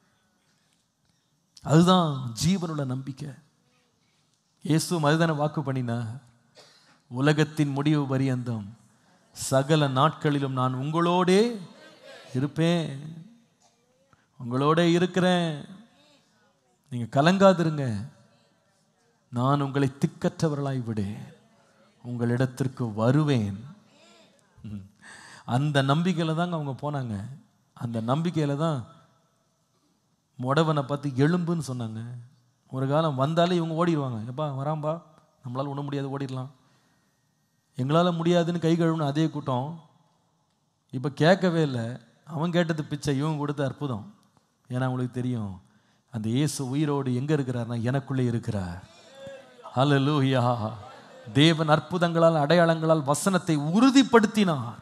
அதுதான் ஜீவனுள்ள நம்பிக்கை இயேசு மதுதான வாக்கு பண்ணினார் உலகத்தின் முடிவு பரியந்தம் சகல நாட்களிலும் நான் உங்களோடே இருப்பேன் உங்களோடே இருக்கிறேன் நீங்க கலங்காதிருங்க நான் உங்களை திக்கற்றவர்களாய் விடேன் உங்களிடத்திற்கு வருவேன் ம். அந்த நம்பிக்கையில தாங்க அவங்க போனாங்க அந்த நம்பிக்கையில தான் முடவனை பார்த்து எலும்புன்னு சொன்னாங்க ஒரு காலம் வந்தாலே இவங்க ஓடிடுவாங்க எப்பா வராம்பா நம்மளால ஒன்றும் முடியாது ஓடிடலாம் எங்களால் முடியாதுன்னு கை கழுவுன அதே கூட்டம் இப்போ கேட்கவே இல்லை அவன் கேட்டது பிச்சை இவன் கொடுத்த அற்புதம் ஏன்னா உங்களுக்கு தெரியும் அந்த இயேசு உயிரோடு எங்கே இருக்கிறார்னா எனக்குள்ளே இருக்கிறார் ஹalleluya தேவன் அற்புதங்களால் அடையாளங்களால் வசனத்தை உறுதிப்படுத்தினார்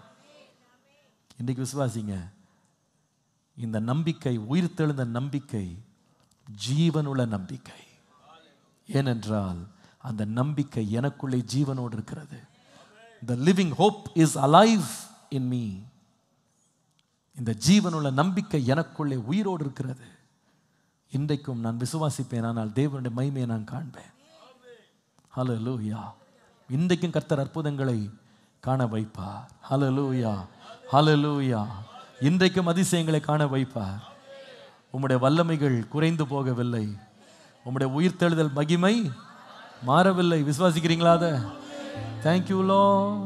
இன்றைக்கு விசுவாசிங்க இந்த நம்பிக்கை உயிர்த்தெழுந்த நம்பிக்கை ஜீவனுள்ள நம்பிக்கை ஏனென்றால் அந்த நம்பிக்கை எனக்குள்ளே ஜீவனோடு இருக்கிறது the living hope is alive in me இந்த ஜீவனுள்ள நம்பிக்கை எனக்குள்ளே உயிரோடு இருக்கிறது இன்றைக்கும் நான் விசுவாசிப்பேன் ஆனால் தேவனுடைய மகிமையை நான் காண்பேன் ஹalleluya இன்றைக்கும் கர்த்தர் அற்புதங்களை காண வைப்பார் ஹalleluya ஹalleluya இன்றைக்கும் அதிசயங்களை காண வைப்பார் உம்முடைய வல்லமைகள் குறைந்து போகவில்லை உம்முடைய உயிர்த்தெழுதல் மகிமை மாறவில்லை விசுவாசிக்கிறீங்களா அதை தேங்க்யூ லோ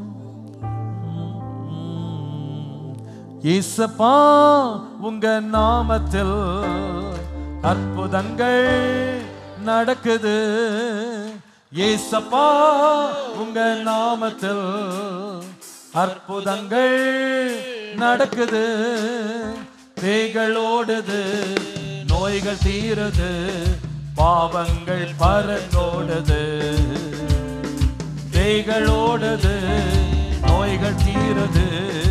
இசப்பா உங்க நாமத்தில் அற்புதங்கள் நடக்குது ஏசப்பா உங்க நாமத்தில் அற்புதங்கள் நடக்குது பேய்கள் ஓடுது நோய்கள் தீருது பாவங்கள் பறந்தோடுது பேய்கள் ஓடுது நோய்கள் தீருது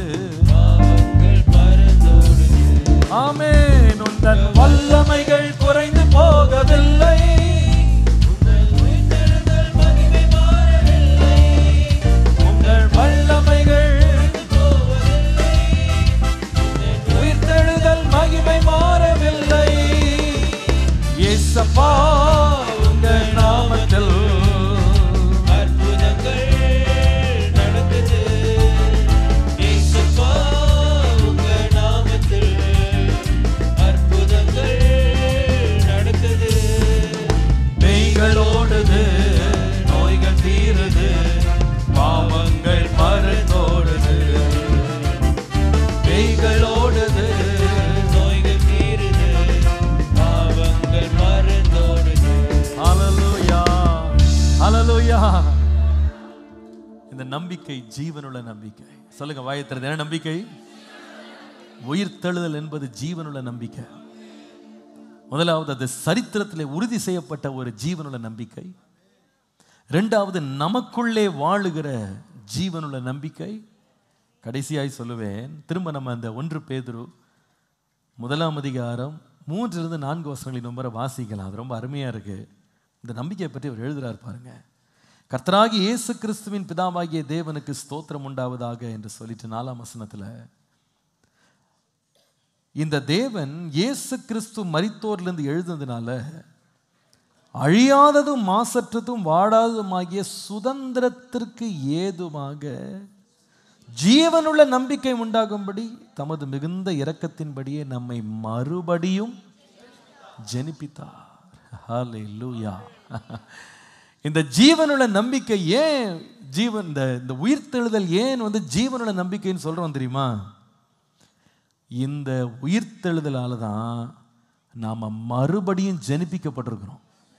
ஆமென் உந்தன் வல்லமைகள் குறைந்து போகவில்லை உங்கள் வல்லமைகள் உயிர்த்தெழுதல் மகிமை மாறவில்லை இயேசப்பா உங்கள் நாமத்தில் அற்புதங்கள் நடக்குது இயேசப்பா உங்கள் நாமத்தில் அற்புதங்கள் நடக்குது பேய்கள் ஓடுது நோய்கள் தீருது பாவங்கள் மறந்தோடுது பேய்கள் ஓடுது நோய்கள் தீருது பாவங்கள் மறந்தோடுது ஹalleluya ஹalleluya இந்த நம்பிக்கை ஜீவனுள்ள நம்பிக்கை சொல்லுங்க வாயத்திறது என்ன நம்பிக்கை உயிர்த்தெழுதல் என்பது ஜீவனுள்ள நம்பிக்கை முதலாவது அது சரித்திரத்தில் உறுதி செய்யப்பட்ட ஒரு ஜீவனுள்ள நம்பிக்கை ரெண்டாவது நமக்குள்ளே வாழுகிற ஜீவனுள்ள நம்பிக்கை கடைசியாய் சொல்லுவேன் திரும்ப நம்ம அந்த ஒன்று பேதுரு முதலாம் அதிகாரம் மூன்றிலிருந்து நான்கு வசனங்களின் நம்பரை வாசிக்கலாம் அது ரொம்ப அருமையா இருக்கு இந்த நம்பிக்கையை பற்றி அவர் எழுதுறார் பாருங்க கர்த்தராகி இயேசு கிறிஸ்துவின் பிதாவாகிய தேவனுக்கு ஸ்தோத்திரம் உண்டாவதாக என்று சொல்லிட்டு நாலாம் வசனத்துல இந்த தேவன் இயேசு கிறிஸ்து மரித்தோரிலிருந்து எழுதுனதுனால அழியாததும் மாசற்றதும் வாடாததுமாகிய சுதந்திரத்திற்கு ஏதுவாக ஜீவனுள்ள நம்பிக்கை உண்டாகும்படி தமது மிகுந்த இரக்கத்தின்படியே நம்மை மறுபடியும் ஜெனிப்பித்தார் ஹalleluya இந்த ஜீவனுள்ள நம்பிக்கை ஏன் ஜீவன் இந்த இந்த உயிர்த்தெழுதல் ஏன் வந்து ஜீவனுள்ள நம்பிக்கைன்னு சொல்றோம் தெரியுமா இந்த உயிர்த்தெழுதலால தான் நாம மறுபடியும் ஜெனிப்பிக்கப்பட்டிருக்கிறோம்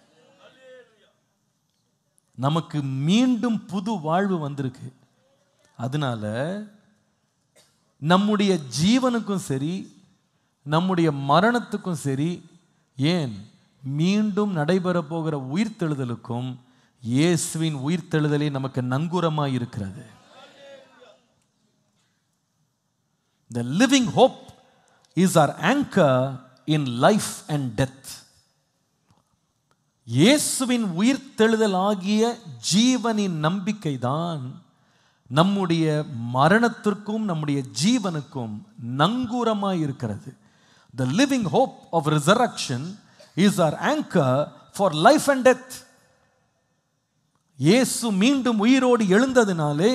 நமக்கு மீண்டும் புது வாழ்வு வந்திருக்கு அதனால நம்முடைய ஜீவனுக்கும் சரி நம்முடைய மரணத்துக்கும் சரி ஏன் மீண்டும் நடைபெற போகிற உயிர்த்தெழுதலுக்கும் இயேசுவின் உயிர்த்தெழுதலே நமக்கு நங்கூரமாய் இருக்கிறது The living hope is our anchor in life and death. இயேசுவின் உயிர்த்தெழுதல் ஆகிய ஜீவனின் நம்பிக்கை தான் நம்முடைய மரணத்திற்கும் நம்முடைய ஜீவனுக்கும் நங்கூரமாய் இருக்கிறது the living hope of resurrection is our anchor for life and death இயேசு மீண்டும் உயிரோடு எழுந்ததினாலே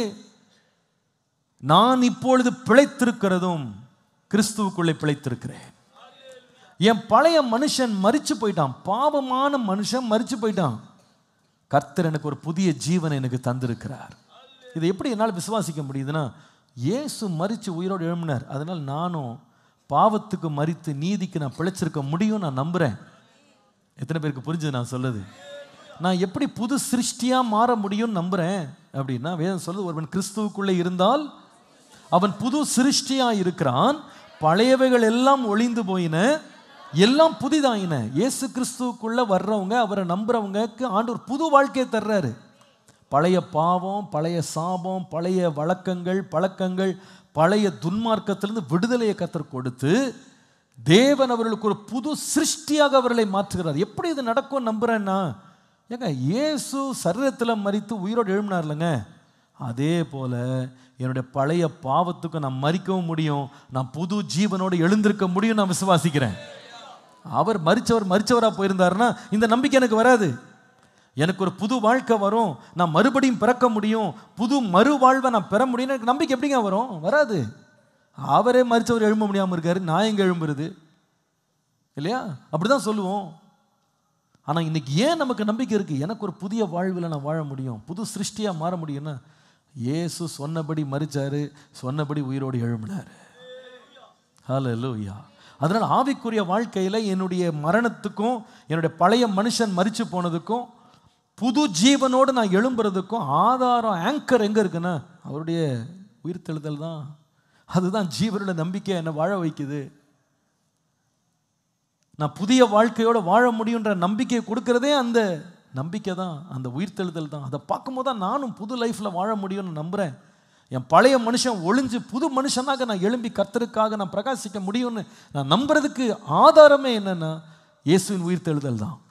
நான் இப்பொழுது பிழைத்திருக்கிறதும் கிறிஸ்துவுக்குள்ளே பிழைத்திருக்கிறேன் என் பழைய மனுஷன் மரிச்சு போயிட்டான் பாவமான மனுஷன் மரிச்சு போயிட்டான் கர்த்தர் எனக்கு ஒரு புதிய ஜீவனை எனக்கு தந்திருக்கிறார் இதை எப்படி என்னால் விசுவாசிக்க முடியுதுன்னா இயேசு மரிச்சு உயிரோடு எழும்பினார் அதனால் நானும் பாவத்துக்கு மரித்து நீதிக்கு நான் பிழைச்சிருக்க முடியும் நான் நம்புறேன் எத்தனை பேருக்கு புரிஞ்சது நான் சொல்லுது நான் எப்படி புது சிருஷ்டியா மாற முடியும்னு நம்புறேன் அப்படின்னா வேதம் சொல்லுது ஒருவன் கிறிஸ்துவுக்குள்ளே இருந்தால் அவன் புது சிருஷ்டியா இருக்கிறான் பழையவைகள் எல்லாம் ஒளிந்து போயின எல்லாம் புதிதாயின இயேசு கிறிஸ்துவுக்குள்ள வர்றவங்க அவரை நம்புறவங்களுக்கு ஆண்டவர் புது வாழ்க்கையை தர்றாரு பழைய பாவம் பழைய சாபம் பழைய வழக்கங்கள் பழக்கங்கள் பழைய துன்மார்க்கத்திலிருந்து விடுதலையை கத்தர் கொடுத்து தேவன் அவர்களுக்கு ஒரு புது சிருஷ்டியாக அவர்களை மாற்றுகிறார் எப்படி இது நடக்கும் நம்புறேன்னா ஏங்க இயேசு சரீரத்தில் மறித்து உயிரோடு எழும்பினார் இல்லைங்க அதே போல என்னுடைய பழைய பாவத்துக்கு நான் மறிக்கவும் முடியும் நான் புது ஜீவனோடு எழுந்திருக்க முடியும் நான் விசுவாசிக்கிறேன் அவர் மறிச்சவர் மறிச்சவராக போயிருந்தாருன்னா இந்த நம்பிக்கை எனக்கு வராது எனக்கு ஒரு புது வாழ்க்கை வரும் நான் மறுபடியும் பிறக்க முடியும் புது மறுவாழ்வை நான் பெற முடியும் எனக்கு நம்பிக்கை எப்படிங்க வரும் வராது அவரே மறிச்சவர் எழும்ப முடியாமல் இருக்காரு நான் எங்கே எழும்புறது இல்லையா அப்படிதான் சொல்லுவோம் ஆனால் இன்னைக்கு ஏன் நமக்கு நம்பிக்கை இருக்குது எனக்கு ஒரு புதிய வாழ்வில் நான் வாழ முடியும் புது சிருஷ்டியாக மாற முடியும்னா இயேசு சொன்னபடி மறிச்சாரு சொன்னபடி உயிரோடு எழும்பினார் ஹalleluya அதனால் ஆவிக்குரிய வாழ்க்கையில் என்னுடைய மரணத்துக்கும் என்னுடைய பழைய மனுஷன் மறித்து போனதுக்கும் புது ஜீவனோடு நான் எழும்புறதுக்கும் ஆதாரம் ஆங்கர் எங்கே இருக்குன்னா அவருடைய உயிர்த்தெழுதல் தான் அதுதான் ஜீவனோட நம்பிக்கை என்னை வாழ வைக்குது நான் புதிய வாழ்க்கையோட வாழ முடியுன்ற நம்பிக்கையை கொடுக்கறதே அந்த நம்பிக்கை தான் அந்த உயிர்த்தெழுதல் தான் அதை பார்க்கும்போது தான் நானும் புது லைஃப்பில் வாழ முடியும்னு நம்புகிறேன் என் பழைய மனுஷன் ஒளிஞ்சு புது மனுஷனாக நான் எழும்பி கர்த்தருக்காக நான் பிரகாசிக்க முடியும்னு நான் நம்புறதுக்கு ஆதாரமே என்னன்னா இயேசுவின் உயிர்த்தெழுதல் தான்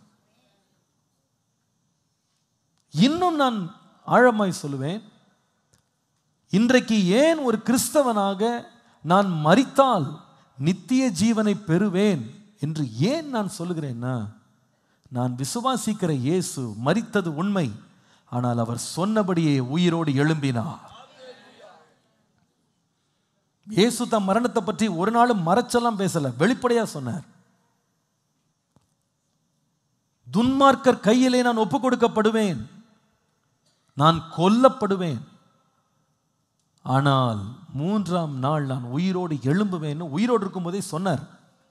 இன்னும் நான் ஆழமாய் சொல்லுவேன் இன்றைக்கு ஏன் ஒரு கிறிஸ்தவனாக நான் மரித்தால் நித்திய ஜீவனை பெறுவேன் என்று ஏன் நான் சொல்லுகிறேன்னா நான் விசுவாசிக்கிற இயேசு மரித்தது உண்மை ஆனால் அவர் சொன்னபடியே உயிரோடு எழும்பினார் இயேசு தம் மரணத்தை பற்றி ஒரு நாளும் மறைச்செல்லாம் பேசல வெளிப்படையா சொன்னார் துன்மார்க்கர் கையிலே நான் ஒப்பு கொடுக்கப்படுவேன் நான் கொல்லப்படுவேன் ஆனால் மூன்றாம் நாள் நான் உயிரோடு எழும்புவேன்னு உயிரோடு இருக்கும்போதே சொன்னார்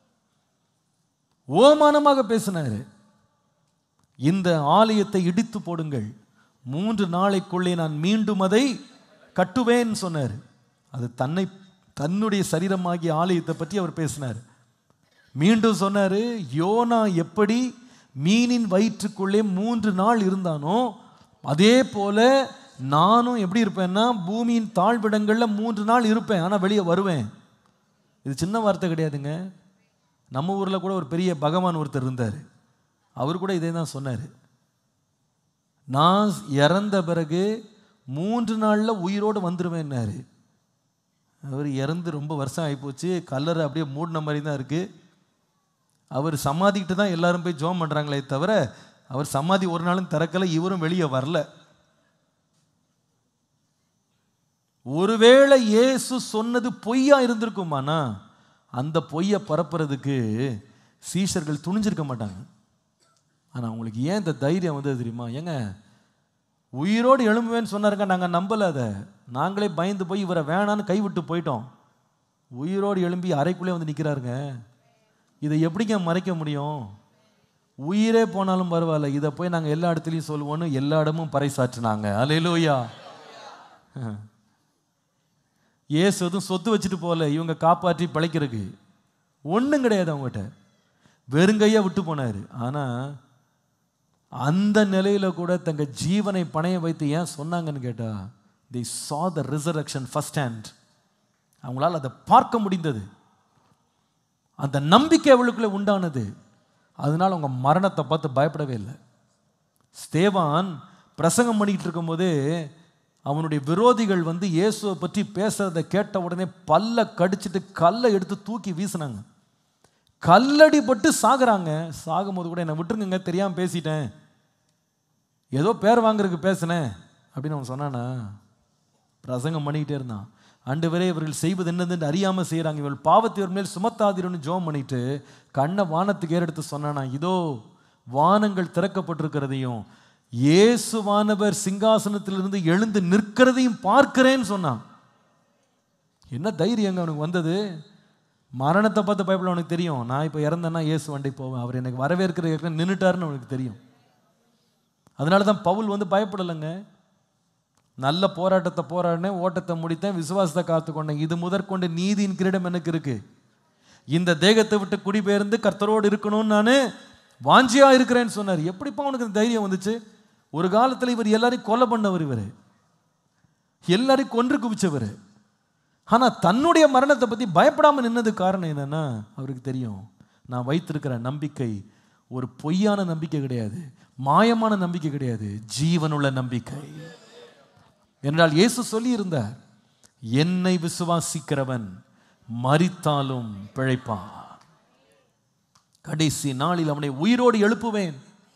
ஓமானமாக பேசினார் இந்த ஆலயத்தை இடித்து போடுங்கள் மூன்று நாளைக்குள்ளே நான் மீண்டும் அதை கட்டுவேன் சொன்னார் அது தன்னை தன்னுடைய சரீரமாகிய ஆலயத்தை பற்றி அவர் பேசினார் மீண்டும் சொன்னார் யோனா எப்படி மீனின் வயிற்றுக்குள்ளே மூன்று நாள் இருந்தானோ அதே போல நானும் எப்படி இருப்பேன்னா பூமியின் தாழ்விடங்களில் மூன்று நாள் இருப்பேன் ஆனால் வெளியே வருவேன் இது சின்ன வார்த்தை கிடையாதுங்க நம்ம ஊரில் கூட ஒரு பெரிய பகவான் ஒருத்தர் இருந்தார் அவர் கூட இதே தான் சொன்னார் நான் இறந்த பிறகு மூன்று நாளில் உயிரோடு வந்துடுவேன்னாரு அவர் இறந்து ரொம்ப வருஷம் ஆகிப்போச்சு கல்லறை அப்படியே மூடின மாதிரி தான் இருக்குது அவர் சமாதிக்கிட்டு தான் எல்லாரும் போய் ஜோம் பண்ணுறாங்களே தவிர அவர் சமாதி ஒரு நாளும் திறக்கலை இவரும் வெளியே வரல ஒருவேளை இயேசு சொன்னது பொய்யா இருந்திருக்குமானா அந்த பொய்யை பரப்புறதுக்கு சீஷர்கள் துணிஞ்சிருக்க மாட்டாங்க ஆனால் அவங்களுக்கு ஏன் இந்த தைரியம் வந்தது தெரியுமா ஏங்க உயிரோடு எழும்புவேன்னு சொன்னாருங்க நாங்கள் நம்பலை அதை நாங்களே பயந்து போய் இவரை வேணான்னு கைவிட்டு போயிட்டோம் உயிரோடு எழும்பி அறைக்குள்ளே வந்து நிற்கிறாருங்க இதை எப்படிங்க மறைக்க முடியும் உயிரே போனாலும் பரவாயில்ல இதை போய் நாங்கள் எல்லா இடத்துலையும் சொல்லுவோன்னு எல்லா இடமும் பறைசாற்றினாங்க அலையிலோயா ஏசு எதுவும் சொத்து வச்சுட்டு போகல இவங்க காப்பாற்றி பிழைக்கிறதுக்கு ஒன்றும் கிடையாது அவங்ககிட்ட வெறுங்கையாக விட்டு போனார் ஆனால் அந்த நிலையில கூட தங்க ஜீவனை பணைய வைத்து ஏன் சொன்னாங்கன்னு கேட்டா they saw the resurrection first hand அவங்களால அதை பார்க்க முடிந்தது அந்த நம்பிக்கை அவளுக்குள்ள உண்டானது அதனால அவங்க மரணத்தை பார்த்து பயப்படவே இல்லை ஸ்தேவான் பிரசங்கம் பண்ணிக்கிட்டு இருக்கும்போதே அவனுடைய விரோதிகள் வந்து இயேசுவை பற்றி பேசுறதை கேட்ட உடனே பல்ல கடிச்சிட்டு கல்லை எடுத்து தூக்கி வீசினாங்க கல்லடிப்பட்டு சாகுறாங்க சாகும்போது கூட என்னை விட்டுருங்க தெரியாமல் பேசிட்டேன் ஏதோ பேர் வாங்குறதுக்கு பேசினேன் அப்படின்னு அவன் சொன்னானா பிரசங்கம் பண்ணிக்கிட்டே இருந்தான் அண்டு வரை இவர்கள் செய்வது என்னதுன்னு அறியாமல் செய்கிறாங்க இவள் பாவத்தை இவர் மேல் சுமத்தாதிரன்னு ஜோம் பண்ணிட்டு கண்ணை வானத்துக்கு ஏறெடுத்து சொன்னானா இதோ வானங்கள் திறக்கப்பட்டிருக்கிறதையும் இயேசுவானவர் சிங்காசனத்திலிருந்து எழுந்து நிற்கிறதையும் பார்க்கிறேன்னு சொன்னான் என்ன தைரியங்க அவனுக்கு வந்தது மரணத்தை பார்த்து பயப்பட அவனுக்கு தெரியும் நான் இப்போ இறந்தேன்னா இயேசு வண்டி போவேன் அவர் எனக்கு வரவேற்கிற நின்றுட்டாருன்னு அவனுக்கு தெரியும் அதனால தான் பவுல் வந்து பயப்படலைங்க நல்ல போராட்டத்தை போராடினேன் ஓட்டத்தை முடித்தேன் விசுவாசத்தை காத்துக்கொண்டேன் இது முதற்கொண்டு நீதியின் கிரீடம் எனக்கு இருக்கு இந்த தேகத்தை விட்டு குடிபெயர்ந்து கர்த்தரோடு இருக்கணும்னு நான் வாஞ்சியா இருக்கிறேன்னு சொன்னார் எப்படிப்பா அவனுக்கு இந்த தைரியம் வந்துச்சு ஒரு காலத்தில் இவர் எல்லாரையும் கொலை பண்ணவர் இவர் எல்லாரையும் கொன்று குவிச்சவர் ஆனால் தன்னுடைய மரணத்தை பற்றி பயப்படாமல் நின்னது காரணம் என்னன்னா அவருக்கு தெரியும் நான் வைத்திருக்கிற நம்பிக்கை ஒரு பொய்யான நம்பிக்கை கிடையாது மாயமான நம்பிக்கை கிடையாது ஜீவனுள்ள நம்பிக்கை என்றால் இயேசு சொல்லி இருந்தார் என்னை விசுவாசிக்கிறவன் மரித்தாலும் பிழைப்பான் கடைசி நாளில் அவனை உயிரோடு எழுப்புவேன்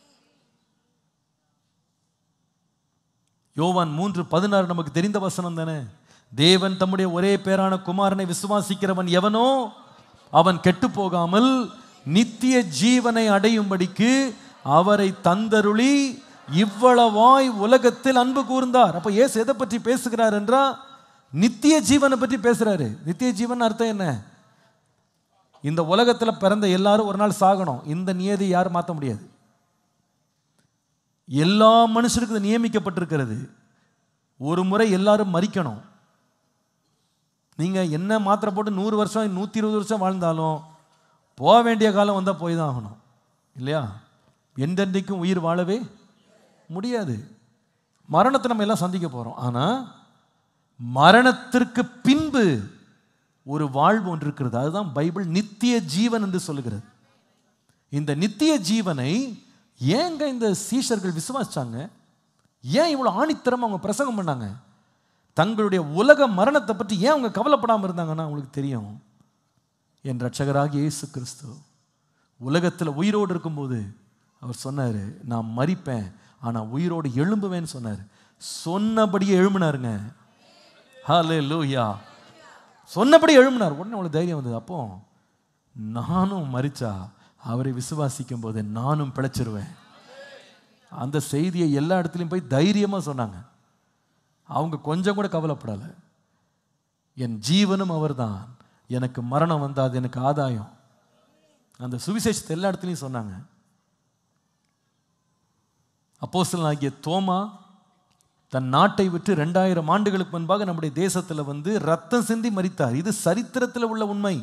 யோவான் மூன்று பதினாறு நமக்கு தெரிந்த வசனம் தானே தேவன் தம்முடைய ஒரே பேரான குமாரனை விசுவாசிக்கிறவன் எவனோ அவன் கெட்டு போகாமல் நித்திய ஜீவனை அடையும்படிக்கு அவரை தந்தருளி இவ்வளவாய் உலகத்தில் அன்பு கூர்ந்தார் அப்ப இயேசு எதை பற்றி பேசுகிறார் என்றா நித்திய ஜீவனை பற்றி பேசுறாரு நித்திய ஜீவன் அர்த்தம் என்ன இந்த உலகத்தில் பிறந்த எல்லாரும் ஒரு நாள் சாகணும் இந்த நியதி யாரும் மாற்ற முடியாது எல்லா மனுஷருக்கும் இது நியமிக்கப்பட்டிருக்கிறது ஒரு முறை எல்லாரும் மறிக்கணும் நீங்கள் என்ன மாத்திரை போட்டு நூறு வருஷம் நூற்றி இருபது வருஷம் வாழ்ந்தாலும் போக வேண்டிய காலம் வந்தால் போய் தான் ஆகணும் இல்லையா எந்தெந்தைக்கும் உயிர் வாழவே முடியாது மரணத்தை நம்ம எல்லாம் சந்திக்க போகிறோம் ஆனால் மரணத்திற்கு பின்பு ஒரு வாழ்வு ஒன்று இருக்கிறது அதுதான் பைபிள் நித்திய ஜீவன் என்று சொல்லுகிறது இந்த நித்திய ஜீவனை ஏங்க இந்த சீஷர்கள் விசுவாசிச்சாங்க ஏன் இவ்வளோ ஆணித்தரமா அவங்க பிரசங்கம் பண்ணாங்க தங்களுடைய உலக மரணத்தை பற்றி ஏன் அவங்க கவலைப்படாமல் இருந்தாங்கன்னா அவங்களுக்கு தெரியும் என் ரட்சகராகிய இயேசு கிறிஸ்து உலகத்தில் உயிரோடு இருக்கும்போது அவர் சொன்னார் நான் மறிப்பேன் ஆனால் உயிரோடு எழும்புவேன்னு சொன்னார் சொன்னபடியே எழும்பினாருங்க ஹலே லூயா சொன்னபடி எழும்பினார் உடனே அவளுக்கு தைரியம் வந்தது அப்போ நானும் மறிச்சா அவரை விசுவாசிக்கும் போது நானும் பிழைச்சிருவேன் அந்த செய்தியை எல்லா இடத்துலையும் போய் தைரியமாக சொன்னாங்க அவங்க கொஞ்சம் கூட கவலைப்படலை என் ஜீவனும் அவர்தான் எனக்கு மரணம் வந்தா அது எனக்கு ஆதாயம் அந்த சுவிசேஷத்தை எல்லா இடத்துலையும் சொன்னாங்க அப்போஸ்தலன் ஆகிய தோமா தன் நாட்டை விட்டு ரெண்டாயிரம் ஆண்டுகளுக்கு முன்பாக நம்முடைய தேசத்தில் வந்து ரத்தம் சிந்தி மரித்தார் இது சரித்திரத்தில் உள்ள உண்மை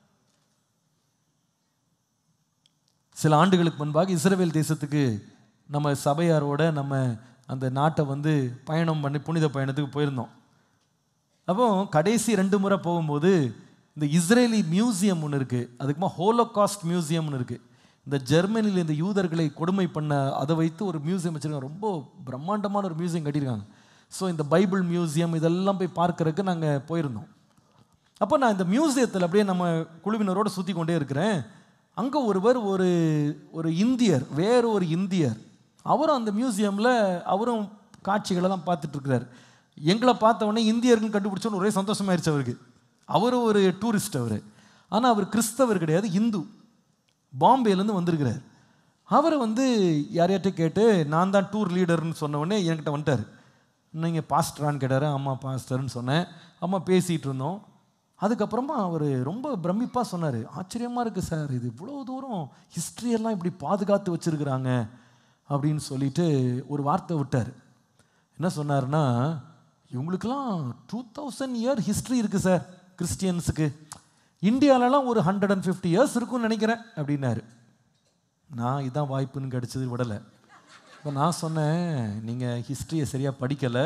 சில ஆண்டுகளுக்கு முன்பாக இஸ்ரவேல் தேசத்துக்கு நம்ம சபையாரோட நம்ம அந்த நாட்டை வந்து பயணம் பண்ணி புனித பயணத்துக்கு போயிருந்தோம் அப்போ கடைசி ரெண்டு முறை போகும்போது இந்த இஸ்ரேலி மியூசியம் ஒன்று இருக்குது அதுக்குமா ஹோலோகாஸ்ட் மியூசியம்னு இருக்குது இந்த ஜெர்மனியில் இந்த யூதர்களை கொடுமை பண்ண அதை வைத்து ஒரு மியூசியம் வச்சுருக்காங்க ரொம்ப பிரம்மாண்டமான ஒரு மியூசியம் கட்டியிருக்காங்க ஸோ இந்த பைபிள் மியூசியம் இதெல்லாம் போய் பார்க்கறதுக்கு நாங்கள் போயிருந்தோம் அப்போ நான் இந்த மியூசியத்தில் அப்படியே நம்ம குழுவினரோடு சுற்றி கொண்டே இருக்கிறேன் அங்கே ஒருவர் ஒரு ஒரு இந்தியர் வேறு ஒரு இந்தியர் அவரும் அந்த மியூசியமில் அவரும் காட்சிகளை தான் பார்த்துட்டு இருக்கிறார் எங்களை பார்த்த உடனே இந்தியர்கள் கண்டுபிடிச்சோன்னு ஒரே சந்தோஷமாயிருச்சு அவருக்கு அவர் ஒரு டூரிஸ்ட் அவர் ஆனால் அவர் கிறிஸ்தவர் கிடையாது இந்து பாம்பேலேருந்து வந்திருக்கிறார் அவர் வந்து யாரையாட்ட கேட்டு நான் தான் டூர் லீடர்னு சொன்ன உடனே என்கிட்ட வந்துட்டார் நீங்கள் பாஸ்டரான்னு கேட்டார் ஆமாம் பாஸ்டர்னு சொன்னேன் அம்மா பேசிகிட்டு இருந்தோம் அதுக்கப்புறமா அவர் ரொம்ப பிரமிப்பாக சொன்னார் ஆச்சரியமாக இருக்குது சார் இது இவ்வளோ தூரம் ஹிஸ்ட்ரியெல்லாம் இப்படி பாதுகாத்து வச்சுருக்குறாங்க அப்படின்னு சொல்லிட்டு ஒரு வார்த்தை விட்டார் என்ன சொன்னார்னா இவங்களுக்கெல்லாம் டூ தௌசண்ட் இயர் ஹிஸ்ட்ரி இருக்குது சார் கிறிஸ்டியன்ஸுக்கு இந்தியாவிலலாம் ஒரு ஹண்ட்ரட் அண்ட் ஃபிஃப்டி இயர்ஸ் இருக்கும்னு நினைக்கிறேன் அப்படின்னாரு நான் இதான் வாய்ப்புன்னு கிடச்சது விடலை இப்போ நான் சொன்னேன் நீங்கள் ஹிஸ்ட்ரியை சரியாக படிக்கலை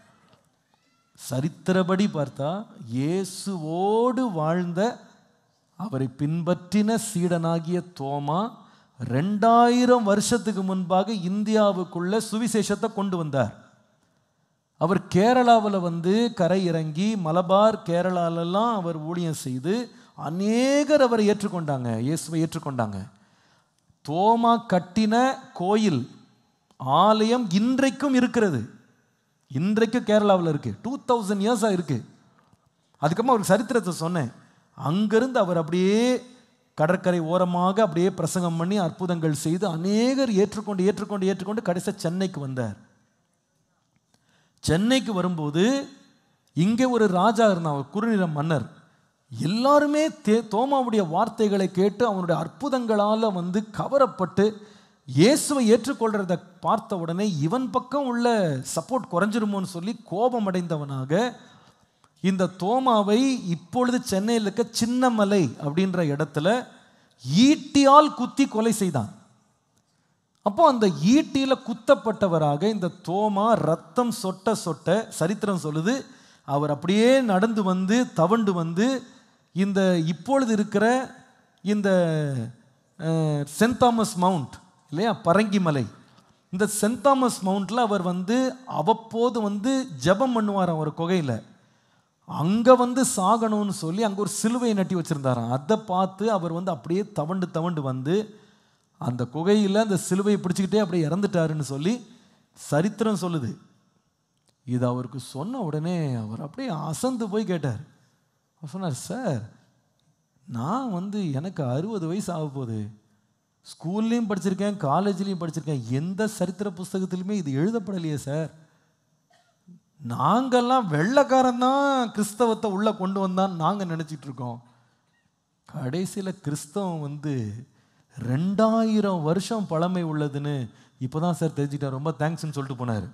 சரித்திரப்படி பார்த்தா இயேசுவோடு வாழ்ந்த அவரை பின்பற்றின சீடனாகிய தோமா ரெண்டாயிரம் வருஷத்துக்கு முன்பாக இந்தியாவுக்குள்ள சுவிசேஷத்தை கொண்டு வந்தார் அவர் கேரளாவில் வந்து கரை இறங்கி மலபார் கேரளாலெல்லாம் அவர் ஊழியம் செய்து அநேகர் அவரை ஏற்றுக்கொண்டாங்க இயேசுவை ஏற்றுக்கொண்டாங்க தோமா கட்டின கோயில் ஆலயம் இன்றைக்கும் இருக்கிறது இன்றைக்கும் கேரளாவில் இருக்கு டூ தௌசண்ட் இயர்ஸாக இருக்கு அதுக்கப்புறமா அவருக்கு சரித்திரத்தை சொன்னேன் அங்கிருந்து அவர் அப்படியே கடற்கரை ஓரமாக அப்படியே பிரசங்கம் பண்ணி அற்புதங்கள் செய்து அநேகர் ஏற்றுக்கொண்டு ஏற்றுக்கொண்டு ஏற்றுக்கொண்டு கடைசியாக சென்னைக்கு வந்தார் சென்னைக்கு வரும்போது இங்கே ஒரு ராஜா இருந்தான் ஒரு குறுநில மன்னர் எல்லாருமே தே தோமாவுடைய வார்த்தைகளை கேட்டு அவனுடைய அற்புதங்களால் வந்து கவரப்பட்டு இயேசுவை ஏற்றுக்கொள்றத பார்த்த உடனே இவன் பக்கம் உள்ள சப்போர்ட் குறைஞ்சிருமோன்னு சொல்லி கோபம் அடைந்தவனாக இந்த தோமாவை இப்பொழுது சென்னையில் இருக்க சின்னமலை அப்படின்ற இடத்துல ஈட்டியால் குத்தி கொலை செய்தான் அப்போ அந்த ஈட்டியில குத்தப்பட்டவராக இந்த தோமா ரத்தம் சொட்ட சொட்ட சரித்திரம் சொல்லுது அவர் அப்படியே நடந்து வந்து தவண்டு வந்து இந்த இப்பொழுது இருக்கிற இந்த அஹ், சென்ட் தாமஸ் மவுண்ட் இல்லையா பரங்கி மலை இந்த சென்ட் தாமஸ் மவுண்ட்ல அவர் வந்து அவ்வப்போது வந்து ஜெபம் பண்ணுவார் அவர் குகையில் அங்கே வந்து சாகணும்னு சொல்லி அங்கே ஒரு சிலுவையை நட்டி வச்சுருந்தாராம் அதை பார்த்து அவர் வந்து அப்படியே தவண்டு தவண்டு வந்து அந்த குகையில் அந்த சிலுவையை பிடிச்சிக்கிட்டே அப்படியே இறந்துட்டாருன்னு சொல்லி சரித்திரம் சொல்லுது இது அவருக்கு சொன்ன உடனே அவர் அப்படியே அசந்து போய் கேட்டார் அவர் சொன்னார் சார் நான் வந்து எனக்கு அறுபது வயசு ஆக போகுது ஸ்கூல்லையும் படிச்சிருக்கேன் காலேஜ்லேயும் படிச்சிருக்கேன் எந்த சரித்திர புஸ்தகத்திலுமே இது எழுதப்படலையே சார் நாங்கெல்லாம் வெள்ளைக்காரன் தான் கிறிஸ்தவத்தை உள்ளே கொண்டு வந்தான் நாங்கள் நினச்சிட்டு இருக்கோம் கடைசியில் கிறிஸ்தவம் வந்து ரெண்டாயிரம் வருஷம் பழமை உள்ளதுன்னு இப்போ தான் சார் தெரிஞ்சுக்கிட்டேன் ரொம்ப தேங்க்ஸ்ன்னு சொல்லிட்டு போனார்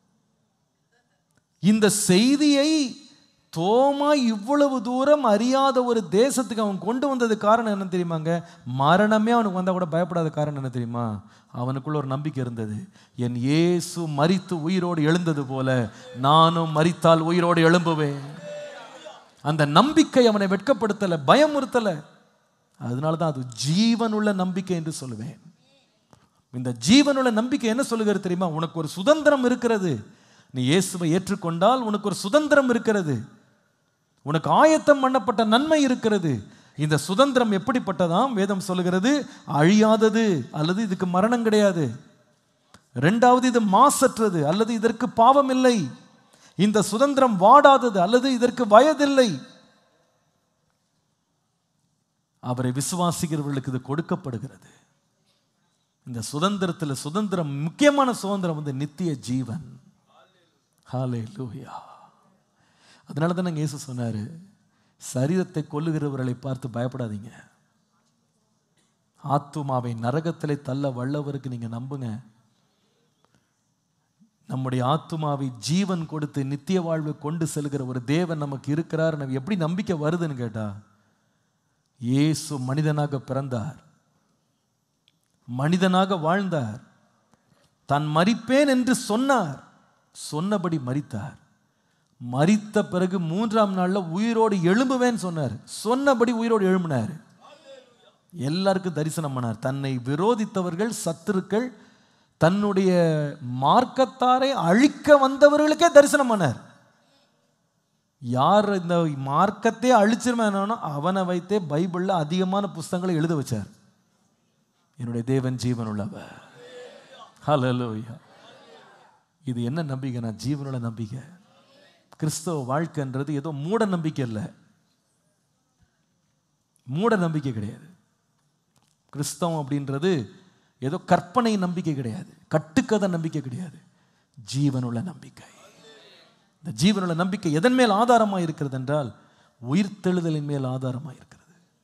இந்த செய்தியை தோமா இவ்வளவு தூரம் அறியாத ஒரு தேசத்துக்கு அவன் கொண்டு வந்தது காரணம் என்ன தெரியுமாங்க மரணமே அவனுக்கு வந்தால் கூட பயப்படாத காரணம் என்ன தெரியுமா அவனுக்குள்ள ஒரு நம்பிக்கை இருந்தது என் இயேசு மரித்து உயிரோடு எழுந்தது போல நானும் மரித்தால் உயிரோடு எழும்புவேன் அந்த நம்பிக்கை அவனை வெட்கப்படுத்தலை பயமுறுத்தலை அதனால தான் அது ஜீவனுள்ள நம்பிக்கை என்று சொல்லுவேன் இந்த ஜீவனுள்ள நம்பிக்கை என்ன சொல்லுகிறது தெரியுமா உனக்கு ஒரு சுதந்திரம் இருக்கிறது நீ இயேசுவை ஏற்றுக்கொண்டால் உனக்கு ஒரு சுதந்திரம் இருக்கிறது உனக்கு ஆயத்தம் பண்ணப்பட்ட நன்மை இருக்கிறது இந்த சுதந்திரம் எப்படிப்பட்டதாம் வேதம் சொல்லுகிறது அழியாதது அல்லது இதுக்கு மரணம் கிடையாது ரெண்டாவது இது மாசற்றது அல்லது இதற்கு பாவம் இல்லை இந்த சுதந்திரம் வாடாதது அல்லது இதற்கு வயதில்லை அவரை விசுவாசிக்கிறவர்களுக்கு இது கொடுக்கப்படுகிறது இந்த சுதந்திரத்தில் சுதந்திரம் முக்கியமான சுதந்திரம் வந்து நித்திய ஜீவன் ஹாலே லூயா அதனால தான் இயேசு சொன்னார் சரீரத்தை கொல்லுகிறவர்களை பார்த்து பயப்படாதீங்க ஆத்துமாவை நரகத்திலே தள்ள வல்லவருக்கு நீங்க நம்புங்க நம்முடைய ஆத்துமாவை ஜீவன் கொடுத்து நித்திய வாழ்வை கொண்டு செல்கிற ஒரு தேவன் நமக்கு இருக்கிறார் நம்ம எப்படி நம்பிக்கை வருதுன்னு கேட்டா இயேசு மனிதனாக பிறந்தார் மனிதனாக வாழ்ந்தார் தான் மரிப்பேன் என்று சொன்னார் சொன்னபடி மரித்தார் மரித்த பிறகு மூன்றாம் நாள்ல உயிரோடு எழும்புவேன்னு சொன்னார் சொன்னபடி உயிரோடு எழும்பினார் எல்லாருக்கும் தரிசனம் பண்ணார் தன்னை விரோதித்தவர்கள் சத்துருக்கள் தன்னுடைய மார்க்கத்தாரை அழிக்க வந்தவர்களுக்கே தரிசனம் பண்ணார் யார் இந்த மார்க்கத்தை அழிச்சிருமானோ அவனை வைத்தே பைபிளில் அதிகமான புஸ்தகங்களை எழுத வச்சார் என்னுடைய தேவன் ஜீவன் உள்ளவர் ஹalleluya இது என்ன நம்பிக்கைனா ஜீவனுள்ள நம்பிக்கை கிறிஸ்தவ வாழ்க்கைன்றது ஏதோ மூட நம்பிக்கை இல்லை மூட நம்பிக்கை கிடையாது கிறிஸ்தவம் அப்படின்றது ஏதோ கற்பனை நம்பிக்கை கிடையாது கட்டுக்கதை நம்பிக்கை கிடையாது ஜீவனுள்ள நம்பிக்கை இந்த ஜீவனுள்ள நம்பிக்கை எதன் மேல் ஆதாரமாக இருக்கிறது என்றால் உயிர்த்தெழுதலின் மேல் ஆதாரமாக இருக்கிறது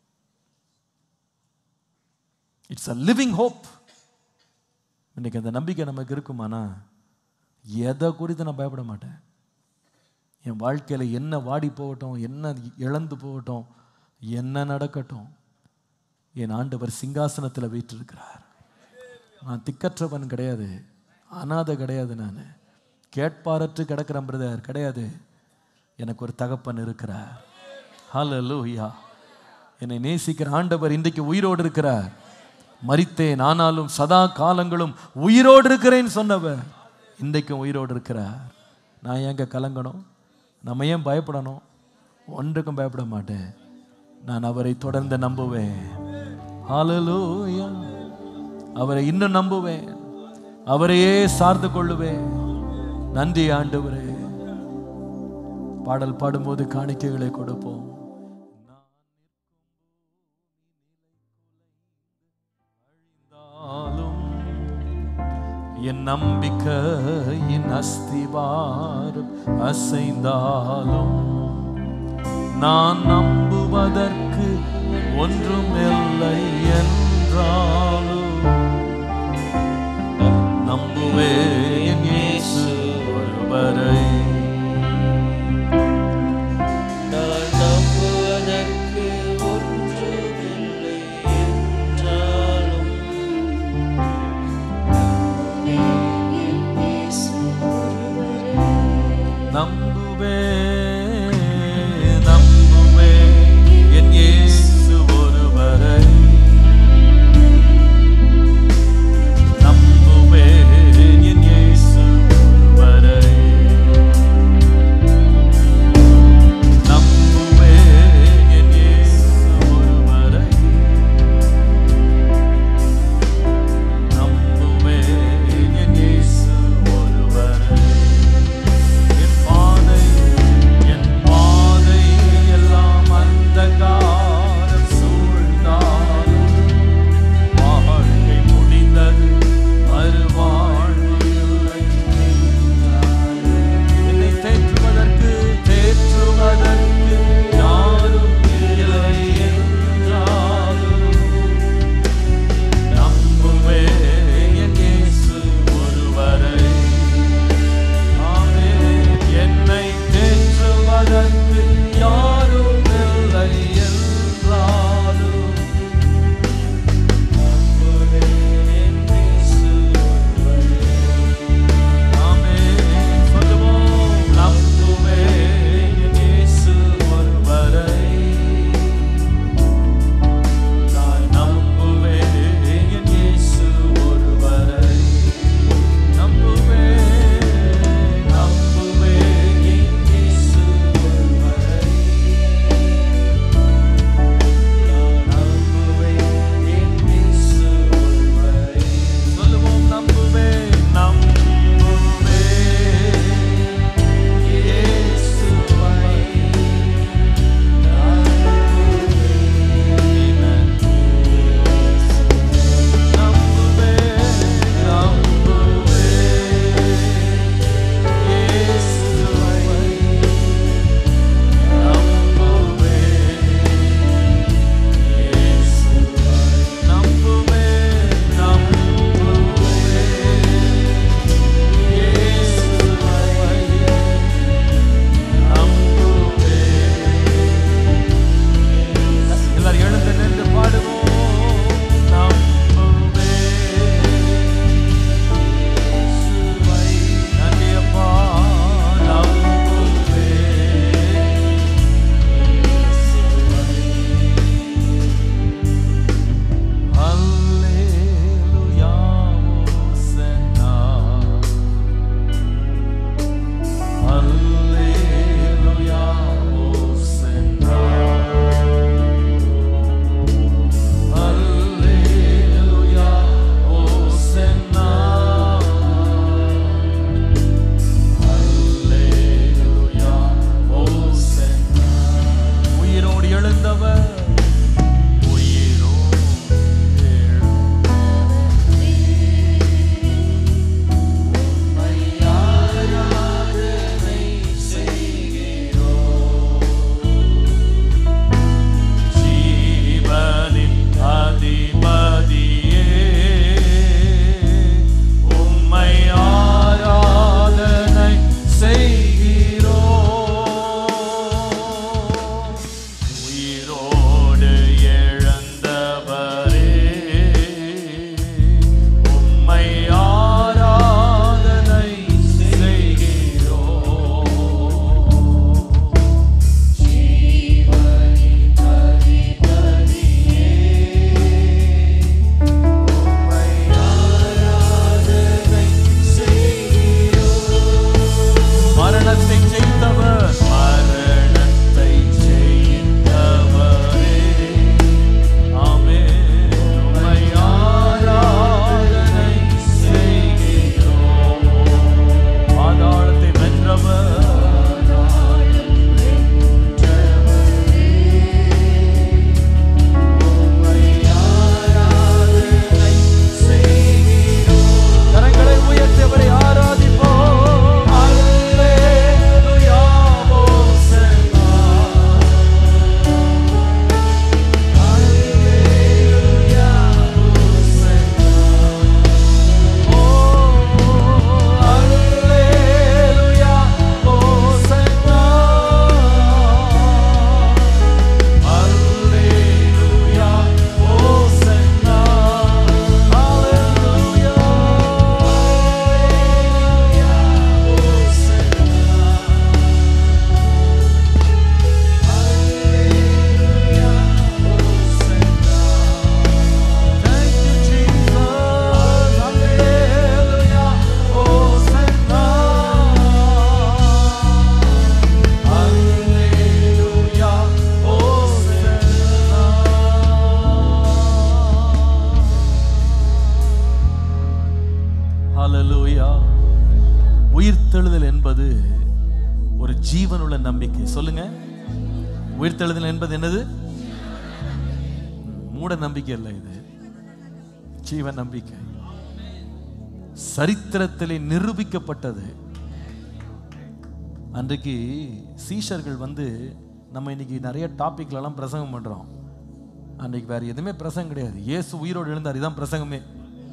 இட்ஸ் அ லிவிங் ஹோப் இன்னைக்கு அந்த நம்பிக்கை நமக்கு இருக்குமானா எதை குறித்து நான் பயப்பட மாட்டேன் என் வாழ்க்கையில் என்ன வாடி போகட்டும் என்ன இழந்து போகட்டும் என்ன நடக்கட்டும் என் ஆண்டவர் சிங்காசனத்தில் வீற்றிருக்கிறார் நான் திக்கற்றவன் கிடையாது அனாதை கிடையாது நான் கேட்பாரற்று கிடக்கிறேன் பிரதர் கிடையாது எனக்கு ஒரு தகப்பன் இருக்கிறார் ஹalleluya என்னை நேசிக்கிற ஆண்டவர் இன்றைக்கு உயிரோடு இருக்கிறார் மரித்தேன் ஆனாலும் சதா காலங்களும் உயிரோடு இருக்கிறேன்னு சொன்னவர் இன்றைக்கும் உயிரோடு இருக்கிறார் நான் ஏங்க கலங்கணும் நம்ம ஏன் பயப்படணும் ஒன்றுக்கும் பயப்பட மாட்டேன் நான் அவரை தொடர்ந்து நம்புவேன் ஹalleluya அவரை இன்னும் நம்புவேன் அவரையே சார்ந்து கொள்ளுவேன் நன்றி ஆண்டவரே பாடல் பாடும்போது காணிக்கைகளை கொடுப்போம் அழிந்தாலும் என் நம்பிக்கையின் அஸ்திவாரம் அசைந்தாலும் நான் நம்புவதற்கு ஒன்றுமில்லை என்றாலும் நம்புவேன் இயேசு ஒருவரை நான் நம்புவதற்கு ஒன்றுமில்லை என்றாலும் நம்புவேன் என்பது ஒரு ஜீவனுள்ள நம்பிக்கை சொல்லுங்க உயிர்த்தெழுதல் என்பது என்னது மூட நம்பிக்கை இல்லை இது ஜீவ நம்பிக்கை சரித்திரத்திலே நிரூபிக்கப்பட்டது அன்றைக்கு சீஷர்கள் வந்து நம்ம இன்னைக்கு நிறைய டாபிக்லலாம் பிரசங்கம் பண்றோம் அன்றைக்கு வேற எதுவுமே பிரசங்கம் கிடையாது இயேசு உயிரோடு எழுந்தார் இதான் பிரசங்கமே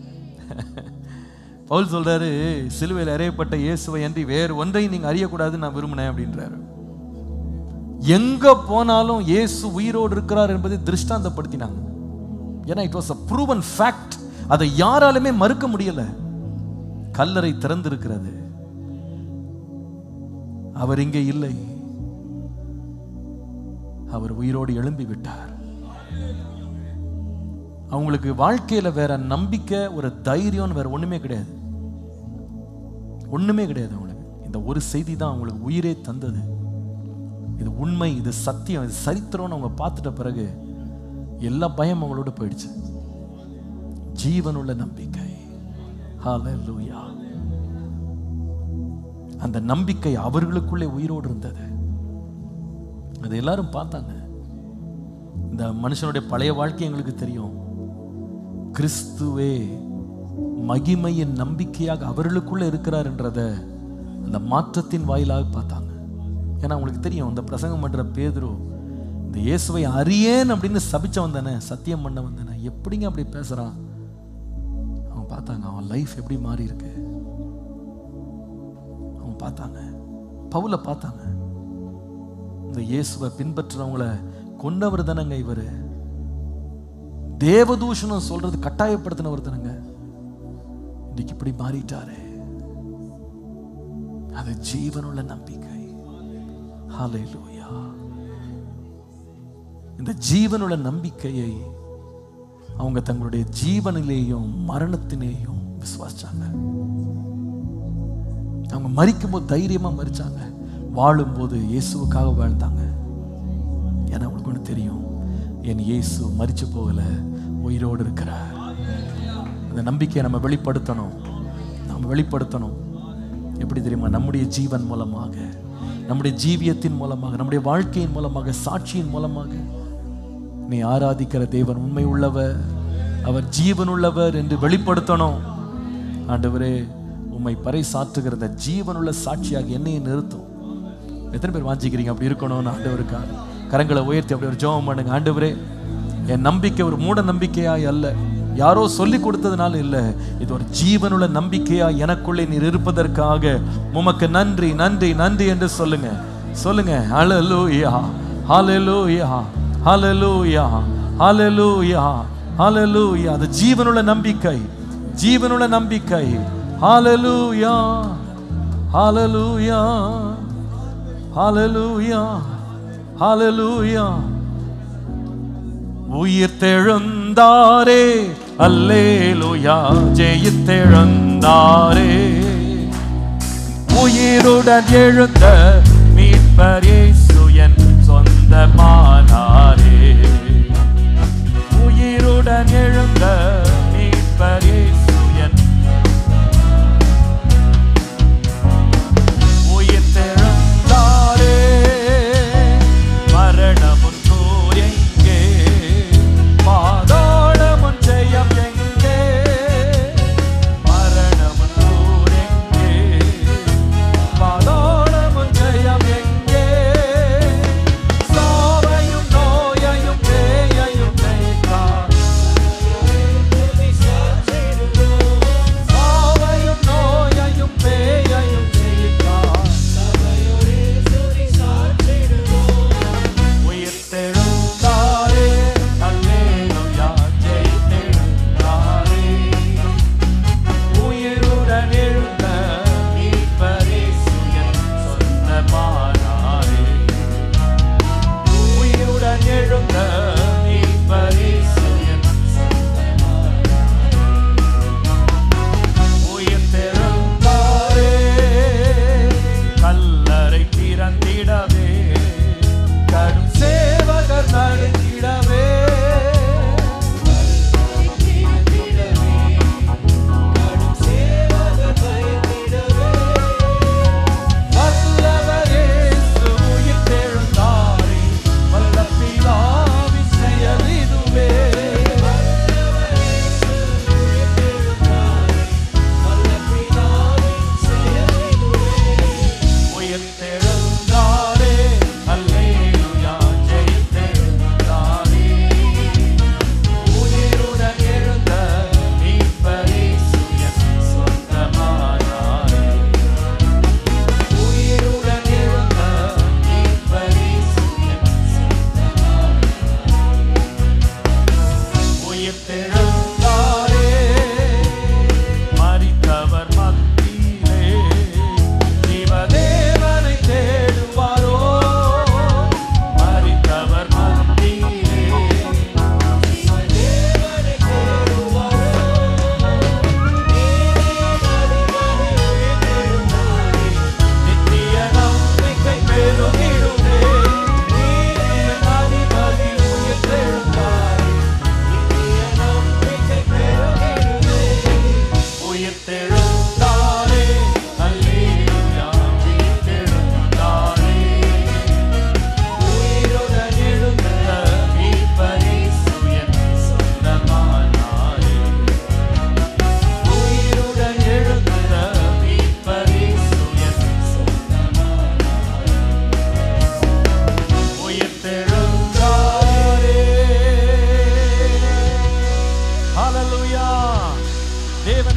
பவுல் சொல்றாரு சிலுவையில் அறையப்பட்ட இயேசுவை அன்றி வேறு ஒன்றை நீங்க அறியக்கூடாதுன்னு நான் விரும்பினேன் அப்படின்றாரு எங்க போனாலும் இயேசு உயிரோடு இருக்கிறார் என்பதை திருஷ்டாந்தப்படுத்தினாங்க ஏன்னா it was a proven fact அதை யாராலுமே மறுக்க முடியல கல்லறை திறந்திருக்கிறது அவர் இங்கே இல்லை அவர் உயிரோடு எழும்பி விட்டார் அவங்களுக்கு வாழ்க்கையில வேற நம்பிக்கை ஒரு தைரியம் வேற ஒண்ணுமே கிடையாது ஒண்ணுமே கிடையாது அவங்களுக்கு இந்த ஒரு செய்தி தான் அவங்களுக்கு உயிரே தந்தது இது உண்மை இது சத்தியம் இது சரித்திரம்னு அவங்க பார்த்துட்ட பிறகு எல்லா பயம் அவங்களோட போயிடுச்சு ஜீவனுள்ள நம்பிக்கை ஹalleluya அந்த நம்பிக்கை அவர்களுக்குள்ளே உயிரோடு இருந்தது அதை எல்லாரும் பார்த்தாங்க இந்த மனுஷனுடைய பழைய வாழ்க்கை எங்களுக்கு தெரியும் கிறிஸ்துவே மகிமையின் நம்பிக்கையாக அவர்களுக்குள்ள இருக்கிறார் என்றத அந்த மாற்றத்தின் வாயிலாக பார்த்தாங்க ஏன்னா அவங்களுக்கு தெரியும் இந்த பிரசங்கம் பண்ற பேதுரு இந்த இயேசுவை அறியேன் அப்படின்னு சபிச்சவன் தானே சத்தியம் பண்ணவன் தானே எப்படிங்க அப்படி பேசுறான் அவன் பார்த்தாங்க அவன் லைஃப் எப்படி மாறி இருக்கு அவன் பார்த்தாங்க பவுல பார்த்தாங்க இந்த இயேசுவை பின்பற்றுறவங்கள கொன்னவர் தானங்க இவரு தேவதூஷணம் சொல்றது கட்டாயப்படுத்தினவர் தானங்க இன்னைக்கு இப்படி மாறிட்டாரு அது ஜீவனுள்ள நம்பிக்கை ஹalleluya இந்த ஜீவனுள்ள நம்பிக்கையை அவங்க தங்களுடைய ஜீவனிலேயும் மரணத்திலேயும் விசுவாசிச்சாங்க அவங்க மரிக்கும் போது தைரியமா மரிச்சாங்க வாழும்போது இயேசுவுக்காக வாழ்ந்தாங்க ஏன்னா அவங்களுக்கு ஒன்று தெரியும் என் இயேசு மரிச்சு போகல உயிரோடு இருக்கிறார் அந்த நம்பிக்கையை நம்ம வெளிப்படுத்தணும் நாம் வெளிப்படுத்தணும் எப்படி தெரியுமா நம்முடைய ஜீவன் மூலமாக நம்முடைய ஜீவியத்தின் மூலமாக நம்முடைய வாழ்க்கையின் மூலமாக சாட்சியின் மூலமாக நீ ஆராதிக்கிற தேவன் உண்மை உள்ளவர் அவர் ஜீவன் உள்ளவர் என்று வெளிப்படுத்தணும் ஆண்டவரே உம்மை பறை சாற்றுகிற இந்த ஜீவனுள்ள சாட்சியாக என்னையும் நிறுத்தும் எத்தனை பேர் வாஞ்சிக்கிறீங்க அப்படி இருக்கணும்னு ஆண்டவருக்காக கரங்களை உயர்த்தி அப்படி ஒரு ஜெபம் பண்ணுங்க ஆண்டவரே என் நம்பிக்கை ஒரு மூட நம்பிக்கையாய் அல்ல யாரோ சொல்லி கொடுத்ததுனால இல்லை இது ஒரு ஜீவனுள்ள நம்பிக்கையா எனக்குள்ளே நீர் இருப்பதற்காக உமக்கு நன்றி நன்றி நன்றி என்று சொல்லுங்க சொல்லுங்க ஹalleluya ஹalleluya ஹalleluya ஹalleluya ஹalleluya அது ஜீவனுள்ள நம்பிக்கை ஜீவனுள்ள நம்பிக்கை ஹalleluya ஹalleluya ஹalleluya ஹalleluya உயிர் தெழுந்தாரே அல்லேலுயா ஜெயித்தெழுந்தாரே உயிருடன் எழுந்த மீட்பர் இயேசு என் சொந்தமானாரே உயிருடன் எழுந்த மீட்பர் இயேசு என் உயிர் தெழுந்தாரே மரணமுற்றோர் எங்கே பாதாளமுன் ஜெயம் எங்கே மரணமுற்றோர் எங்கே பாதாளமுன் ஜெயம் எங்கே சாவை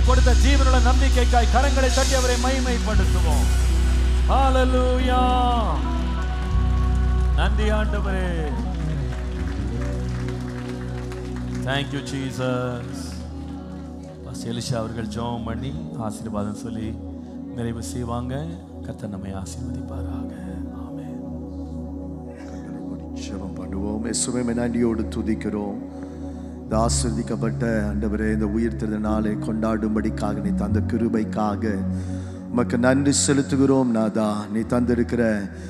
கொடுத்த ஜீவனுள்ள நம்பிக்கைக்காய் கரங்களை தட்டி அவரை மகிமைப்படுத்துவோம் ஹalleluya நன்றி ஆண்டவரே தேங்க் யூ ஜீசஸ் எலிஷா அவர்கள் ஜெபம் பண்ணி ஆசீர்வாதம் சொல்லி நிறைவு செய்வாங்க கர்த்தர் நம்மை ஆசீர்வதிப்பாராக ஆமென் ஜெபம் பண்ணுவோம் இயேசுவே நன்றியோடு துதிக்கிறோம் இந்த ஆசிர்வதிக்கப்பட்ட ஆண்டவரே இந்த உயிர்த்தெழுந்த நாளை கொண்டாடும்படிக்காக நீ தந்த கிருபைக்காக உமக்கு நன்றி செலுத்துகிறோம் நாதா நீ தந்திருக்கிற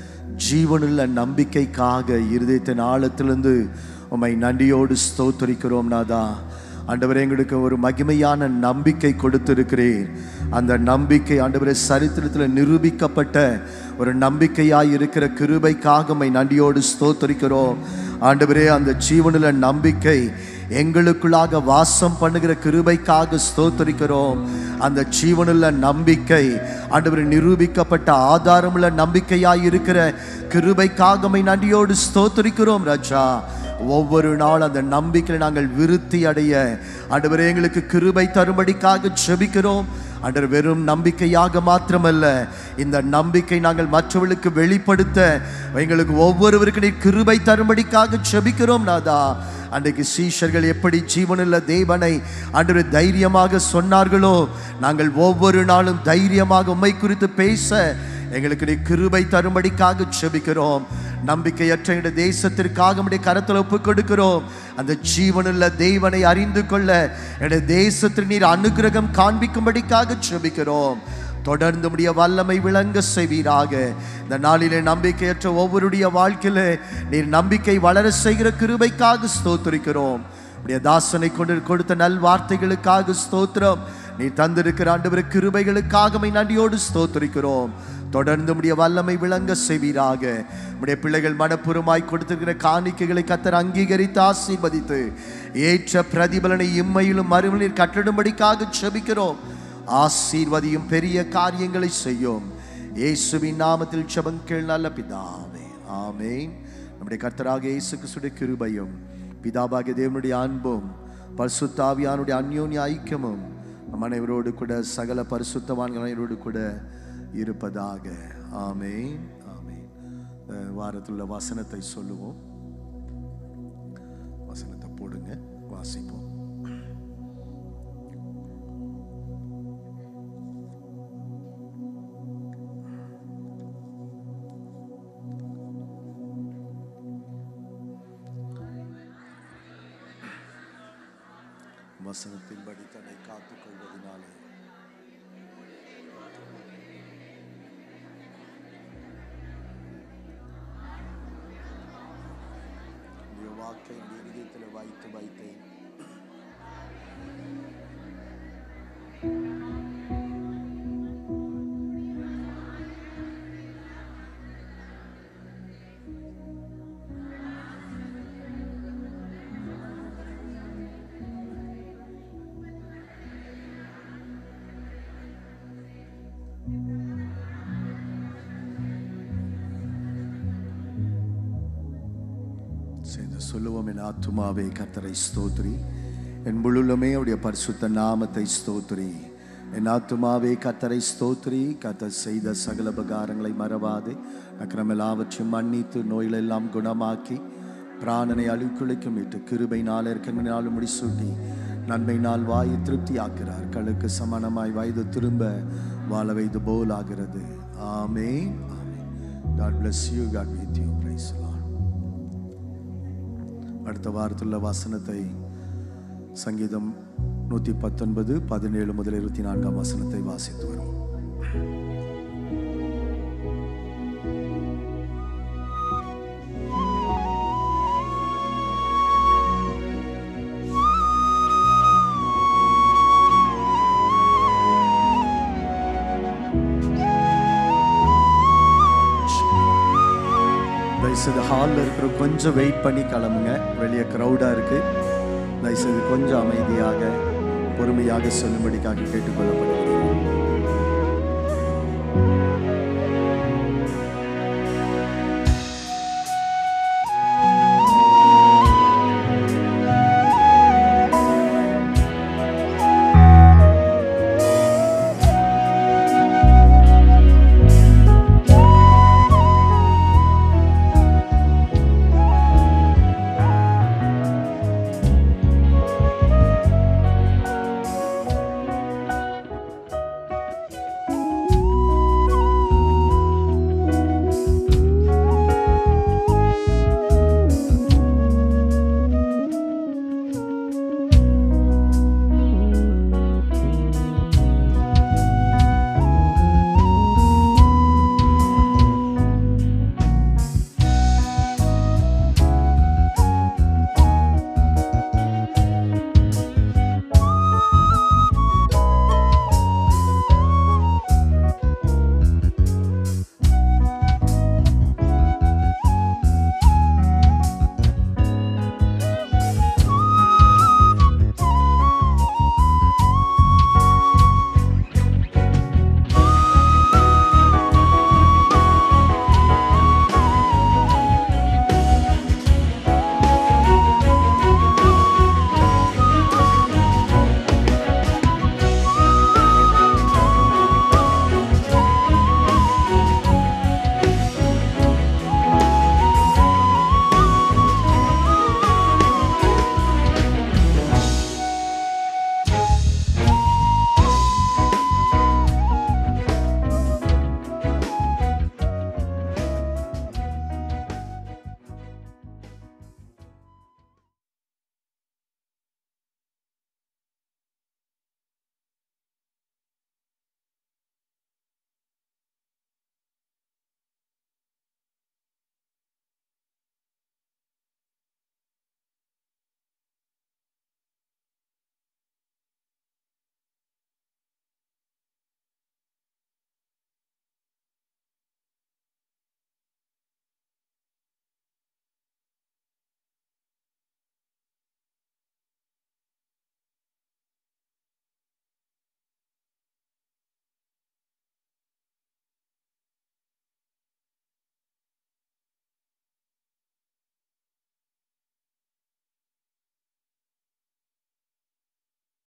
ஜீவனுள்ள நம்பிக்கைக்காக இருதயத்தின் ஆழத்திலிருந்து உம்மை நன்றியோடு ஸ்தோத்தரிக்கிறோம் நாதா ஆண்டவரே எங்களுக்கு ஒரு மகிமையான நம்பிக்கை கொடுத்திருக்கிறீர் அந்த நம்பிக்கை ஆண்டவரே சரித்திரத்தில் நிரூபிக்கப்பட்ட ஒரு நம்பிக்கையாய் இருக்கிற கிருபைக்காக உம்மை நன்றியோடு ஸ்தோத்தரிக்கிறோம் ஆண்டவரே அந்த ஜீவனுள்ள நம்பிக்கை எங்களுக்குள்ளாக வாசம் பண்ணுகிற கிருபைக்காக ஸ்தோத்தரிக்கிறோம் அந்த ஜீவனுள்ள நம்பிக்கை ஆண்டவரை நிரூபிக்கப்பட்ட ஆதாரமுள்ள நம்பிக்கையாய் இருக்கிற கிருபைக்காக உம்மை நன்றியோடு ஸ்தோத்தரிக்கிறோம் ராஜா ஒவ்வொரு நாள் அந்த நம்பிக்கையில் நாங்கள் விருத்தி அடைய ஆண்டவரே எங்களுக்கு கிருபை தரும்படிக்காக ஜெபிக்கிறோம் ஆண்டவர் வெறும் நம்பிக்கையாக மாத்திரமல்ல இந்த நம்பிக்கை நாங்கள் மற்றவர்களுக்கு வெளிப்படுத்த எங்களுக்கு ஒவ்வொருவருக்கு நீர் கிருபை தரும்படிக்காக ஜெபிக்கிறோம் நாதா அன்றைக்கு சீஷர்கள் எப்படி ஜீவனுள்ள தேவனை அன்று தைரியமாக சொன்னார்களோ நாங்கள் ஒவ்வொரு நாளும் தைரியமாக உம்மை குறித்து பேச எங்களுக்கு நீ கிருபை தரும்படிக்காக செபிக்கிறோம் நம்பிக்கையற்ற எங்களுடைய தேசத்திற்காக உடைய கரத்தில் ஒப்புக் கொடுக்கிறோம் அந்த ஜீவனுள்ள தேவனை அறிந்து கொள்ள என்னுடைய தேசத்தில் நீர் அனுகிரகம் காண்பிக்கும்படிக்காக செபிக்கிறோம் தொடர்ந்து உடைய வல்லமை விளங்க செய்வீராக இந்த நாளிலே நம்பிக்கையற்ற ஒவ்வொருடைய வாழ்க்கையில நீர் நம்பிக்கை வளர செய்கிற கிருபைக்காக ஸ்தோத்திரிக்கிறோம் உடைய தாசனை கொண்டு கொடுத்த நல் வார்த்தைகளுக்காக ஸ்தோத்திரம் நீ தந்திருக்கிற ஆண்டவர் கிருபைகளுக்காக உம்மை நன்றியோடு ஸ்தோத்திரிக்கிறோம் தொடர்ந்து உடைய வல்லமை விளங்க செய்வீராக உடைய பிள்ளைகள் மனப்பூர்வமாய் கொடுத்திருக்கிற காணிக்கைகளை கத்தர் அங்கீகரித்து ஆசீர்வதித்து ஏற்ற பிரதிபலனை இம்மையிலும் மறுமையில் கட்டிடும்படிக்காக செபிக்கிறோம் ஆசீர்வதியும் பெரிய காரியங்களை செய்யும் இயேசுவின் நாமத்தில் செபங்கள் நல்ல பிதாவே ஆமென் நம்முடைய கர்த்தராக இயேசு கிறிஸ்துடைய கிருபையும் பிதாபாகிய தேவனுடைய அன்பும் பரிசுத்தாவியானுடைய அந்யோன்ய ஐக்கியமும் நம் அனைவரோடு கூட சகல பரிசுத்தவான்கள் அனைவரோடு கூட இருப்பதாக ஆமென் ஆமென் அஹ் வாரத்தில் உள்ள வசனத்தை சொல்லுவோம் வசனத்தை போடுங்க வாசிப்போம் வசனத்தின்படி தன்னை காத்துக் கொள்வதனாலே உடைய வாக்கை என் இருதயத்தில் வைத்து வைத்தேன் சேர்ந்து சொல்லுவோம் என் ஆத்துமாவே கத்தரை ஸ்தோத்ரி என் முழுலுமே அவருடைய பரிசுத்த நாமத்தை ஸ்தோத்ரி என் ஆத்துமாவே கத்தரை ஸ்தோத்ரி கத்தர் செய்த சகல உபகாரங்களை மறவாது அக்கிரமெல்லாவற்றையும் மன்னித்து நோய்களெல்லாம் குணமாக்கி பிராணனை அழுக்குலைக்கும் விட்டு கிருபை நாள் இருக்கனாலும் முடிசூட்டி நன்மை நாள் வாயை திருப்தி ஆக்கிறார் கழுக்கு சமானமாய் வயது திரும்ப வாழ வைத்து போல் ஆகிறது ஆமே ஆமே God bless you God with you praise the Lord அடுத்த வாரத்துள்ள வசனத்தை சங்கீதம் நூற்றி பத்தொன்பது பதினேழு முதல் இருபத்தி நான்காம் வசனத்தை வாசித்து வரும் தயவுசெய்து ஹாலில் இருக்கிற கொஞ்சம் வெயிட் பண்ணி கிளம்புங்க வெளியே க்ரௌடாக இருக்குது தயவுசெய்து கொஞ்சம் அமைதியாக பொறுமையாக சொல்லும்படிக்காக கேட்டுக்கொள்ளப்படுகிறேன்